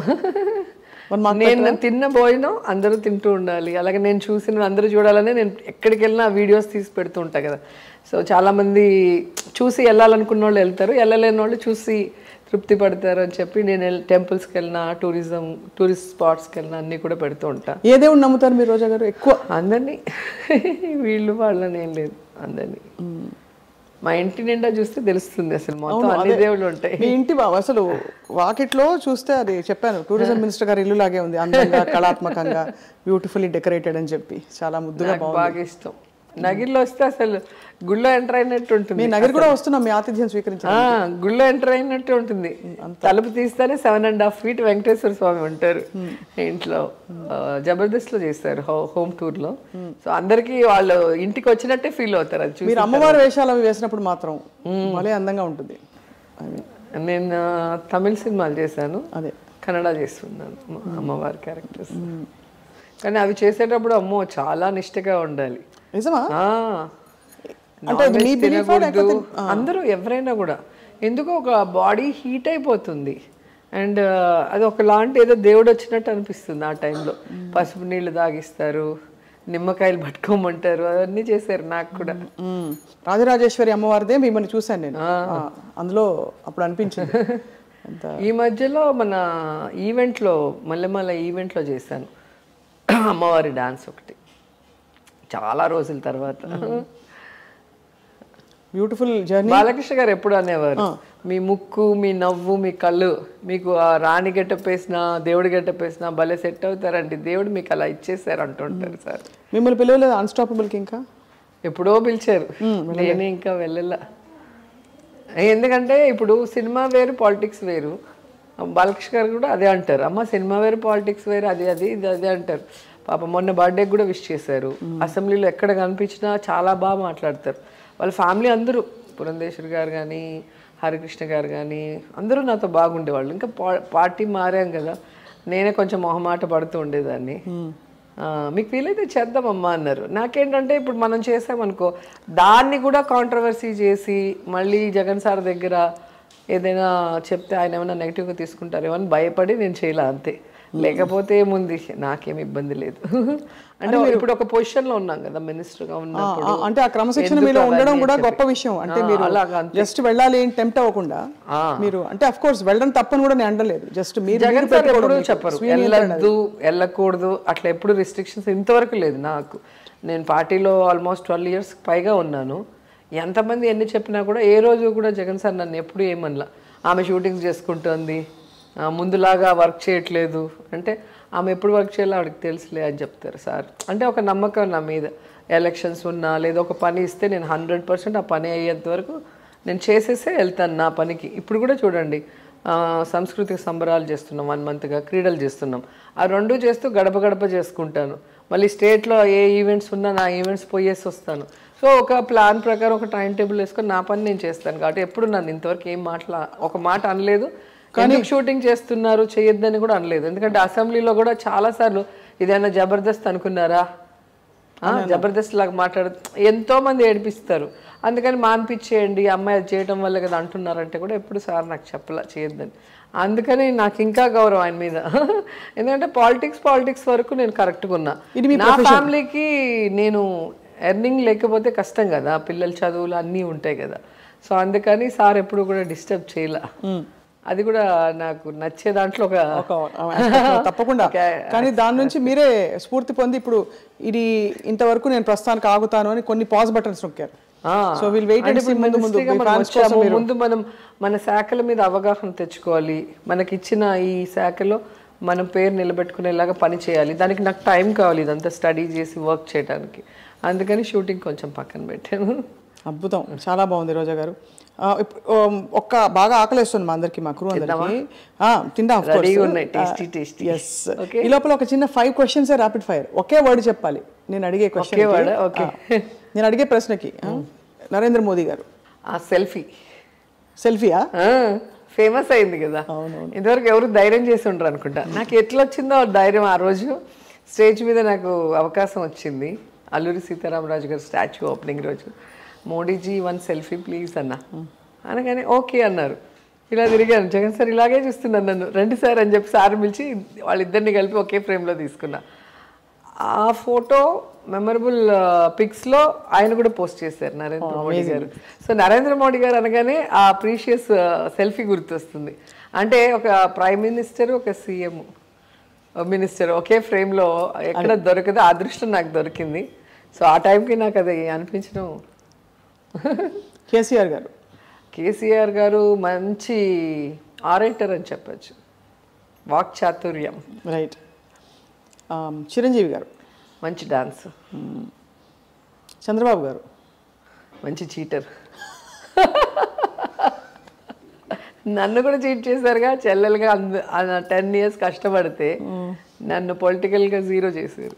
మరి మాకు నేను తిన్న భోజనం అందరూ తింటూ ఉండాలి అలాగే నేను చూసిన అందరూ చూడాలని నేను ఎక్కడికి వెళ్ళినా వీడియోస్ తీసి పెడుతూ ఉంటా కదా సో చాలామంది చూసి వెళ్ళాలనుకున్న వాళ్ళు వెళ్తారు వెళ్ళలేని వాళ్ళు చూసి తృప్తి పడతారు అని చెప్పి నేను వెళ్ళి టెంపుల్స్కి వెళ్ళినా టూరిజం టూరిస్ట్ స్పాట్స్కి వెళ్ళినా అన్నీ కూడా పెడుతూ ఉంటా ఏ దేవుడు నమ్ముతారు మీరు రోజా గారు ఎక్కువ అందరినీ వీళ్ళు వాళ్ళని ఏం లేదు అందరినీ మా ఇంటి నిండా చూస్తే తెలుస్తుంది అసలు మొత్తం అన్ని దేవుళ్ళు ఉంటాయి మీ ఇంటి వా- అసలు వాకిట్లో చూస్తే అది చెప్పాను టూరిజం మినిస్టర్ గారి ఇల్లు లాగే ఉంది అందంగా కళాత్మకంగా బ్యూటిఫుల్లీ డెకరేటెడ్ అని చెప్పి చాలా ముద్దుగా నాకు బాగా ఇష్టం నగిరిలో వస్తే అసలు గుళ్ళో ఎంటర్ అయినట్టు ఉంటుంది మీ నగర్ కూడా వస్తున్నాం మీ ఆతిథ్యం స్వీకరించారు ఆ, గుళ్ళో ఎంటర్ అయినట్టు ఉంటుంది తలుపు తీస్తేనే seven and half feet Venkateswara Swamy ఉంటారు ఇంట్లో ఆ, జబర్దస్త్ లో చేస్తారు హోమ్ టూర్ లో సో అందరికి వాళ్ళు ఇంటికి వచ్చినట్టే ఫీల్ అవుతారు అది చూసి మీరు అమ్మవారి వేషాలు అవి వేసినప్పుడు మాత్రం భలే అందంగా ఉంటుంది I mean, నేను ఆ, తమిళ సినిమాలు చేశాను అదే కన్నడ చేస్తున్నాను మా అమ్మవారి క్యారెక్టర్స్ కానీ అవి చేసేటప్పుడు అమ్మో చాలా నిష్టగా ఉండాలి నిజమా ఆ. అంటే Non-veg మీ belief ఆ తినకూడదు. లేకపోతే- అందరూ ఎవరైనా కూడా ఎందుకో ఒక బాడీ హీట్ అయిపోతుంది అండ్ అది ఒకలాంటి ఏదో దేవుడు వచ్చినట్టు అనిపిస్తుంది ఆ టైంలో పసుపు నీళ్ళు తాగిస్తారు నిమ్మకాయలు పట్టుకోమంటారు అవన్నీ చేశారు నాకు కూడా మ్మ్. రాజరాజేశ్వరి అమ్మవారిదే మిమ్మల్ని చూశాను నేను ఆ, అందులో అప్పుడు అనిపించింది అంత ఈ మధ్యలో మన ఈవెంట్లో మల్లెమల్ల ఈవెంట్లో చేశాను అమ్మవారి డాన్స్ ఒకటి చాలా రోజుల తర్వాత బ్యూటిఫుల్ జర్నీ బాలకృష్ణ గారు ఎప్పుడు అనేవారు మీ ముక్కు మీ నవ్వు మీ కళ్ళు మీకు ఆ రాణి గెటప్ వేసినా దేవుడి గెటప్ వేసినా భలే సెట్ అవుతారండి దేవుడు మీకు అలా ఇచ్చేసారు అంటుంటారు సార్ మిమ్మల్ని పిలవలేదు అన్స్టాపబుల్కి ఇంకా ఎప్పుడో పిలిచారు నేనే ఇంకా వెళ్ళలా ఎందుకంటే ఇప్పుడు సినిమా వేరు పాలిటిక్స్ వేరు బాలకృష్ణ గారు కూడా అదే అంటారు అమ్మ సినిమా వేరు పాలిటిక్స్ వేరు అది అది ఇది అదే అంటారు పాప మొన్న బర్త్డే కూడా విష్ చేశారు అసెంబ్లీలో ఎక్కడ కనిపించినా చాలా బాగా మాట్లాడతారు వాళ్ళ ఫ్యామిలీ అందరూ పురంధేశ్వరి గారు కానీ హరికృష్ణ గారు కానీ అందరూ నాతో బాగుండేవాళ్ళు ఇంకా పా- పార్టీ మారాం కదా నేనే కొంచెం మొహమాట పడుతూ ఉండేదాన్ని ఆ, మీకు వీలైతే చేద్దామమ్మా అన్నారు నాకేంటంటే ఇప్పుడు మనం చేసామనుకో దాన్ని కూడా కాంట్రవర్సీ చేసి మళ్ళీ జగన్ సార్ దగ్గర ఏదైనా చెప్తే ఆయన ఏమైనా నెగిటివ్గా తీసుకుంటారేమో అని భయపడి నేను చేయలే అంతే లేకపోతే ఏముంది నాకేం ఇబ్బంది లేదు అంటే ఇప్పుడు ఒక పొజిషన్లో ఉన్నాం కదా మినిస్టర్గా ఉన్నప్పుడు ఆ, అంటే ఆ క్రమశిక్షణ ఎందుకు మీలో ఉండడం అవన్నీ కూడా చెప్పి? గొప్ప విషయం అంటే ఆ, మీరు అలాగా అంతే. జస్ట్ వెళ్ళాలి టెంప్ట్ అవ్వకుండా ఆ. మీరు అంటే అఫ్ కోర్స్ వెళ్ళడం తప్పని కూడా నేను అనలేదు జస్ట్ మీరు జగన్ మీరు సార్ పెట్టుకోవడం ఎప్పుడు మీకు. చెప్పరు స్వీయ నియంత్రణ అది. వెళ్ళొద్దు వెళ్ళకూడదు అట్లా ఎప్పుడు రిస్ట్రిక్షన్స్ ఇంతవరకు లేదు నాకు నేను పార్టీలో ఆల్మోస్ట్ ట్వెల్వ్ ఇయర్స్ పైగా ఉన్నాను ఎంతమంది ఎన్ని చెప్పినా కూడా ఏ రోజు కూడా జగన్ సార్ నన్ను ఎప్పుడు ఏమనలా ఆమె షూటింగ్స్ చేసుకుంటుంది ఆ, ముందులాగా వర్క్ చేయట్లేదు అంటే ఆమె ఎప్పుడు వర్క్ చేయాలో ఆవిడకి తెలుసులే అని చెప్తారు సార్ అంటే ఒక నమ్మకం నా మీద ఎలక్షన్స్ ఉన్నా లేదా ఒక పని ఇస్తే నేను హండ్రెడ్ పర్సెంట్ ఆ పని అయ్యేంత వరకు నేను చేసేసే వెళ్తాను నా పనికి ఇప్పుడు కూడా చూడండి ఆ, సాంస్కృతిక సంబరాలు చేస్తున్నాం వన్ మంత్గా క్రీడలు చేస్తున్నాం ఆ రెండు చేస్తూ గడప గడప చేసుకుంటాను మళ్ళీ స్టేట్లో ఏ ఈవెంట్స్ ఉన్నా నా ఈవెంట్స్ పోయేసి వస్తాను సో ఒక ప్లాన్ ప్రకారం ఒక టైం టేబుల్ వేసుకొని నా పని నేను చేస్తాను కాబట్టి ఎప్పుడు నన్ను ఇంతవరకు ఏం మాట్లా ఒక మాట అనలేదు ఎందుకు షూటింగ్ చేస్తున్నారు చేయొద్దని కూడా అనలేదు ఎందుకంటే అసెంబ్లీలో కూడా చాలాసార్లు ఇదైనా జబర్దస్త్ అనుకున్నారా ఆ, జబర్దస్త్ లాగా మాట్లాడు ఎంతో మంది ఏడిపిస్తారు అందుకని మాన్పించేయండి అమ్మాయి అది చేయడం వల్ల కదా అంటున్నారంటే కూడా ఎప్పుడు సార్ నాకు చెప్పలా చేయొద్దని అందుకని నాకు ఇంకా గౌరవం ఆయన మీద ఎందుకంటే పాలిటిక్స్ పాలిటిక్స్ వరకు నేను కరెక్ట్గా ఉన్నా నా ఫ్యామిలీకి నేను ఎర్నింగ్ లేకపోతే కష్టం కదా పిల్లల చదువులు అన్నీ ఉంటాయి కదా సో అందుకని సార్ ఎప్పుడు కూడా డిస్టర్బ్ చేయలే అది కూడా నాకు నచ్చే దాంట్లో ఒక ఒక aspect తప్పకుండా కానీ దాని నుంచి మీరే స్ఫూర్తి పొంది ఇప్పుడు ఇది ఇంతవరకు నేను ప్రస్తుతానికి ఆగుతాను అని కొన్ని పాజ్ బటన్స్ నొక్కారు ఆ, సో విల్ వెయిట్ అంటే అండ్ సీ ఇప్పుడు ముందు ముందు మినిస్ట్రీగా మీ మనం fans కోసం వచ్చాము. మీరు ముందు మనం మన శాఖల మీద అవగాహన తెచ్చుకోవాలి మనకి ఇచ్చిన ఈ శాఖలో మనం పేరు నిలబెట్టుకునేలాగా పని చేయాలి దానికి నాకు టైం కావాలి ఇదంతా స్టడీ చేసి వర్క్ చేయడానికి అందుకని షూటింగ్ కొంచెం పక్కన పెట్టాను అద్భుతం చాలా బాగుంది రోజా గారు ఆ, ఇప్- ఉమ్, ఒక్క బాగా ఆకలేస్తుంది మా అందరికి మా క్రూ అందరికి ఆ, తిందాం of course. రెడీగా ఉన్నాయి టేస్టీ టేస్టీ Yes. ఈ లోపల ఒక చిన్న ఫైవ్ క్వశ్చన్స్ ర్యాపిడ్ ఫైర్ ఒకే వర్డ్ చెప్పాలి నేను అడిగే క్వశ్చన్ word? Okay. నేను అడిగే ప్రశ్నకి ఆ, నరేంద్ర మోదీ గారు ఆ సెల్ఫీ సెల్ఫీయా ఫేమస్ అయింది కదా ఇంతవరకు ఎవరు ధైర్యం చేసి ఉండరు అనుకుంటా నాకు ఎట్లా వచ్చిందో ఆ ధైర్యం ఆ రోజు స్టేజ్ మీద నాకు అవకాశం వచ్చింది అల్లూరి సీతారామరాజు గారు స్టాచ్యూ ఓపెనింగ్ రోజు మోడీజీ వన్ సెల్ఫీ ప్లీజ్ అన్న అనగానే ఓకే అన్నారు ఇలా తిరిగాను జగన్ సార్ ఇలాగే చూస్తున్నాను నన్ను రండి సార్ అని చెప్పి సార్ పిలిచి వాళ్ళిద్దరిని కలిపి ఒకే ఫ్రేమ్లో తీసుకున్నా ఆ ఫోటో మెమరబుల్ పిక్స్లో ఆయన కూడా పోస్ట్ చేశారు నరేంద్ర మోడీ గారు సో నరేంద్ర మోడీ గారు అనగానే ఆ ప్రీషియస్ సెల్ఫీ గుర్తొస్తుంది అంటే ఒక ప్రైమ్ మినిస్టర్ ఒక సీఎం మినిస్టర్ ఒకే ఫ్రేమ్లో ఎక్కడ దొరకదో ఆ అదృష్టం నాకు దొరికింది సో ఆ టైంకి నాకు అది అనిపించడం కేసీఆర్ గారు కేసీఆర్ గారు మంచి ఆరేటర్ అని చెప్పచ్చు వాక్ చాతుర్యం రైట్ చిరంజీవి గారు మంచి డాన్స్ చంద్రబాబు గారు మంచి చీటర్ నన్ను కూడా చీట్ చేశారుగా చెల్లెలుగా టెన్ ఇయర్స్ కష్టపడితే నన్ను పొలిటికల్గా జీరో చేశారు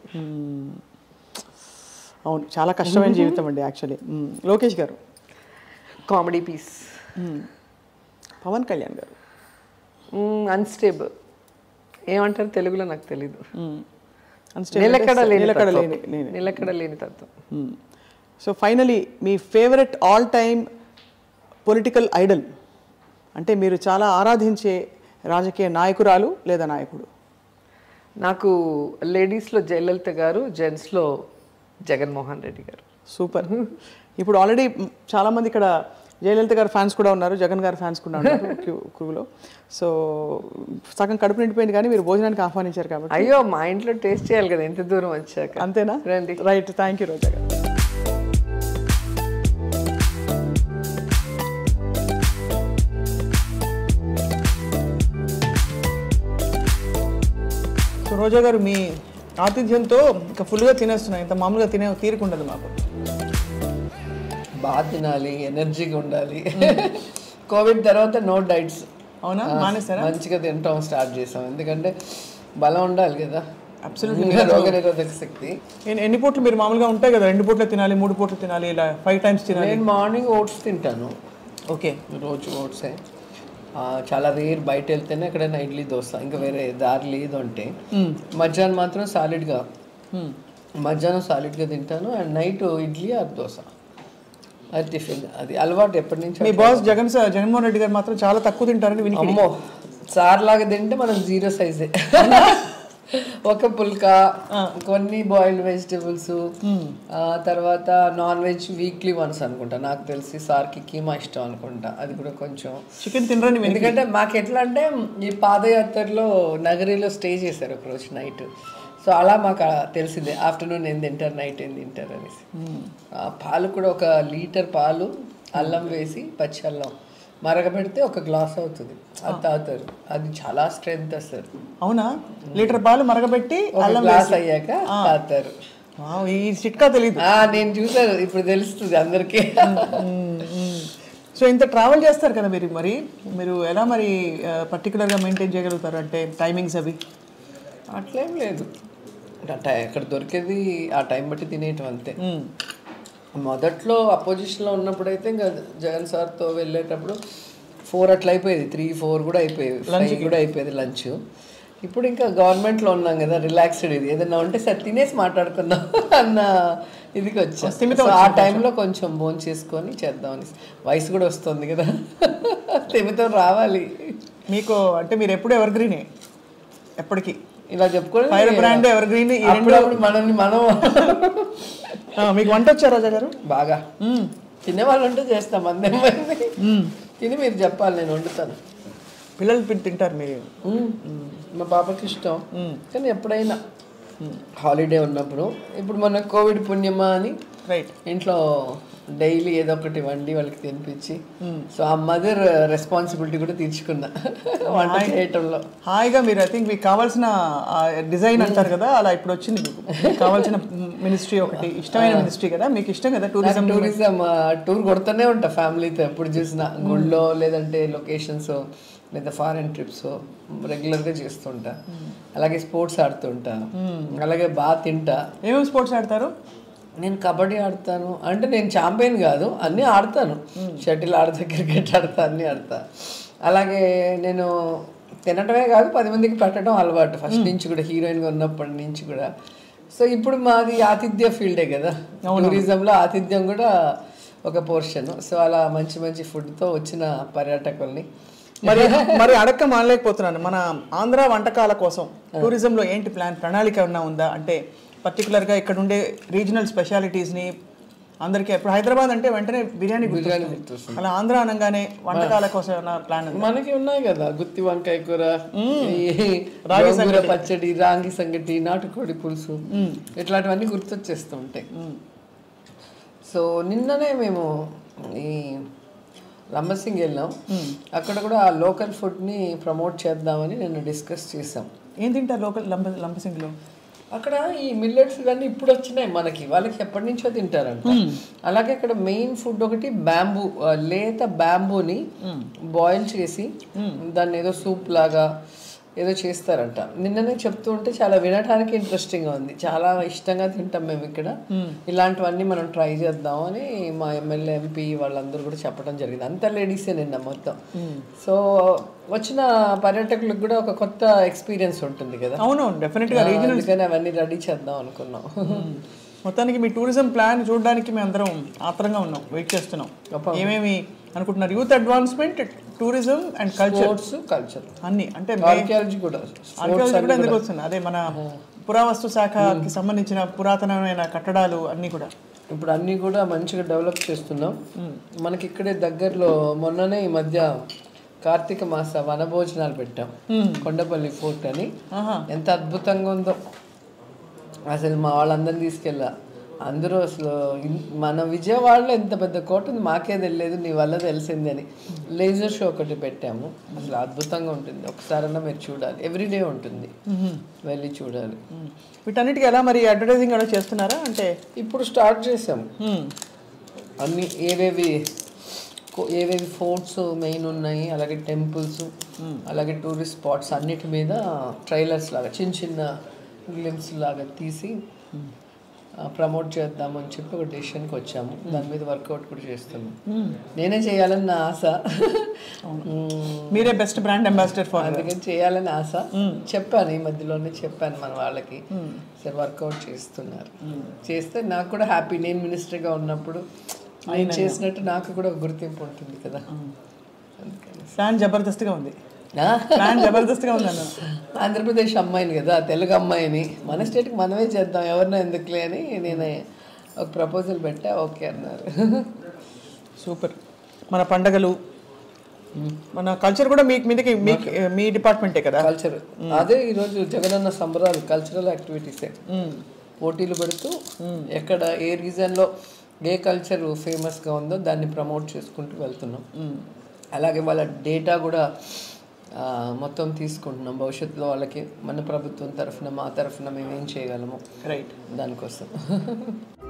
అవును చాలా కష్టమైన జీవితం అండి యాక్చువల్లీ లోకేష్ గారు కామెడీ పీస్ పవన్ కళ్యాణ్ గారు అన్స్టేబుల్ ఏమంటారు తెలుగులో నాకు తెలీదు Unstable నిలకడ అంటే లేని నిలకడ తత్వం. లేని- లేని. నిలకడ లేని తత్వం సో ఫైనలీ మీ favourite all time political idol అంటే మీరు చాలా ఆరాధించే రాజకీయ నాయకురాలు లేదా నాయకుడు నాకు లేడీస్లో జయలలిత గారు జెంట్స్లో జగన్మోహన్ రెడ్డి గారు సూపర్ ఇప్పుడు ఆల్రెడీ చాలా మంది ఇక్కడ జయలలిత గారి ఫ్యాన్స్ కూడా ఉన్నారు జగన్ గారి ఫ్యాన్స్ కూడా ఉన్నారు క్యూ- క్యూలో సో సగం కడుపు నిండిపోయింది కానీ మీరు భోజనానికి ఆహ్వానించారు కాబట్టి అయ్యో మా ఇంట్లో టేస్ట్ చేయాలి కదా ఎంత దూరం వచ్చాక అంతేనా రండి రైట్ థ్యాంక్ యూ రోజా గారు సో రోజా గారు మీ ఆతిథ్యంతో ఇంకా ఫుల్గా తినేస్తున్నాయి ఇంత మామూలుగా తినే తీరుకుండదు మాకు బాగా తినాలి ఎనర్జీగా ఉండాలి కోవిడ్ తర్వాత నో డైట్స్ అవునా మానేస్తారా మంచిగా తినటం స్టార్ట్ చేసాం ఎందుకంటే బలం ఉండాలి కదా Absolutely. ఇంకా రోగ నిరోధక శక్తి ఎన్ని- ఎన్ని పూట్లు మీరు మామూలుగా ఉంటాయి కదా రెండు పూట్లు తినాలి మూడు పూట్లు తినాలి ఇలా ఫైవ్ టైమ్స్ తినాలి నేను మార్నింగ్ ఓట్స్ తింటాను ఓకే రోజు ఓట్సే ఆ, చాలా రేర్ బయట వెళ్తేనే ఎక్కడైనా ఇడ్లీ దోశ ఇంకా వేరే దారి లేదు అంటే మధ్యాహ్నం మాత్రం సాలిడ్గా మధ్యాహ్నం సాలిడ్గా తింటాను and night idli or dosa అది టిఫిన్ అది అలవాటు ఎప్పటి నుంచి మీ బాస్ జగన్ సార్ జగన్మోహన్ రెడ్డి గారు మాత్రం చాలా తక్కువ తింటారని విని అమ్మో సార్ లాగా తింటే మనం జీరో సైజే ఒక పుల్కా కొన్ని బాయిల్డ్ వెజిటేబుల్స్ తర్వాత నాన్ వెజ్ వీక్లీ వన్స్ అనుకుంటా నాకు తెలిసి సార్కి కీమా ఇష్టం అనుకుంటా అది కూడా కొంచెం చికెన్ తినరని విని ఎందుకంటే మాకు ఎట్లా అంటే ఈ పాదయాత్రలో నగరిలో స్టే చేశారు ఒకరోజు నైట్ సో అలా మాకు ఆ తెలిసిందే ఆఫ్టర్నూన్ ఏం తింటారు నైట్ ఏం తింటారు అనేసి ఆ పాలు కూడా ఒక లీటర్ పాలు అల్లం వేసి పచ్చి అల్లం మరగబెడితే ఒక గ్లాస్ అవుతుంది అది తాగుతారు అది చాలా స్ట్రెంగ్త్ వస్తుంది అవునా లీటర్ పాలు మరగబెట్టి ఒక అల్లం గ్లాస్ అయ్యాక తాగుతారు వావ్, ఈ చిట్కా తెలియదు ఆ, నేను చూసాను ఇప్పుడు తెలుస్తుంది అందరికీ సో ఇంత ట్రావెల్ చేస్తారు కదా మీరు మరి మీరు ఎలా మరి పర్టికులర్గా మెయింటైన్ చేయగలుగుతారు అంటే టైమింగ్స్ అవి అట్లేం లేదు ఆ టై- ఎక్కడ దొరికేది ఆ టైం బట్టి తినేయటం అంతే మొదట్లో అపోజిషన్లో ఉన్నప్పుడైతే ఇంకా జగన్ సార్తో వెళ్ళేటప్పుడు ఫోర్ అట్లా అయిపోయేది త్రీ ఫోర్ కూడా అయిపోయేది లంచ్ కూడా అయిపోయేది లంచ్ ఇప్పుడు ఇంకా గవర్నమెంట్లో ఉన్నాం కదా రిలాక్స్డ్ ఇది ఏదైనా ఉంటే సరే తినేసి మాట్లాడుకుందాం అన్న ఇదికి వచ్చా సో ఆ టైంలో కొంచెం భోన్ చేసుకొని చేద్దామని వయసు కూడా వస్తుంది కదా తిమితం రావాలి మీకు అంటే మీరు ఎప్పుడు ఎవర్ గ్రీనే ఎప్పటికీ ఇలా చెప్పుకొని ఫైర్ బ్రాండ్ ఎవర్ గ్రీన్ అప్పుడప్పుడు మనల్ని మనం మీకు వంట వచ్చా రాజా గారు బాగా తినేవాళ్ళు ఉంటే చేస్తాం అందేమైంది తిని మీరు చెప్పాలి నేను వండుతాను పిల్లలు తిన్- తింటారు మీరు మ్మ్. మా పాపకి ఇష్టం కానీ ఎప్పుడైనా హాలిడే ఉన్నప్పుడు ఇప్పుడు మన కోవిడ్ పుణ్యమా అని రైట్ ఇంట్లో డైలీ ఏదో ఒకటి వండి వాళ్ళకి తినిపించి సో ఆ మదర్ రెస్పాన్సిబిలిటీ కూడా తీర్చుకున్నా వంట చేయటంలో హాయిగా మీరు ఐ థింక్ మీకు కావాల్సిన డిజైన్ అంటారు కదా అలా ఇప్పుడు వచ్చింది మీకు మీకు కావాల్సిన మినిస్ట్రీ ఒకటి ఇష్టమైన మినిస్ట్రీ కదా మీకు ఇష్టం కదా టూరిజం టూరిజం టూర్ కొడుతూనే ఉంటా ఫ్యామిలీతో ఎప్పుడు చూసినా గుళ్ళో లేదంటే లొకేషన్స్ లేదా ఫారెన్ ట్రిప్స్ రెగ్యులర్గా చేస్తుంటా అలాగే స్పోర్ట్స్ ఆడుతుంటా అలాగే బాగా తింటా ఏమేమి స్పోర్ట్స్ ఆడతారు నేను కబడ్డీ ఆడతాను అంటే నేను ఛాంపియన్ కాదు అన్నీ ఆడతాను షటిల్ ఆడతా క్రికెట్ ఆడతా అన్నీ ఆడతా అలాగే నేను తినటమే కాదు పది మందికి పెట్టడం అలవాటు ఫస్ట్ నుంచి కూడా హీరోయిన్గా ఉన్నప్పటి నుంచి కూడా సో ఇప్పుడు మాది ఆతిథ్య ఫీల్డే కదా టూరిజంలో ఆతిథ్యం కూడా ఒక పోర్షన్ సో అలా మంచి మంచి ఫుడ్తో వచ్చిన పర్యాటకుల్ని మరి మరి అడక్క మానలేకపోతున్నాను మన ఆంధ్ర వంటకాల కోసం టూరిజంలో ఏంటి ప్లాన్ ప్రణాళిక ఏమన్నా ఉందా అంటే పర్టికులర్గా ఇక్కడ ఉండే రీజనల్ స్పెషాలిటీస్ని అందరికీ ఇప్పుడు హైదరాబాద్ అంటే వెంటనే బిర్యానీ బిర్యానీ గుర్తొస్తుంది గుర్తొస్తుంది. అలా ఆంధ్ర అనగానే వంటకాల కోసం ఏమన్నా ప్లాన్ ఉందా మనకి ఉన్నాయి కదా గుత్తి వంకాయ కూర ఈ గోంగూర పచ్చడి రాగి సంగటి నాటుకోడి పులుసు ఇట్లాంటివన్నీ గుర్తొచ్చేస్తూ ఉంటాయి సో నిన్ననే మేము ఈ లంబసింగ్ వెళ్ళాం అక్కడ కూడా ఆ లోకల్ ఫుడ్ని ప్రమోట్ చేద్దామని నిన్న డిస్కస్ చేసాం ఏం తింటారు లోకల్ లంబ లంబసింగ్లో అక్కడ ఈ మిల్లెట్స్ ఇవన్నీ ఇప్పుడు వచ్చినాయి మనకి వాళ్ళకి ఎప్పటి నుంచో తింటారంట అలాగే అక్కడ మెయిన్ ఫుడ్ ఒకటి బ్యాంబూ లేత బ్యాంబూని బాయిల్ చేసి దాన్ని ఏదో సూప్ లాగా ఏదో చేస్తారంట నిన్ననే చెప్తూ ఉంటే చాలా వినడానికి ఇంట్రెస్టింగ్గా ఉంది చాలా ఇష్టంగా తింటాం మేము ఇక్కడ ఇలాంటివన్నీ మనం ట్రై చేద్దాం అని మా ఎమ్మెల్యే ఎంపీ వాళ్ళందరూ కూడా చెప్పడం జరిగింది అంతా లేడీసే నిన్న మొత్తం సో వచ్చిన పర్యాటకులకు కూడా ఒక కొత్త ఎక్స్పీరియన్స్ ఉంటుంది కదా అవును డెఫినెట్గా అందుకని అవన్నీ రెడీ చేద్దాం అనుకున్నాం మొత్తానికి మీ టూరిజం ప్లాన్ చూడడానికి మేము అందరం ఆత్రంగా ఉన్నాం వెయిట్ చేస్తున్నాం ఏమేమి అనుకుంటున్నారు youth advancement tourism and culture sports culture అన్ని అంటే ఆర్కియాలజీ కూడా ఆర్కియాలజీ కూడా ఎందుకు వస్తుంది అదే మన పురావస్తు శాఖకి సంబంధించిన పురాతనమైన కట్టడాలు అన్ని కూడా ఇప్పుడు అన్నీ కూడా మంచిగా డెవలప్ చేస్తున్నాం మనకి ఇక్కడే దగ్గరలో మొన్ననే ఈ మధ్య కార్తీక మాస వనభోజనాలు పెట్టాం కొండపల్లి ఫోర్ట్ అని ఎంత అద్భుతంగా ఉందో అసలు మా వాళ్ళందరిని తీసుకెళ్ళా అందరూ అసలు ఇన్- మన విజయవాడలో ఎంత పెద్ద కోట ఉంది మాకే తెలియదు నీ వల్ల తెలిసింది అని లేజర్ షో ఒకటి పెట్టాము అసలు అద్భుతంగా ఉంటుంది ఒకసారన్నా మీరు చూడాలి ఎవ్రీడే ఉంటుంది వెళ్ళి చూడాలి మ్మ్. వీటన్నిటికీ ఎలా మరి అడ్వర్టైజింగ్ కూడా చేస్తున్నారా అంటే ఇప్పుడు స్టార్ట్ చేసాం మ్మ్. అన్ని ఏవేవి కో- ఏవేవి ఫోర్ట్స్ మెయిన్ ఉన్నాయి అలాగే టెంపుల్స్ అలాగే టూరిస్ట్ స్పాట్స్ అన్నిటి మీద ట్రైలర్స్ లాగా చిన్న చిన్న గ్లిమ్స్ లాగా తీసి ప్రమోట్ చేద్దామని చెప్పి ఒక డెసిషన్కి వచ్చాము దాని మీద వర్కౌట్ కూడా చేస్తున్నాం నేనే చేయాలని నా ఆశ మ్మ్. మీరే బెస్ట్ బ్రాండ్ అంబాసిడర్ ఫర్ అందుకని చేయాలని ఆశ చెప్పాను ఈ మధ్యలోనే చెప్పాను మన వాళ్ళకి సరే వర్కౌట్ చేస్తున్నారు చేస్తే నాకు కూడా హ్యాపీ నేను మినిస్టర్గా ఉన్నప్పుడు నేను చేసినట్టు నాకు కూడా ఒక గుర్తింపు ఉంటుంది కదా అందుకని ప్లాన్ జబర్దస్త్గా ఉంది ఆ? ప్లాన్ జబర్దస్త్గా ఉంది అన్న ఆంధ్రప్రదేశ్ అమ్మాయిని కదా తెలుగు అమ్మాయిని మన స్టేట్కి మనమే చేద్దాం ఎవరినో ఎందుకులే అని నేను ఒక ప్రపోజల్ పెట్టా ఓకే అన్నారు సూపర్ మన పండగలు మన కల్చర్ కూడా మీ మీదకి మీ మీ డిపార్ట్మెంటే కదా కల్చర్ అదే ఈరోజు జగనన్న సంబరాలు కల్చరల్ యాక్టివిటీసే పోటీలు పెడుతూ ఎక్కడ ఏ రీజన్లో ఏ కల్చర్ ఫేమస్గా ఉందో దాన్ని ప్రమోట్ చేసుకుంటూ వెళ్తున్నాం అలాగే వాళ్ళ డేటా కూడా ఆ, మొత్తం తీసుకుంటున్నాం భవిష్యత్తులో వాళ్ళకి మన ప్రభుత్వం తరఫున మా తరఫున మేము ఏం చేయగలము రైట్ దానికోసం